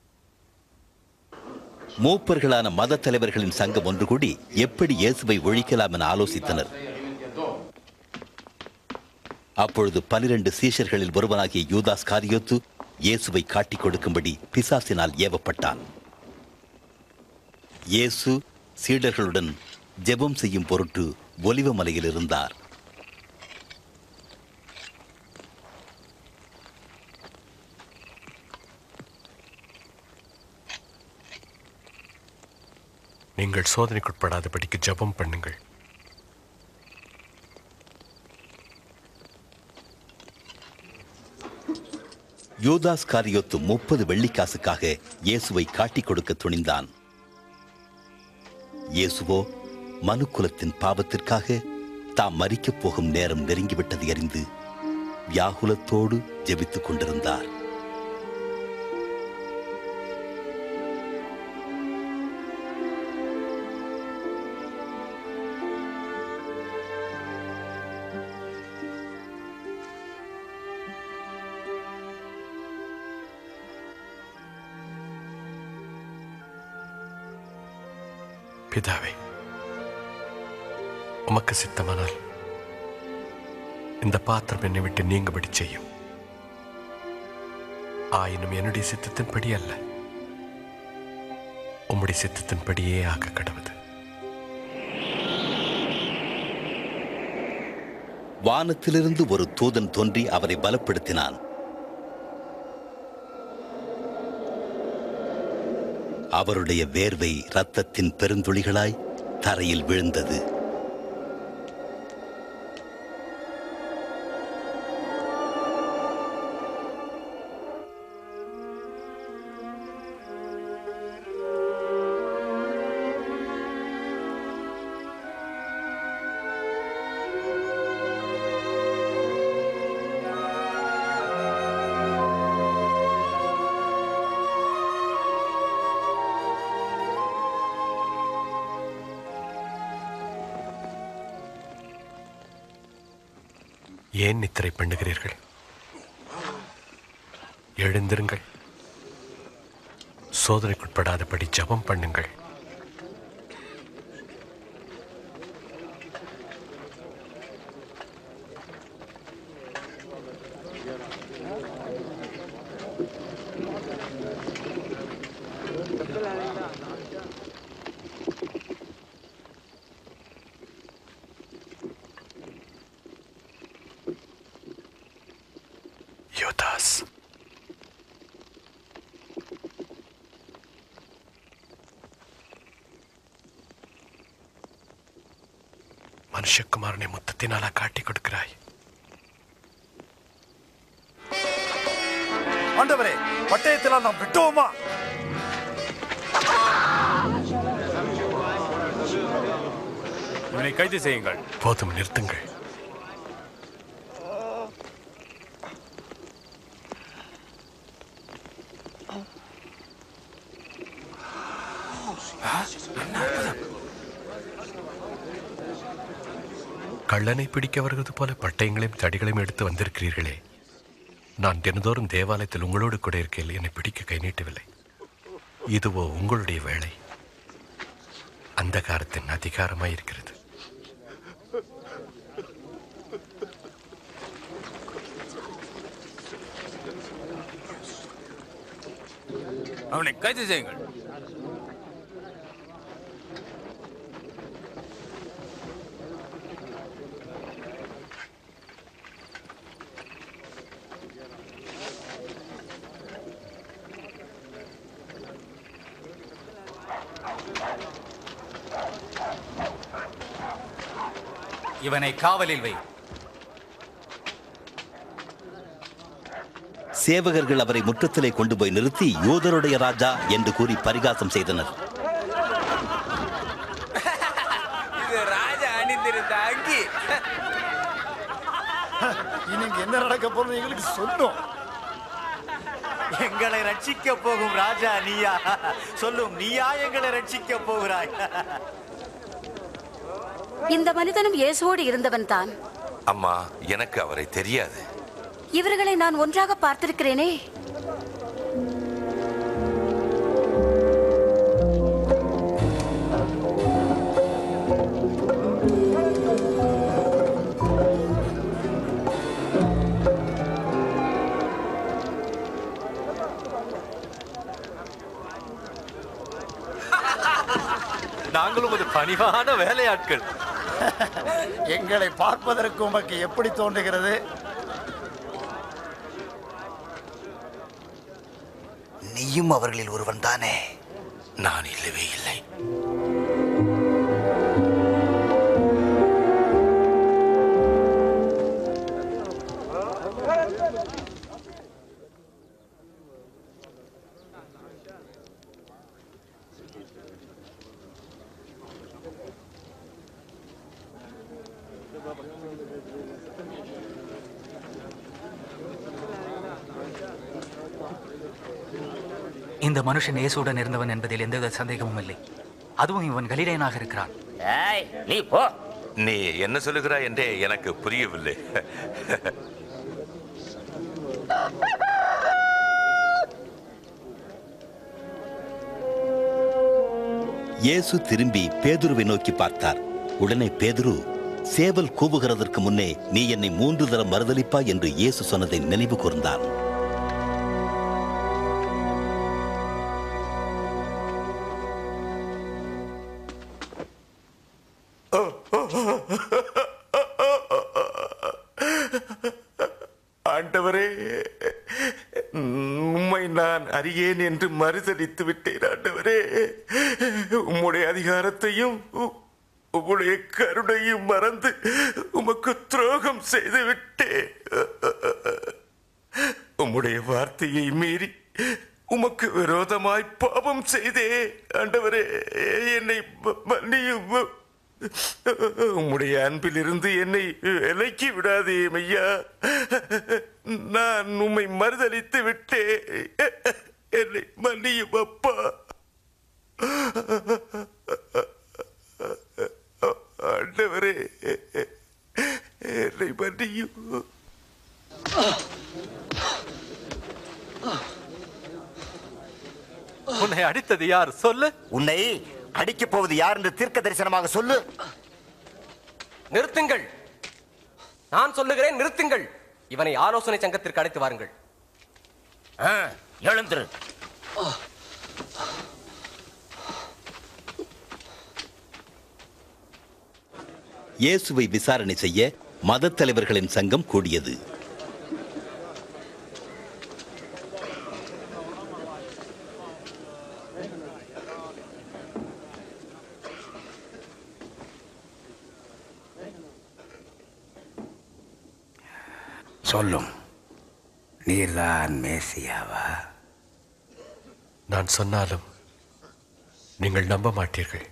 Speaker 2: மூப்பர்களான மத தலைவர்களின் சங்கம் ஒன்று கூடி எப்படி இயேசுவை ஒழிக்கலாம் என ஆலோசித்தனர் அப்பொழுது பனிரெண்டு சீஷர்களில் ஒருவனாகிய யூதாஸ் காரியோத்து இயேசுவை காட்டிக் கொடுக்கும்படி பிசாசினால் ஏவப்பட்டான் இயேசு சீடர்களுடன் ஜெபம் செய்யும் பொருட்டு ஒலிவ மலையில் இருந்தார்
Speaker 15: நீங்கள் சோதனைக்குட்படாதபடிக்கு ஜெபம் பண்ணுங்கள்
Speaker 2: யூதாஸ் காரியோத்து முப்பது வெள்ளிக்காசுக்காக இயேசுவை காட்டிக் கொடுக்க துணிந்தான் இயேசுவோ மனுக்குலத்தின் பாவத்திற்காக தாம் மறிக்கப் போகும் நேரம் நெருங்கிவிட்டதை அறிந்து வியாகுலத்தோடு ஜெபித்துக் கொண்டிருந்தார்
Speaker 15: பிதாவே உமக்கு சித்தமானால் இந்த பாத்திரம் என்னை விட்டு நீங்கும்படி செய்யும் ஆயினும் என்னுடைய சித்தத்தின்படி அல்ல உம்முடைய சித்தத்தின்படியே ஆக கடவுது
Speaker 2: வானத்திலிருந்து ஒரு தூதன் தோன்றி அவரை பலப்படுத்தினான் அவருடைய வேர்வை இரத்தத்தின் பெருந்துளிகளாய் தரையில் விழுந்தது
Speaker 15: ஏன் நித்திரை பண்ணுகிறீர்கள் எழுந்திருங்கள் சோதனைக்குட்படாதபடி ஜெபம் பண்ணுங்கள் யோதாஸ் மனுஷகுமாரனை முத்தத்தினாலா காட்டி கொடுக்கிறாய்
Speaker 17: ஆண்டவரே பட்டயத்தினால் நாம் விட்டோமா
Speaker 15: இவனை கைது செய்யுங்கள் போதும் நிறுத்துங்கள் கள்ளனை பிடிக்க வருவது போல பட்டயங்களையும் தடிகளையும் எடுத்து வந்திருக்கிறீர்களே நான் தினந்தோறும் தேவாலயத்தில் உங்களோடு கூட இருக்கையில் என்னை பிடிக்க கை நீட்டவில்லை இதுவோ உங்களுடைய வேலை அந்தகாரத்தின் அதிகாரமாய் இருக்கிறது
Speaker 20: அவனை கைது செய்யுங்கள்
Speaker 4: இவனை காவலில் வை
Speaker 2: சேவகர்கள் அவரை முற்றத்திலே கொண்டு போய் நிறுத்தி யூதருடைய ராஜா என்று கூறி பரிகாசம் செய்தனர்
Speaker 17: இது ராஜா அணிந்திருந்த அங்கி
Speaker 24: இன்னைக்கு என்ன நடக்க போறது எங்களுக்கு சொன்னோம்
Speaker 4: எங்களை ரட்சிக்க போகும் ராஜா நீயா சொல்லும் நீயா எங்களை ரட்சிக்க போகிறாய்
Speaker 13: இந்த மனிதனும் இயேசுவோடு இருந்தவன் தான்
Speaker 11: அம்மா எனக்கு அவரை தெரியாது
Speaker 13: இவர்களை நான் ஒன்றாக பார்த்திருக்கிறேனே
Speaker 15: நாங்களும் ஒரு பணிவான வேலையாட்கள்
Speaker 24: எங்களை பார்ப்பதற்கு உமக்கு எப்படி தோன்றுகிறது
Speaker 6: நீயும் அவர்களில் ஒருவன் தானே
Speaker 11: நான் இல்லவே இல்லை
Speaker 1: இந்த மனுஷன் இயேசுடன் இருந்தவன் என்பதில் எந்தவித சந்தேகமும் இல்லை அதுவும் இவன் கலிலேயனாக இருக்கிறான்
Speaker 16: ஏய் நீ போ
Speaker 11: நீ என்ன சொல்லுகிறாய் என்றே எனக்கு புரியவில்லை
Speaker 2: இயேசு திரும்பி பேதுருவை நோக்கி பார்த்தார் உடனே பேதுரு சேவல் கூவுகிறதற்கு முன்னே நீ என்னை மூன்று தரம் மறுதலிப்பாய் என்று இயேசு சொன்னதை நினைவு கூர்ந்தான்
Speaker 11: ஆண்டவரே உம்மை நான் அறியேன் என்று மறுதளித்து விட்டேன் ஆண்டவரே உம்முடைய அதிகாரத்தையும் உ- உம்முடைய கருணையும் மறந்து உமக்கு துரோகம் செய்து விட்டேன் உம்முடைய வார்த்தையை மீறி உமக்கு விரோதமாய் பாவம் செய்தே ஆண்டவரே என்னை ம- மன்னியும் உம்முடைய அன்பிலிருந்து என்னை விலக்கி விடாதே ஐயா நான் உம்மை மறுதலித்து விட்டே என்னை மன்னியும் அப்பா ஆண்டவரே என்னை மன்னியும்
Speaker 4: உன்னை அடித்தது யார் சொல்லு
Speaker 17: உன்னை அடிக்கப் போவது யார் என்று தீர்க்க தரிசனமாக சொல்லு
Speaker 10: நிறுத்துங்கள் நான் சொல்லுகிறேன் நிறுத்துங்கள் இவனை ஆலோசனை சங்கத்திற்கு அழைத்து வாருங்கள்
Speaker 16: எழுந்திரு
Speaker 2: இயேசுவை விசாரணை செய்ய மதத் தலைவர்களின் சங்கம் கூடியது
Speaker 24: சொல்லும் நீர்தான் மேசியாவா
Speaker 15: நான் சொன்னாலும் நீங்கள் நம்ப மாட்டீர்கள்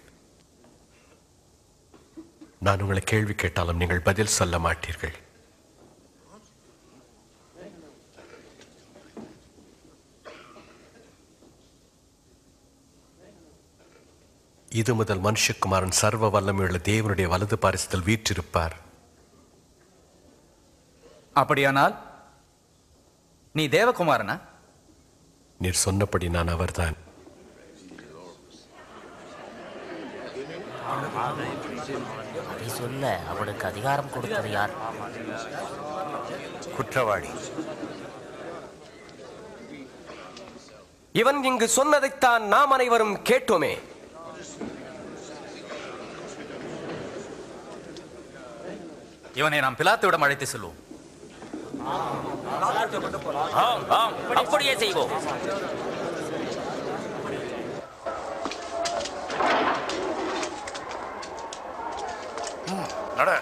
Speaker 15: நான் உங்களை கேள்வி கேட்டாலும் நீங்கள் பதில் சொல்ல மாட்டீர்கள் இது முதல் மனுஷகுமாரன் சர்வ வல்லமையுள்ள தேவனுடைய வலது பாரிசத்தில் வீற்றிருப்பார்
Speaker 1: அப்படியானால் நீ தேவகுமாரனா
Speaker 15: நீர் சொன்னபடி நான் அவர்தான்
Speaker 3: அதை சொல்ல அவனுக்கு அதிகாரம் கொடுத்தது யார்
Speaker 17: குற்றவாளி
Speaker 18: இவன் இங்கு சொன்னதைத்தான் நாம் அனைவரும் கேட்டோமே
Speaker 1: இவனை நாம் பிலாத்துவிடம் அழைத்து செல்வோம்
Speaker 16: ஆம் ஆம் அப்படியே செய்வோம்
Speaker 17: நட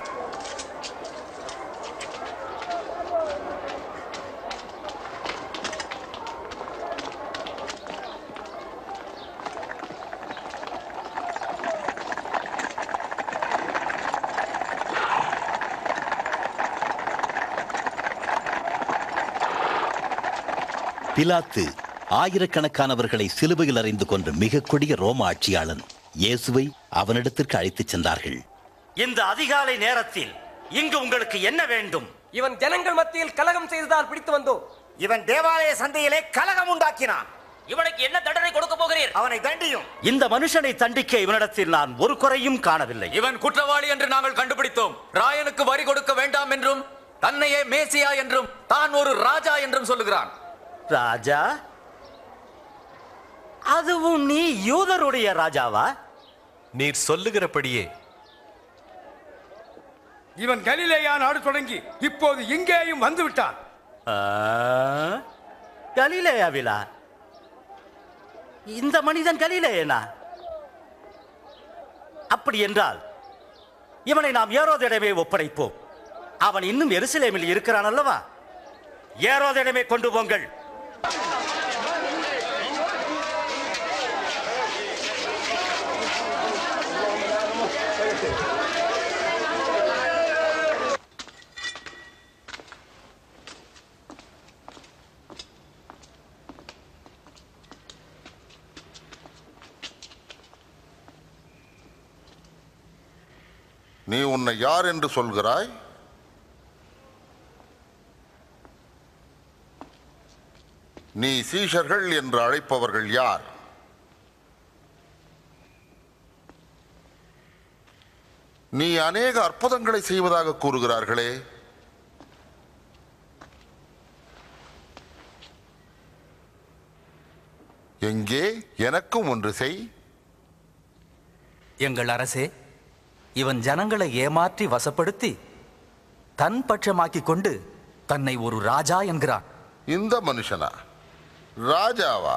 Speaker 2: பிலாத்து ஆயிரக்கணக்கானவர்களை சிலுவையில் அறிந்து கொன்ற மிக கொடிய ரோம ஆட்சியாளன் இயேசுவை அவனிடத்திற்கு அழைத்துச் சென்றார்கள்
Speaker 3: இந்த அதிகாலை நேரத்தில் இங்கு உங்களுக்கு என்ன வேண்டும்
Speaker 18: இவன் ஜனங்கள் மத்தியில் கலகம் செய்ததால் பிடித்து வந்தோம்
Speaker 17: இவன் தேவாலய சந்தையிலே கலகம் உண்டாக்கினான்
Speaker 16: இவனுக்கு என்ன தண்டனை கொடுக்க போகிறீர்
Speaker 17: அவனை தண்டியும்
Speaker 3: இந்த மனுஷனை தண்டிக்க இவனிடத்தில் நான் ஒரு குறையும் காணவில்லை
Speaker 1: இவன் குற்றவாளி என்று நாங்கள் கண்டுபிடித்தோம் ராயனுக்கு வரி கொடுக்க வேண்டாம் என்றும் தன்னையே மேசியா என்றும் தான் ஒரு ராஜா என்றும் சொல்லுகிறான்
Speaker 3: ராஜா அதுவும் நீ யூதருடைய ராஜாவா
Speaker 15: நீர் சொல்லுகிறபடியே
Speaker 20: இவன் கலிலேயா நாடு தொடங்கி இப்போது இங்கேயும் வந்து விட்டான்
Speaker 3: கலிலேயாவிலா இந்த மனிதன் கலிலேயனா அப்படி என்றால் இவனை நாம் ஏரோதிடமே ஒப்படைப்போம் அவன் இன்னும் எருசலேமில் இருக்கிறான் அல்லவா ஏரோதிடமே கொண்டு போங்கள்
Speaker 21: நீ உன்னை யார் என்று சொல்கிறாய் நீ சீஷர்கள் என்று அழைப்பவர்கள் யார் நீ அநேக அற்புதங்களை செய்வதாக கூறுகிறார்களே எங்கே எனக்கும் ஒன்று செய்
Speaker 1: எங்கள் அரசே இவன் ஜனங்களை ஏமாற்றி வசப்படுத்தி தன் பட்சமாக்கிக் கொண்டு தன்னை ஒரு ராஜா என்கிறான்
Speaker 21: இந்த மனுஷனா ராஜாவா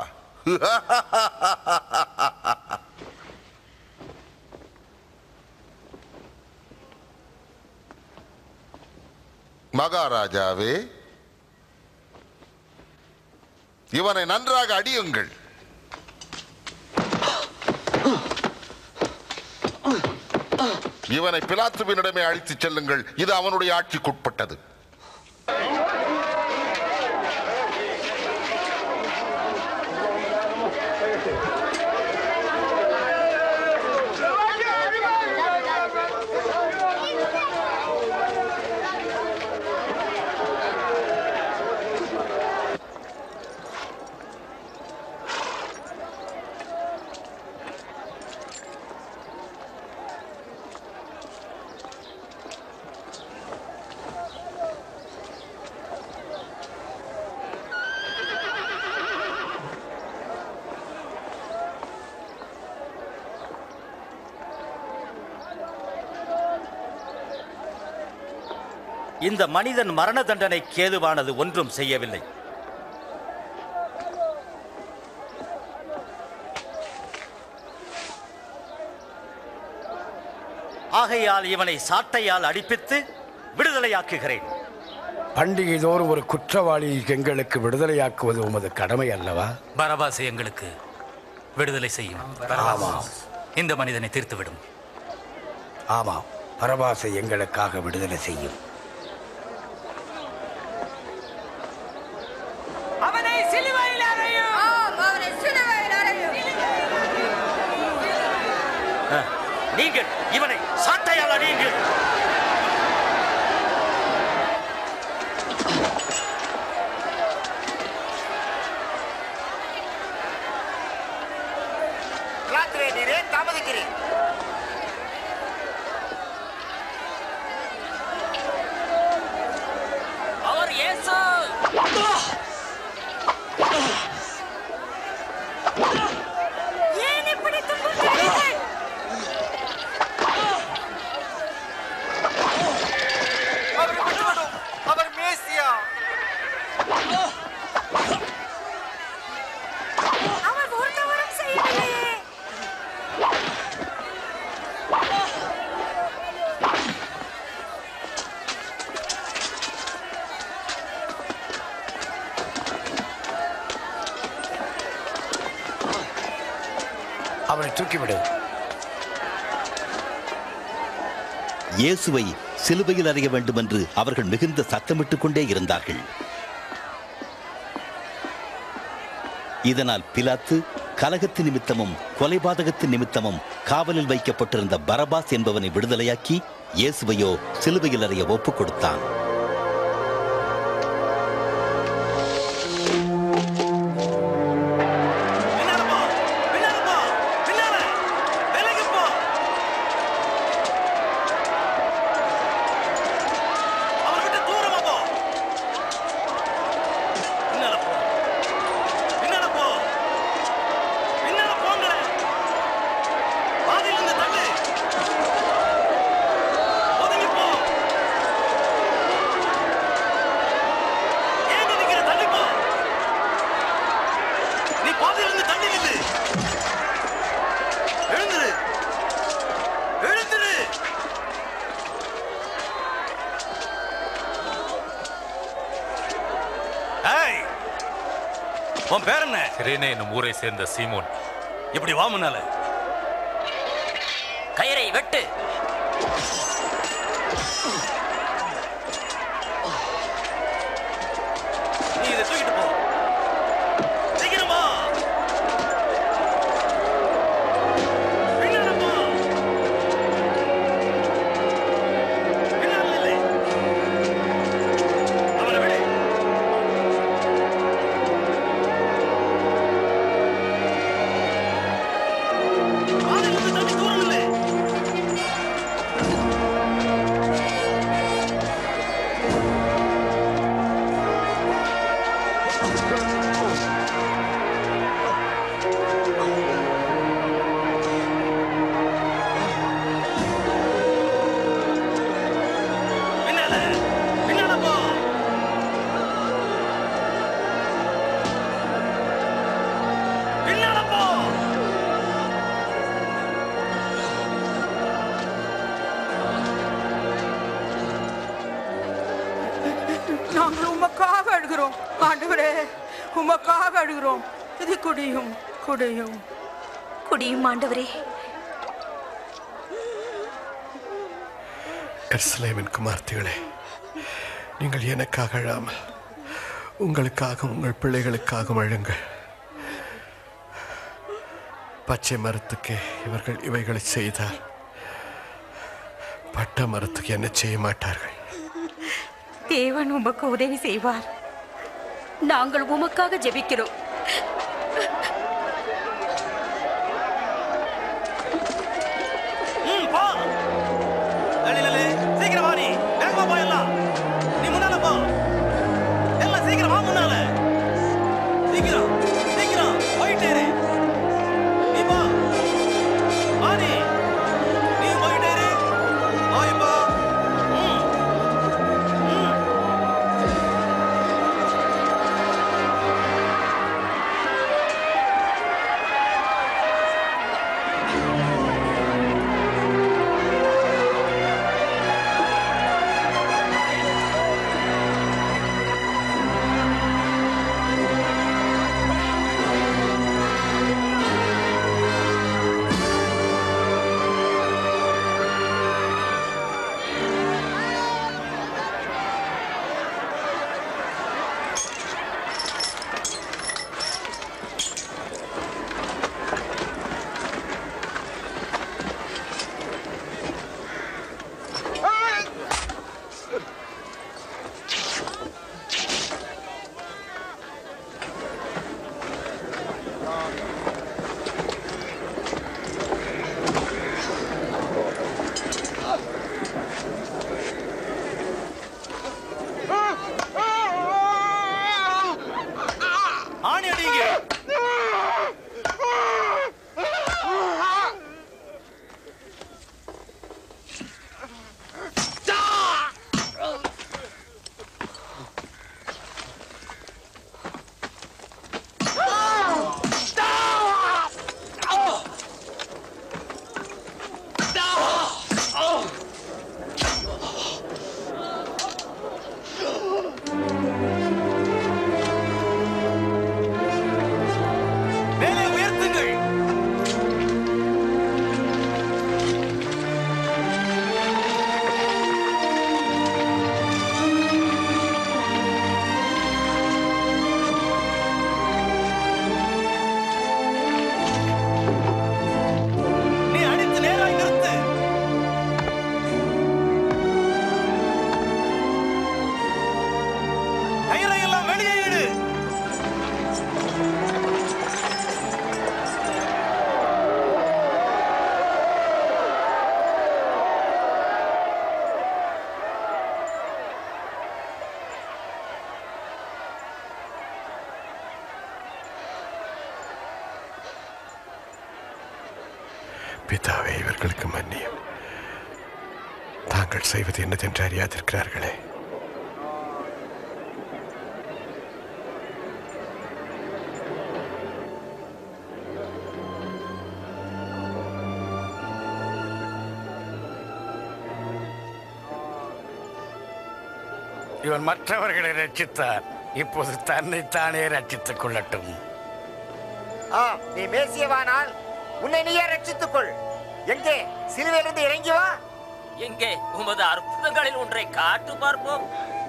Speaker 21: மகாராஜாவே இவனை நன்றாக அடியுங்கள் இவனை பிலாத்துவினிடமே அழைத்துச் செல்லுங்கள் இது அவனுடைய ஆட்சிக்குட்பட்டது
Speaker 3: இந்த மனிதன் மரண தண்டனை கேதுவானது ஒன்றும் செய்யவில்லை ஆகையால் இவனை சாட்டையால் அடிப்பித்து விடுதலையாக்குகிறேன்
Speaker 24: பண்டிகை தோறும் ஒரு குற்றவாளியை எங்களுக்கு விடுதலையாக்குவது உமது கடமை அல்லவா
Speaker 1: பரபாசை எங்களுக்கு விடுதலை செய்யும்
Speaker 24: ஆமாம்.
Speaker 1: இந்த மனிதனை தீர்த்துவிடும்
Speaker 24: ஆமாம் பரபாசை எங்களுக்காக விடுதலை செய்யும்
Speaker 18: அவனை சிலுவையில் அறையும்
Speaker 5: அவனை சிலுவையில் அறையும்
Speaker 3: நீங்கள் இவனை சாட்டையால் அடியுங்கள்
Speaker 17: ராத்திரே நீரே தாமதிக்கிறேன்
Speaker 16: அவர் இயேசு
Speaker 5: ஏன் இப்படி துன்புறுத்துகிறீர்கள்
Speaker 17: அவரை விட்டுவிடும் அவர் மேசியா
Speaker 5: அவர் ஒரு தவறும் செய்யவில்லையே
Speaker 24: அவனை தூக்கிவிடு
Speaker 2: இயேசுவை சிலுவையில் அறைய வேண்டும் என்று அவர்கள் மிகுந்த சத்தமிட்டுக் கொண்டே இருந்தார்கள் இதனால் பிலாத்து கலகத்து நிமித்தமும் கொலைபாதகத்து நிமித்தமும் காவலில் வைக்கப்பட்டிருந்த பரபாஸ் என்பவனை விடுதலையாக்கி இயேசுவையோ சிலுவையில் அறைய ஒப்புக் கொடுத்தான்
Speaker 12: நீ பாதையிலிருந்து தள்ளி நில்லு எழுந்துரு எழுந்துரு
Speaker 3: ஏய் உன் பேர் என்ன
Speaker 8: சிரேனே என்னும் ஊரை சேர்ந்த சீமோன்
Speaker 3: இப்படி வா முன்னால
Speaker 16: கயிறை வெட்டு
Speaker 3: நீ இதை தூக்கிட்டு போ சீக்கிரமா பின்னால போ பின்னால நில்லு அவனை விடு பாதையிலிருந்து தள்ளி தூரம் நில்லு பின்னால பின்னால போ பின்னால போ
Speaker 5: நாங்கள் உமக்காக அழுகிறோம் ஆண்டவரே உமக்காக அழுகிறோம் இது குடியும் குடியும்
Speaker 7: குடியும் ஆண்டவரே
Speaker 15: எர்சலேமின் குமார்த்திகளே நீங்கள் எனக்காக அழாமல் உங்களுக்காக உங்கள் பிள்ளைகளுக்காக அழுங்கள் பச்சை மரத்துக்கு இவர்கள் இவைகளை செய்தால் பட்ட மரத்துக்கு என்ன செய்ய மாட்டார்கள்
Speaker 5: தேவன் உமக்கு உதவி செய்வார்
Speaker 13: நாங்கள் உமக்காக ஜெபிக்கிறோம்
Speaker 3: ம் போ லலி லலி சீக்கிரம் வா நீ வேகமா போயிடலாம் நீ முன்னால போ எல்லாம் சீக்கிரம் வா முன்னால சீக்கிரம் சீக்கிரம் போயிட்டே இரு நீ போ வா நீ நீ போயிட்டே இரு போய் போ ம் ம்
Speaker 15: பிதாவே இவர்களுக்கு மன்னியும் தாங்கள் செய்வது என்னதென்று அறியாதிருக்கிறார்களே
Speaker 24: இவன் மற்றவர்களை ரட்சித்தார் இப்போது தன்னைத்தானே ரட்சித்துக் கொள்ளட்டும்
Speaker 17: ஆ நீ மேசியவானால் உன்னை நீயே ரட்சித்துக் கொள் எங்கே சிலுவையிலிருந்து இறங்கி வா
Speaker 16: எங்கே உமது அற்புதங்களில் ஒன்றை காட்டு பார்ப்போம்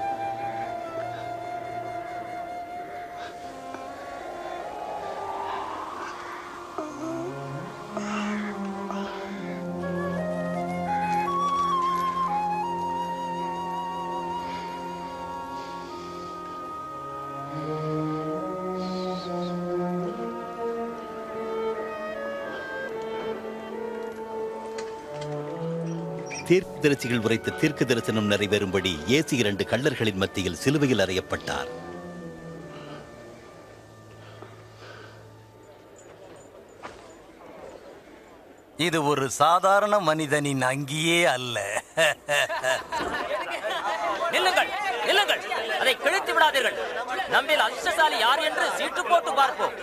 Speaker 2: தீர்க்கதரிசிகள் உரைத்த தீர்க்க தரிசனம் நிறைவேறும்படி இயேசு இரண்டு கள்ளர்களின் மத்தியில் சிலுவையில் அறையப்பட்டார்
Speaker 3: இது ஒரு சாதாரண மனிதனின் அங்கியே அல்ல
Speaker 16: நில்லுங்கள் நில்லுங்கள் அதை கிழித்து விடாதீர்கள் நம்மில் அதிர்ஷ்டசாலி யார் என்று சீட்டு போட்டு பார்ப்போம்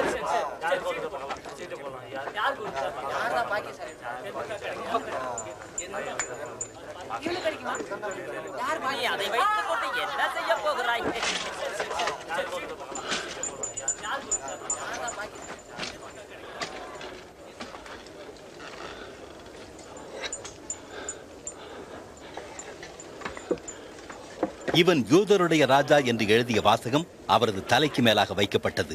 Speaker 16: நீ அதை வைத்துக் கொண்டு என்ன செய்ய போகிறாய்
Speaker 2: இவன் யூதருடைய ராஜா என்று எழுதிய வாசகம் அவரது தலைக்கு மேலாக வைக்கப்பட்டது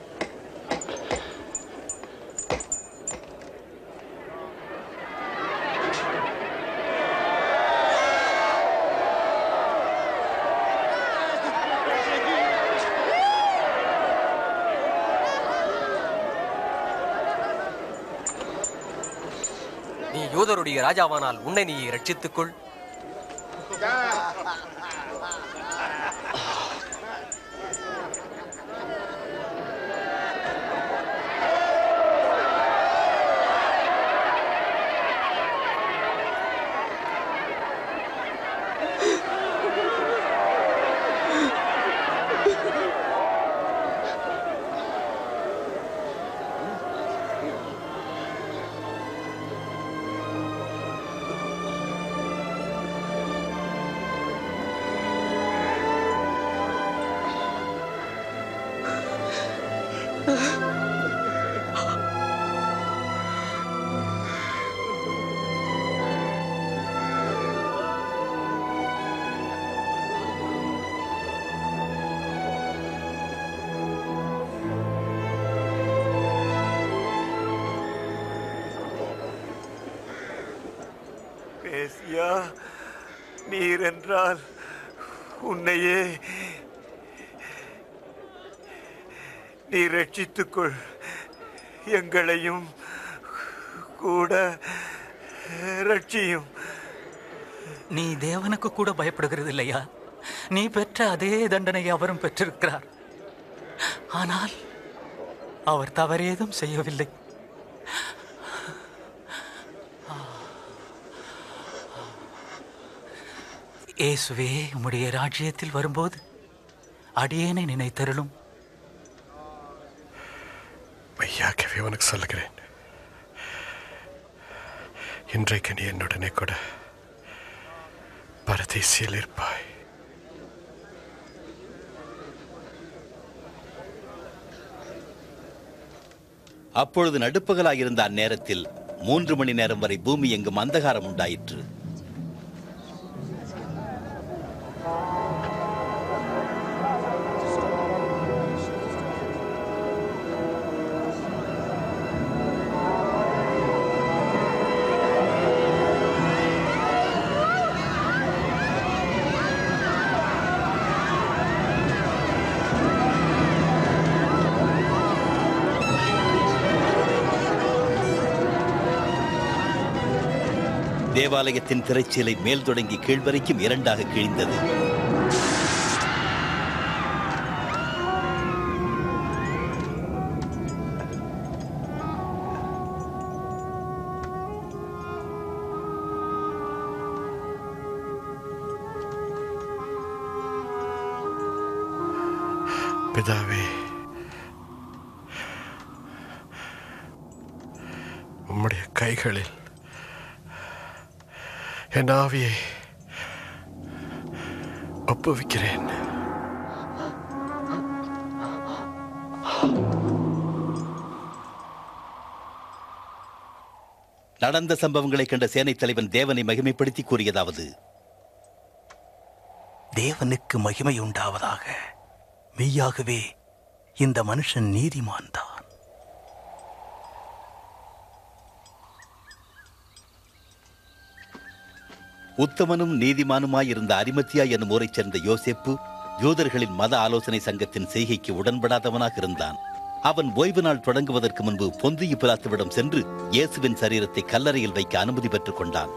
Speaker 14: நீ யூதருடைய ராஜாவானால் உன்னை நீ ரட்சித்துக்கொள்
Speaker 12: பேசியா நீர் என்றால் உன்னையே நீ ரட்சித்துக்கொள் எங்களையும் கூட ரட்சியும்
Speaker 1: நீ தேவனுக்கு கூட பயப்படுகிறது இல்லையா நீ பெற்ற அதே தண்டனையை அவரும் பெற்றிருக்கிறார் ஆனால் அவர் தவறேதும் செய்யவில்லை இயேசுவே உம்முடைய ராஜ்யத்தில் வரும்போது அடியேனை நினைத்தருளும்
Speaker 15: மெய்யாகவே உனக்கு சொல்லுகிறேன் இன்றைக்கு நீ என்னுடனே கூட பரதேசியில் இருப்பாய்
Speaker 2: அப்பொழுது நடுப்பகலாயிருந்த அந்நேரத்தில் மூன்று மணி நேரம் வரை பூமி எங்கும் அந்தகாரம் உண்டாயிற்று தேவாலயத்தின் திரைச்சீலை மேல் தொடங்கி கீழ் வரைக்கும் இரண்டாக கிழிந்தது
Speaker 15: பிதாவே உம்முடைய கைகளில் என் ஆவியை ஒப்புவிக்கிறேன்
Speaker 2: நடந்த சம்பவங்களை கண்ட சேனைத் தலைவன் தேவனை மகிமைப்படுத்தி கூறியதாவது
Speaker 6: தேவனுக்கு மகிமை உண்டாவதாக மெய்யாகவே இந்த மனுஷன் நீதிமான் தான்
Speaker 2: உத்தமனும் நீதிமானுமாயிருந்த அரிமத்தியா என்னும் ஊரைச் சேர்ந்த யோசேப்பு யூதர்களின் மத ஆலோசனை சங்கத்தின் செய்கைக்கு உடன்படாதவனாக இருந்தான் அவன் ஓய்வு நாள் தொடங்குவதற்கு முன்பு பொந்தியு பிலாத்துவிடம் சென்று இயேசுவின் சரீரத்தை கல்லறையில் வைக்க அனுமதி பெற்றுக் கொண்டான்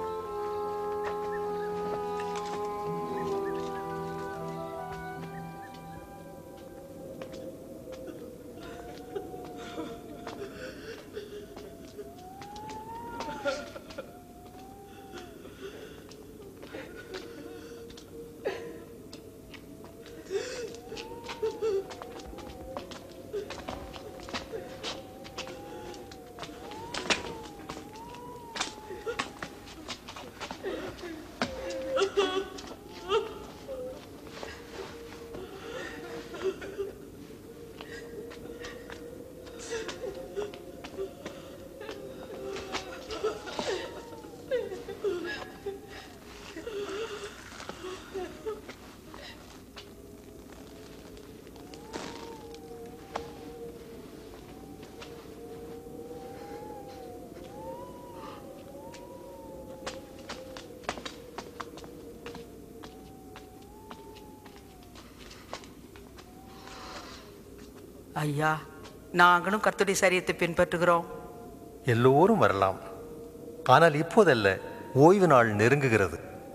Speaker 5: ஐயா நாங்களும் கர்த்தருடைய சரியத்தை பின்பற்றுகிறோம்
Speaker 9: எல்லோரும் வரலாம் ஆனால் இப்போதல்ல ஓய்வு நாள் நெருங்குகிறது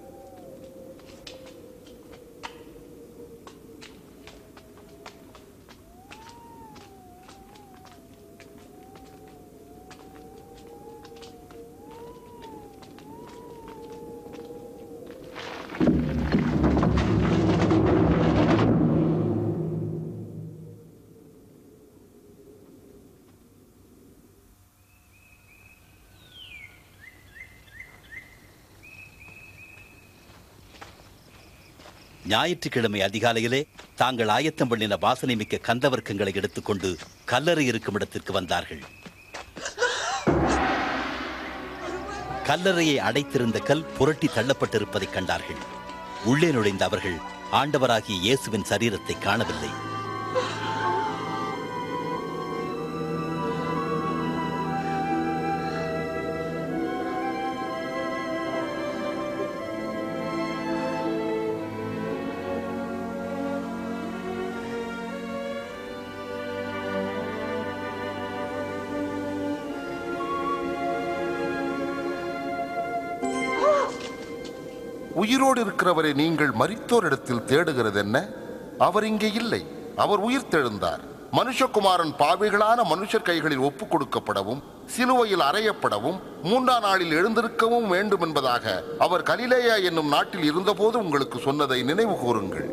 Speaker 2: ஞாயிற்றுக்கிழமை அதிகாலையிலே தாங்கள் ஆயத்தம் பண்ணின வாசனை மிக்க கந்தவர்க்கங்களை எடுத்துக்கொண்டு கல்லறை இருக்கும் இடத்திற்கு வந்தார்கள் கல்லறையை அடைத்திருந்த கல் புரட்டி தள்ளப்பட்டிருப்பதைக் கண்டார்கள் உள்ளே நுழைந்த அவர்கள் ஆண்டவராகிய இயேசுவின் சரீரத்தை காணவில்லை
Speaker 21: உயிரோடு இருக்கிறவரை நீங்கள் மரித்தோரிடத்தில் தேடுகிறது என்ன அவர் இங்கே இல்லை அவர் உயிர் தெழுந்தார் மனுஷகுமாரன் பாவிகளான மனுஷர் கைகளில் ஒப்புக் கொடுக்கப்படவும் சிலுவையில் அறையப்படவும் மூன்றாம் நாளில் எழுந்திருக்கவும் வேண்டும் என்பதாக அவர் கலிலேயா என்னும் நாட்டில் இருந்தபோது உங்களுக்கு சொன்னதை நினைவு கூறுங்கள்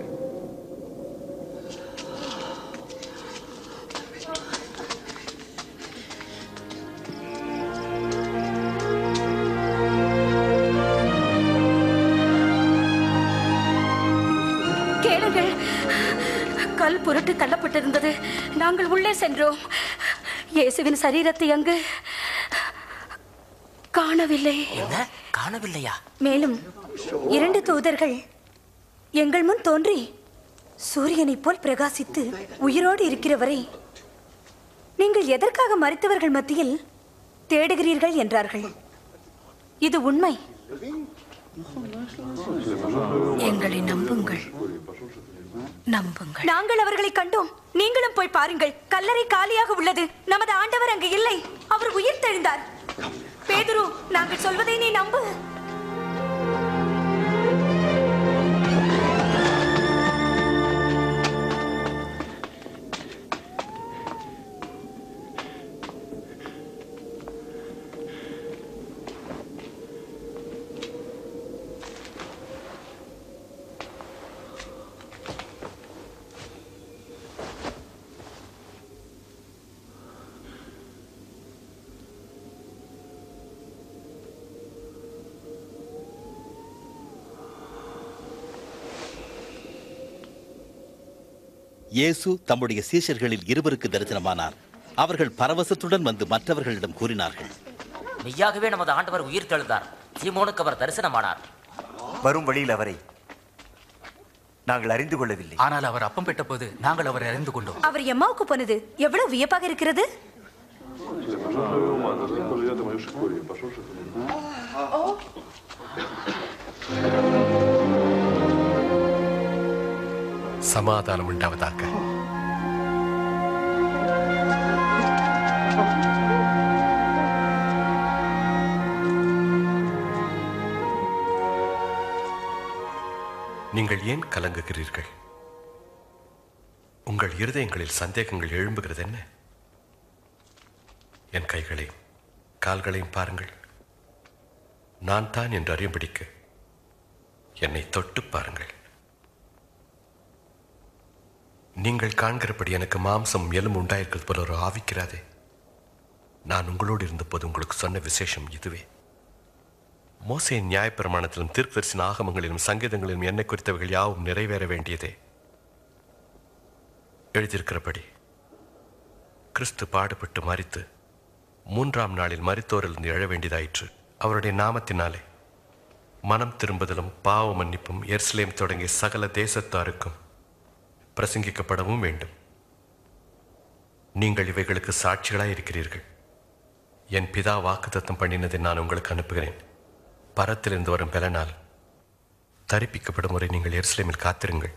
Speaker 13: கேளுங்கள் கல் புரட்டு தள்ளப்பட்டிருந்தது நாங்கள் உள்ளே சென்றோம் இயேசுவின் சரீரத்தை அங்கு காணவில்லை
Speaker 16: என்ன காணவில்லையா
Speaker 7: மேலும் இரண்டு தூதர்கள் எங்கள் முன் தோன்றி சூரியனைப் போல் பிரகாசித்து உயிரோடு இருக்கிறவரை நீங்கள் எதற்காக மறித்தவர்கள் மத்தியில் தேடுகிறீர்கள் என்றார்கள் இது உண்மை
Speaker 13: எங்களை நம்புங்கள் நம்புங்கள்
Speaker 7: நாங்கள் அவர்களை கண்டோம் நீங்களும் போய் பாருங்கள் கல்லறை காலியாக உள்ளது நமது ஆண்டவர் அங்கு இல்லை அவர் உயிர் தெழுந்தார் பேதுரு நாங்கள் சொல்வதை நீ நம்பு
Speaker 2: இயேசு தம்முடைய சீஷர்களில் இருவருக்கு தரிசனமானார் அவர்கள் பரவசத்துடன் வந்து மற்றவர்களிடம் கூறினார்கள்
Speaker 16: மெய்யாகவே நமது ஆண்டவர் உயிர் தெழுந்தார் சீமோனுக்கு அவர் தரிசனமானார்
Speaker 17: வரும் வழியில் அவரை நாங்கள் அறிந்து கொள்ளவில்லை
Speaker 1: ஆனால் அவர் அப்பம் பெற்றபோது நாங்கள் அவரை அறிந்து கொண்டோம்
Speaker 7: அவர் எம்மாவுக்கு போனது எவ்வளவு வியப்பாக இருக்கிறது
Speaker 15: சமாதானம் உண்டாவதாக நீங்கள் ஏன் கலங்குகிறீர்கள் உங்கள் இருதயங்களில் சந்தேகங்கள் எழும்புகிறது என்ன என் கைகளையும் கால்களையும் பாருங்கள் நான் தான் என்று அறியும்படிக்கு என்னை தொட்டு பாருங்கள் நீங்கள் காண்கிறபடி எனக்கு மாம்சம் எலும் உண்டாயிருக்கிறது போல ஒரு ஆவிக்கிறாதே நான் உங்களோடு இருந்தபோது உங்களுக்கு சொன்ன விசேஷம் இதுவே மோசையின் நியாயப்பிரமாணத்திலும் தீர்க்கதரிசன ஆகமங்களிலும் சங்கீதங்களிலும் என்னை குறித்தவைகள் யாவும் நிறைவேற வேண்டியதே எழுதியிருக்கிறபடி கிறிஸ்து பாடுபட்டு மரித்து மூன்றாம் நாளில் மரித்தோரிலிருந்து எழ வேண்டியதாயிற்று அவருடைய நாமத்தினாலே மனம் திரும்புதலும் பாவ மன்னிப்பும் எருசலேம் தொடங்கிய சகல தேசத்தாருக்கும் பிரசங்கிக்கப்படவும் வேண்டும் நீங்கள் இவைகளுக்கு சாட்சிகளாய் இருக்கிறீர்கள் என் பிதா வாக்குத்தத்தம் பண்ணினதை நான் உங்களுக்கு அனுப்புகிறேன் பரத்திலிருந்து வரும் பலனால் தரிப்பிக்கப்படும் வரை நீங்கள் எருசலேமில் காத்திருங்கள்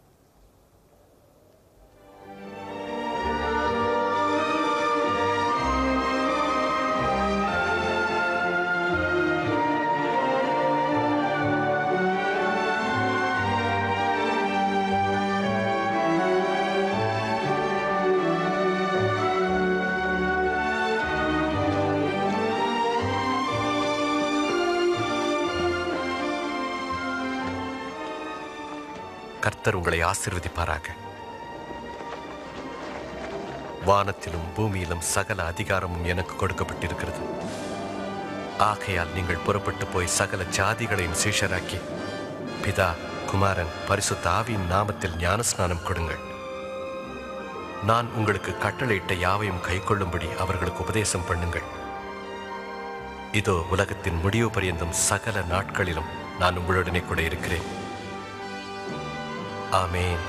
Speaker 15: கர்த்தர் உங்களை ஆசிர்வதிப்பாராக வானத்திலும் பூமியிலும் சகல அதிகாரமும் எனக்கு கொடுக்கப்பட்டிருக்கிறது ஆகையால் நீங்கள் புறப்பட்டு போய் சகல ஜாதிகளையும் சீஷராக்கி பிதா குமாரன் பரிசுத்த ஆவியின் நாமத்தில் ஞானஸ்நானம் கொடுங்கள் நான் உங்களுக்கு கட்டளையிட்ட யாவையும் கைக்கொள்ளும்படி அவர்களுக்கு உபதேசம் பண்ணுங்கள் இதோ உலகத்தின் முடிவு பரியந்தம் சகல நாட்களிலும் நான் உங்களுடனே கூட இருக்கிறேன் ஆமென்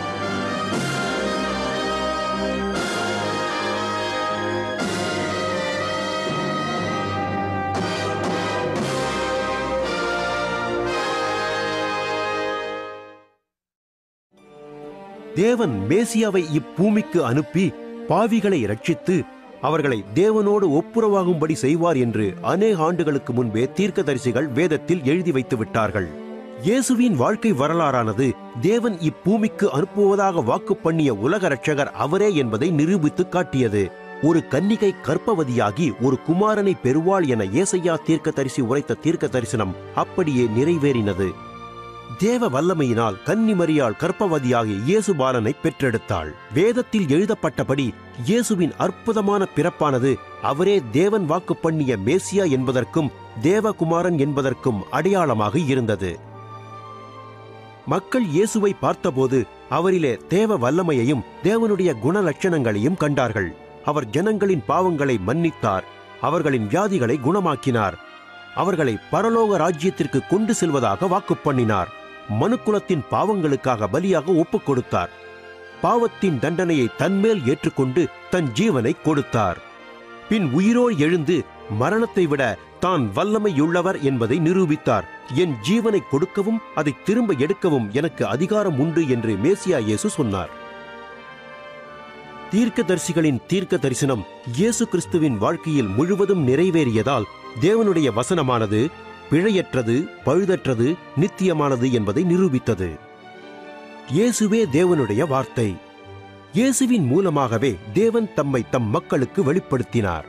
Speaker 11: தேவன் மேசியாவை இப்பூமிக்கு அனுப்பி பாவிகளை ரட்சித்து அவர்களை தேவனோடு ஒப்புரவாகும்படி செய்வார் என்று அநேக ஆண்டுகளுக்கு முன்பே தீர்க்கதரிசிகள் வேதத்தில் எழுதி வைத்து விட்டார்கள் இயேசுவின் வாழ்க்கை வரலாறானது தேவன் இப்பூமிக்கு அனுப்புவதாக வாக்கு பண்ணிய உலக ரட்சகர் அவரே என்பதை நிரூபித்து காட்டியது ஒரு கன்னிகை கற்பவதியாகி ஒரு குமாரனை பெறுவாள் என ஏசையா தீர்க்கதரிசி உரைத்த தீர்க்க தரிசனம் அப்படியே நிறைவேறினது தேவ வல்லமையினால் கன்னிமரியாள் கற்பவதியாகி இயேசு பாலனை பெற்றெடுத்தாள் வேதத்தில் எழுதப்பட்டபடி இயேசுவின் அற்புதமான பிறப்பானது அவரே தேவன் வாக்கு பண்ணிய மேசியா என்பதற்கும் தேவகுமாரன் என்பதற்கும் அடையாளமாக இருந்தது மக்கள் இயேசுவை பார்த்தபோது அவரிலே தேவ வல்லமையையும் தேவனுடைய குண லட்சணங்களையும் கண்டார்கள் அவர் ஜனங்களின் பாவங்களை மன்னித்தார் அவர்களின் வியாதிகளை குணமாக்கினார் அவர்களை பரலோக ராஜ்யத்திற்கு கொண்டு செல்வதாக வாக்கு பண்ணினார் மனுக்குலத்தின் பாவங்களுக்காக பலியாக ஒப்புக் கொடுத்தார் பாவத்தின் தண்டனையை தன்மேல் ஏற்றுக்கொண்டு தன் ஜீவனை கொடுத்தார் பின் உயிரோடு எழுந்து மரணத்தை விட தான் வல்லமையுள்ளவர் என்பதை நிரூபித்தார் என் ஜீவனை கொடுக்கவும் அதை திரும்ப எடுக்கவும் எனக்கு அதிகாரம் உண்டு என்று மேசியா இயேசு சொன்னார் தீர்க்கதரிசிகளின் தீர்க்க தரிசனம் இயேசு கிறிஸ்துவின் வாழ்க்கையில் முழுவதும் நிறைவேறியதால் தேவனுடைய வசனமானது பிழையற்றது பழுதற்றது நித்தியமானது என்பதை நிரூபித்தது இயேசுவே தேவனுடைய வார்த்தை இயேசுவின் மூலமாகவே தேவன் தம்மை தம் மக்களுக்கு வெளிப்படுத்தினார்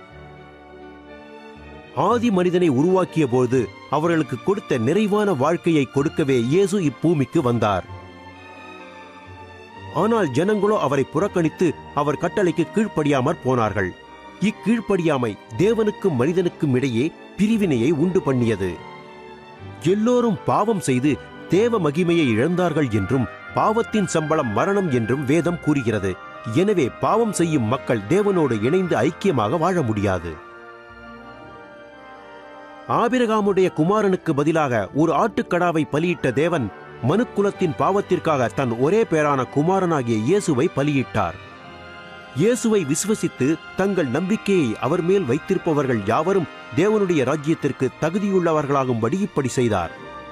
Speaker 11: ஆதி மனிதனை உருவாக்கிய போது அவர்களுக்கு கொடுத்த நிறைவான வாழ்க்கையை கொடுக்கவே இயேசு இப்பூமிக்கு வந்தார் ஆனால் ஜனங்களோ அவரை புறக்கணித்து அவர் கட்டளைக்கு கீழ்ப்படியாமற் போனார்கள் இக்கீழ்ப்படியாமை தேவனுக்கும் மனிதனுக்கும் இடையே பிரிவினையை உண்டு பண்ணியது எல்லோரும் பாவம் செய்து தேவ மகிமையை இழந்தார்கள் என்றும் பாவத்தின் சம்பளம் மரணம் என்றும் வேதம் கூறுகிறது எனவே பாவம் செய்யும் மக்கள் தேவனோடு இணைந்து ஐக்கியமாக வாழ முடியாது ஆபிரகாமுடைய குமாரனுக்கு பதிலாக ஒரு ஆட்டுக்கடாவை பலியிட்ட தேவன் மனுக்குலத்தின் பாவத்திற்காக தன் ஒரே பேரான குமாரனாகிய இயேசுவை பலியிட்டார் இயேசுவை விசுவசித்து தங்கள் நம்பிக்கையை அவர் மேல் வைத்திருப்பவர்கள் யாவரும் தேவனுடைய ராஜ்யத்திற்கு தகுதியுள்ளவர்களாகும்படி இப்படி செய்தார்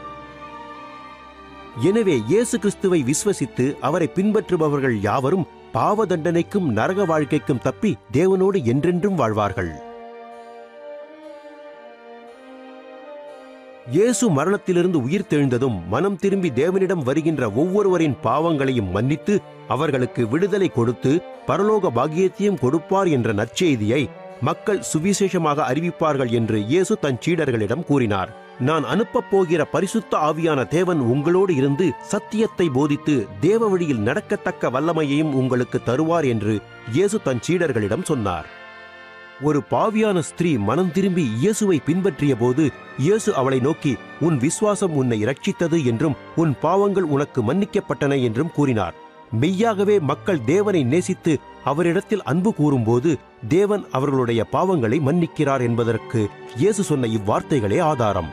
Speaker 11: எனவே இயேசு கிறிஸ்துவை விசுவசித்து அவரை பின்பற்றுபவர்கள் யாவரும் பாவ தண்டனைக்கும் நரக வாழ்க்கைக்கும் தப்பி தேவனோடு என்றென்றும் வாழ்வார்கள் இயேசு மரணத்திலிருந்து உயிர் தெழுந்ததும் மனம் திரும்பி தேவனிடம் வருகின்ற ஒவ்வொருவரின் பாவங்களையும் மன்னித்து அவர்களுக்கு விடுதலை கொடுத்து பரலோக பாக்கியத்தையும் கொடுப்பார் என்ற நற்செய்தியை மக்கள் சுவிசேஷமாக அறிவிப்பார்கள் என்று இயேசு தன் சீடர்களிடம் கூறினார் நான் அனுப்பப் போகிற பரிசுத்த ஆவியான தேவன் உங்களோடு இருந்து சத்தியத்தை போதித்து தேவ வழியில் நடக்கத்தக்க வல்லமையையும் உங்களுக்கு தருவார் என்று இயேசு தன் சீடர்களிடம் சொன்னார் ஒரு பாவியான ஸ்திரீ மனம் திரும்பி இயேசுவை பின்பற்றிய போது இயேசு அவளை நோக்கி உன் விசுவாசம் உன்னை இரட்சித்தது என்றும் உன் பாவங்கள் உனக்கு மன்னிக்கப்பட்டன என்றும் கூறினார் மெய்யாகவே மக்கள் தேவனை நேசித்து அவரிடத்தில் அன்பு கூறும்போது தேவன் அவர்களுடைய பாவங்களை மன்னிக்கிறார் என்பதற்கு இயேசு சொன்ன இவ்வார்த்தைகளே ஆதாரம்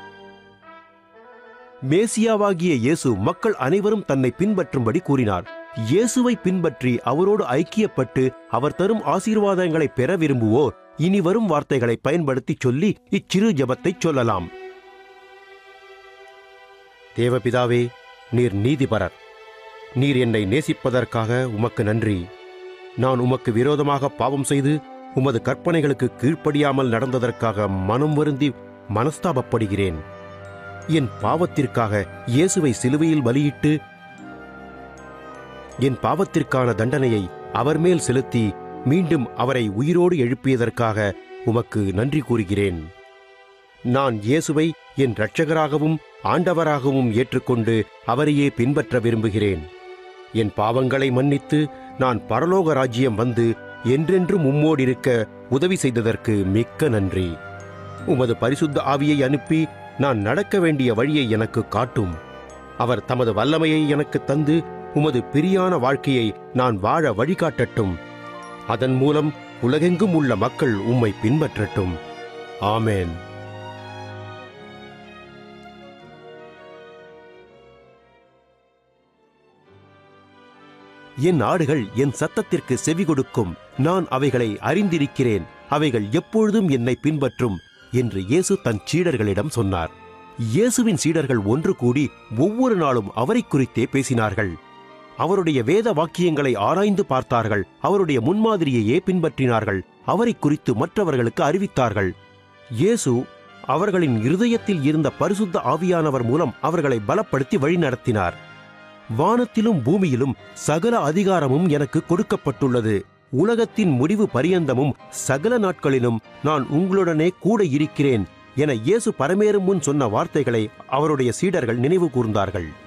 Speaker 11: மேசியாவாகிய இயேசு மக்கள் அனைவரும் தன்னை பின்பற்றும்படி கூறினார் இயேசுவை பின்பற்றி அவரோடு ஐக்கியப்பட்டு அவர் தரும் ஆசீர்வாதங்களை பெற விரும்புவோர் இனி வரும் வார்த்தைகளை பயன்படுத்தி சொல்லி இச்சிறு ஜெபத்தை சொல்லலாம் தேவபிதாவே நீர் நீதிபரர் நீர் என்னை நேசிப்பதற்காக உமக்கு நன்றி நான் உமக்கு விரோதமாக பாவம் செய்து உமது கற்பனைகளுக்கு கீழ்ப்படியாமல் நடந்ததற்காக மனம் வருந்தி மனஸ்தாபப்படுகிறேன் என் பாவத்திற்காக இயேசுவை சிலுவையில் பலியிட்டு என் பாவத்திற்கான தண்டனையை அவர் மேல் செலுத்தி மீண்டும் அவரை உயிரோடு எழுப்பியதற்காக உமக்கு நன்றி கூறுகிறேன் நான் இயேசுவை என் இரட்சகராகவும் ஆண்டவராகவும் ஏற்றுக்கொண்டு அவரையே பின்பற்ற விரும்புகிறேன் என் பாவங்களை மன்னித்து நான் பரலோக ராஜ்யம் வந்து என்றென்றும் உம்மோடிருக்க உதவி செய்ததற்கு மிக்க நன்றி உமது பரிசுத்த ஆவியை அனுப்பி நான் நடக்க வேண்டிய வழியை எனக்கு காட்டும் அவர் தமது வல்லமையை எனக்கு தந்து உமது பிரியான வாழ்க்கையை நான் வாழ வழிகாட்டட்டும் அதன் மூலம் உலகெங்கும் உள்ள மக்கள் உம்மை பின்பற்றட்டும் ஆமேன் என் ஆடுகள் என் சத்தத்திற்கு செவி கொடுக்கும் நான் அவைகளை அறிந்திருக்கிறேன் அவைகள் எப்பொழுதும் என்னை பின்பற்றும் என்று இயேசு தன் சீடர்களிடம் சொன்னார் இயேசுவின் சீடர்கள் ஒன்று கூடி ஒவ்வொரு நாளும் அவரை குறித்தே பேசினார்கள் அவருடைய வேத வாக்கியங்களை ஆராய்ந்து பார்த்தார்கள் அவருடைய முன்மாதிரியையே பின்பற்றினார்கள் அவரை குறித்து மற்றவர்களுக்கு அறிவித்தார்கள் இயேசு அவர்களின் இருதயத்தில் இருந்த பரிசுத்த ஆவியானவர் மூலம் அவர்களை பலப்படுத்தி வழிநடத்தினார் வானத்திலும் பூமியிலும் சகல அதிகாரமும் எனக்கு கொடுக்கப்பட்டுள்ளது உலகத்தின் முடிவு பரியந்தமும் சகல நாட்களிலும் நான் உங்களுடனே கூட இருக்கிறேன் என இயேசு பரமேறும் முன் சொன்ன வார்த்தைகளை அவருடைய சீடர்கள் நினைவு கூர்ந்தார்கள்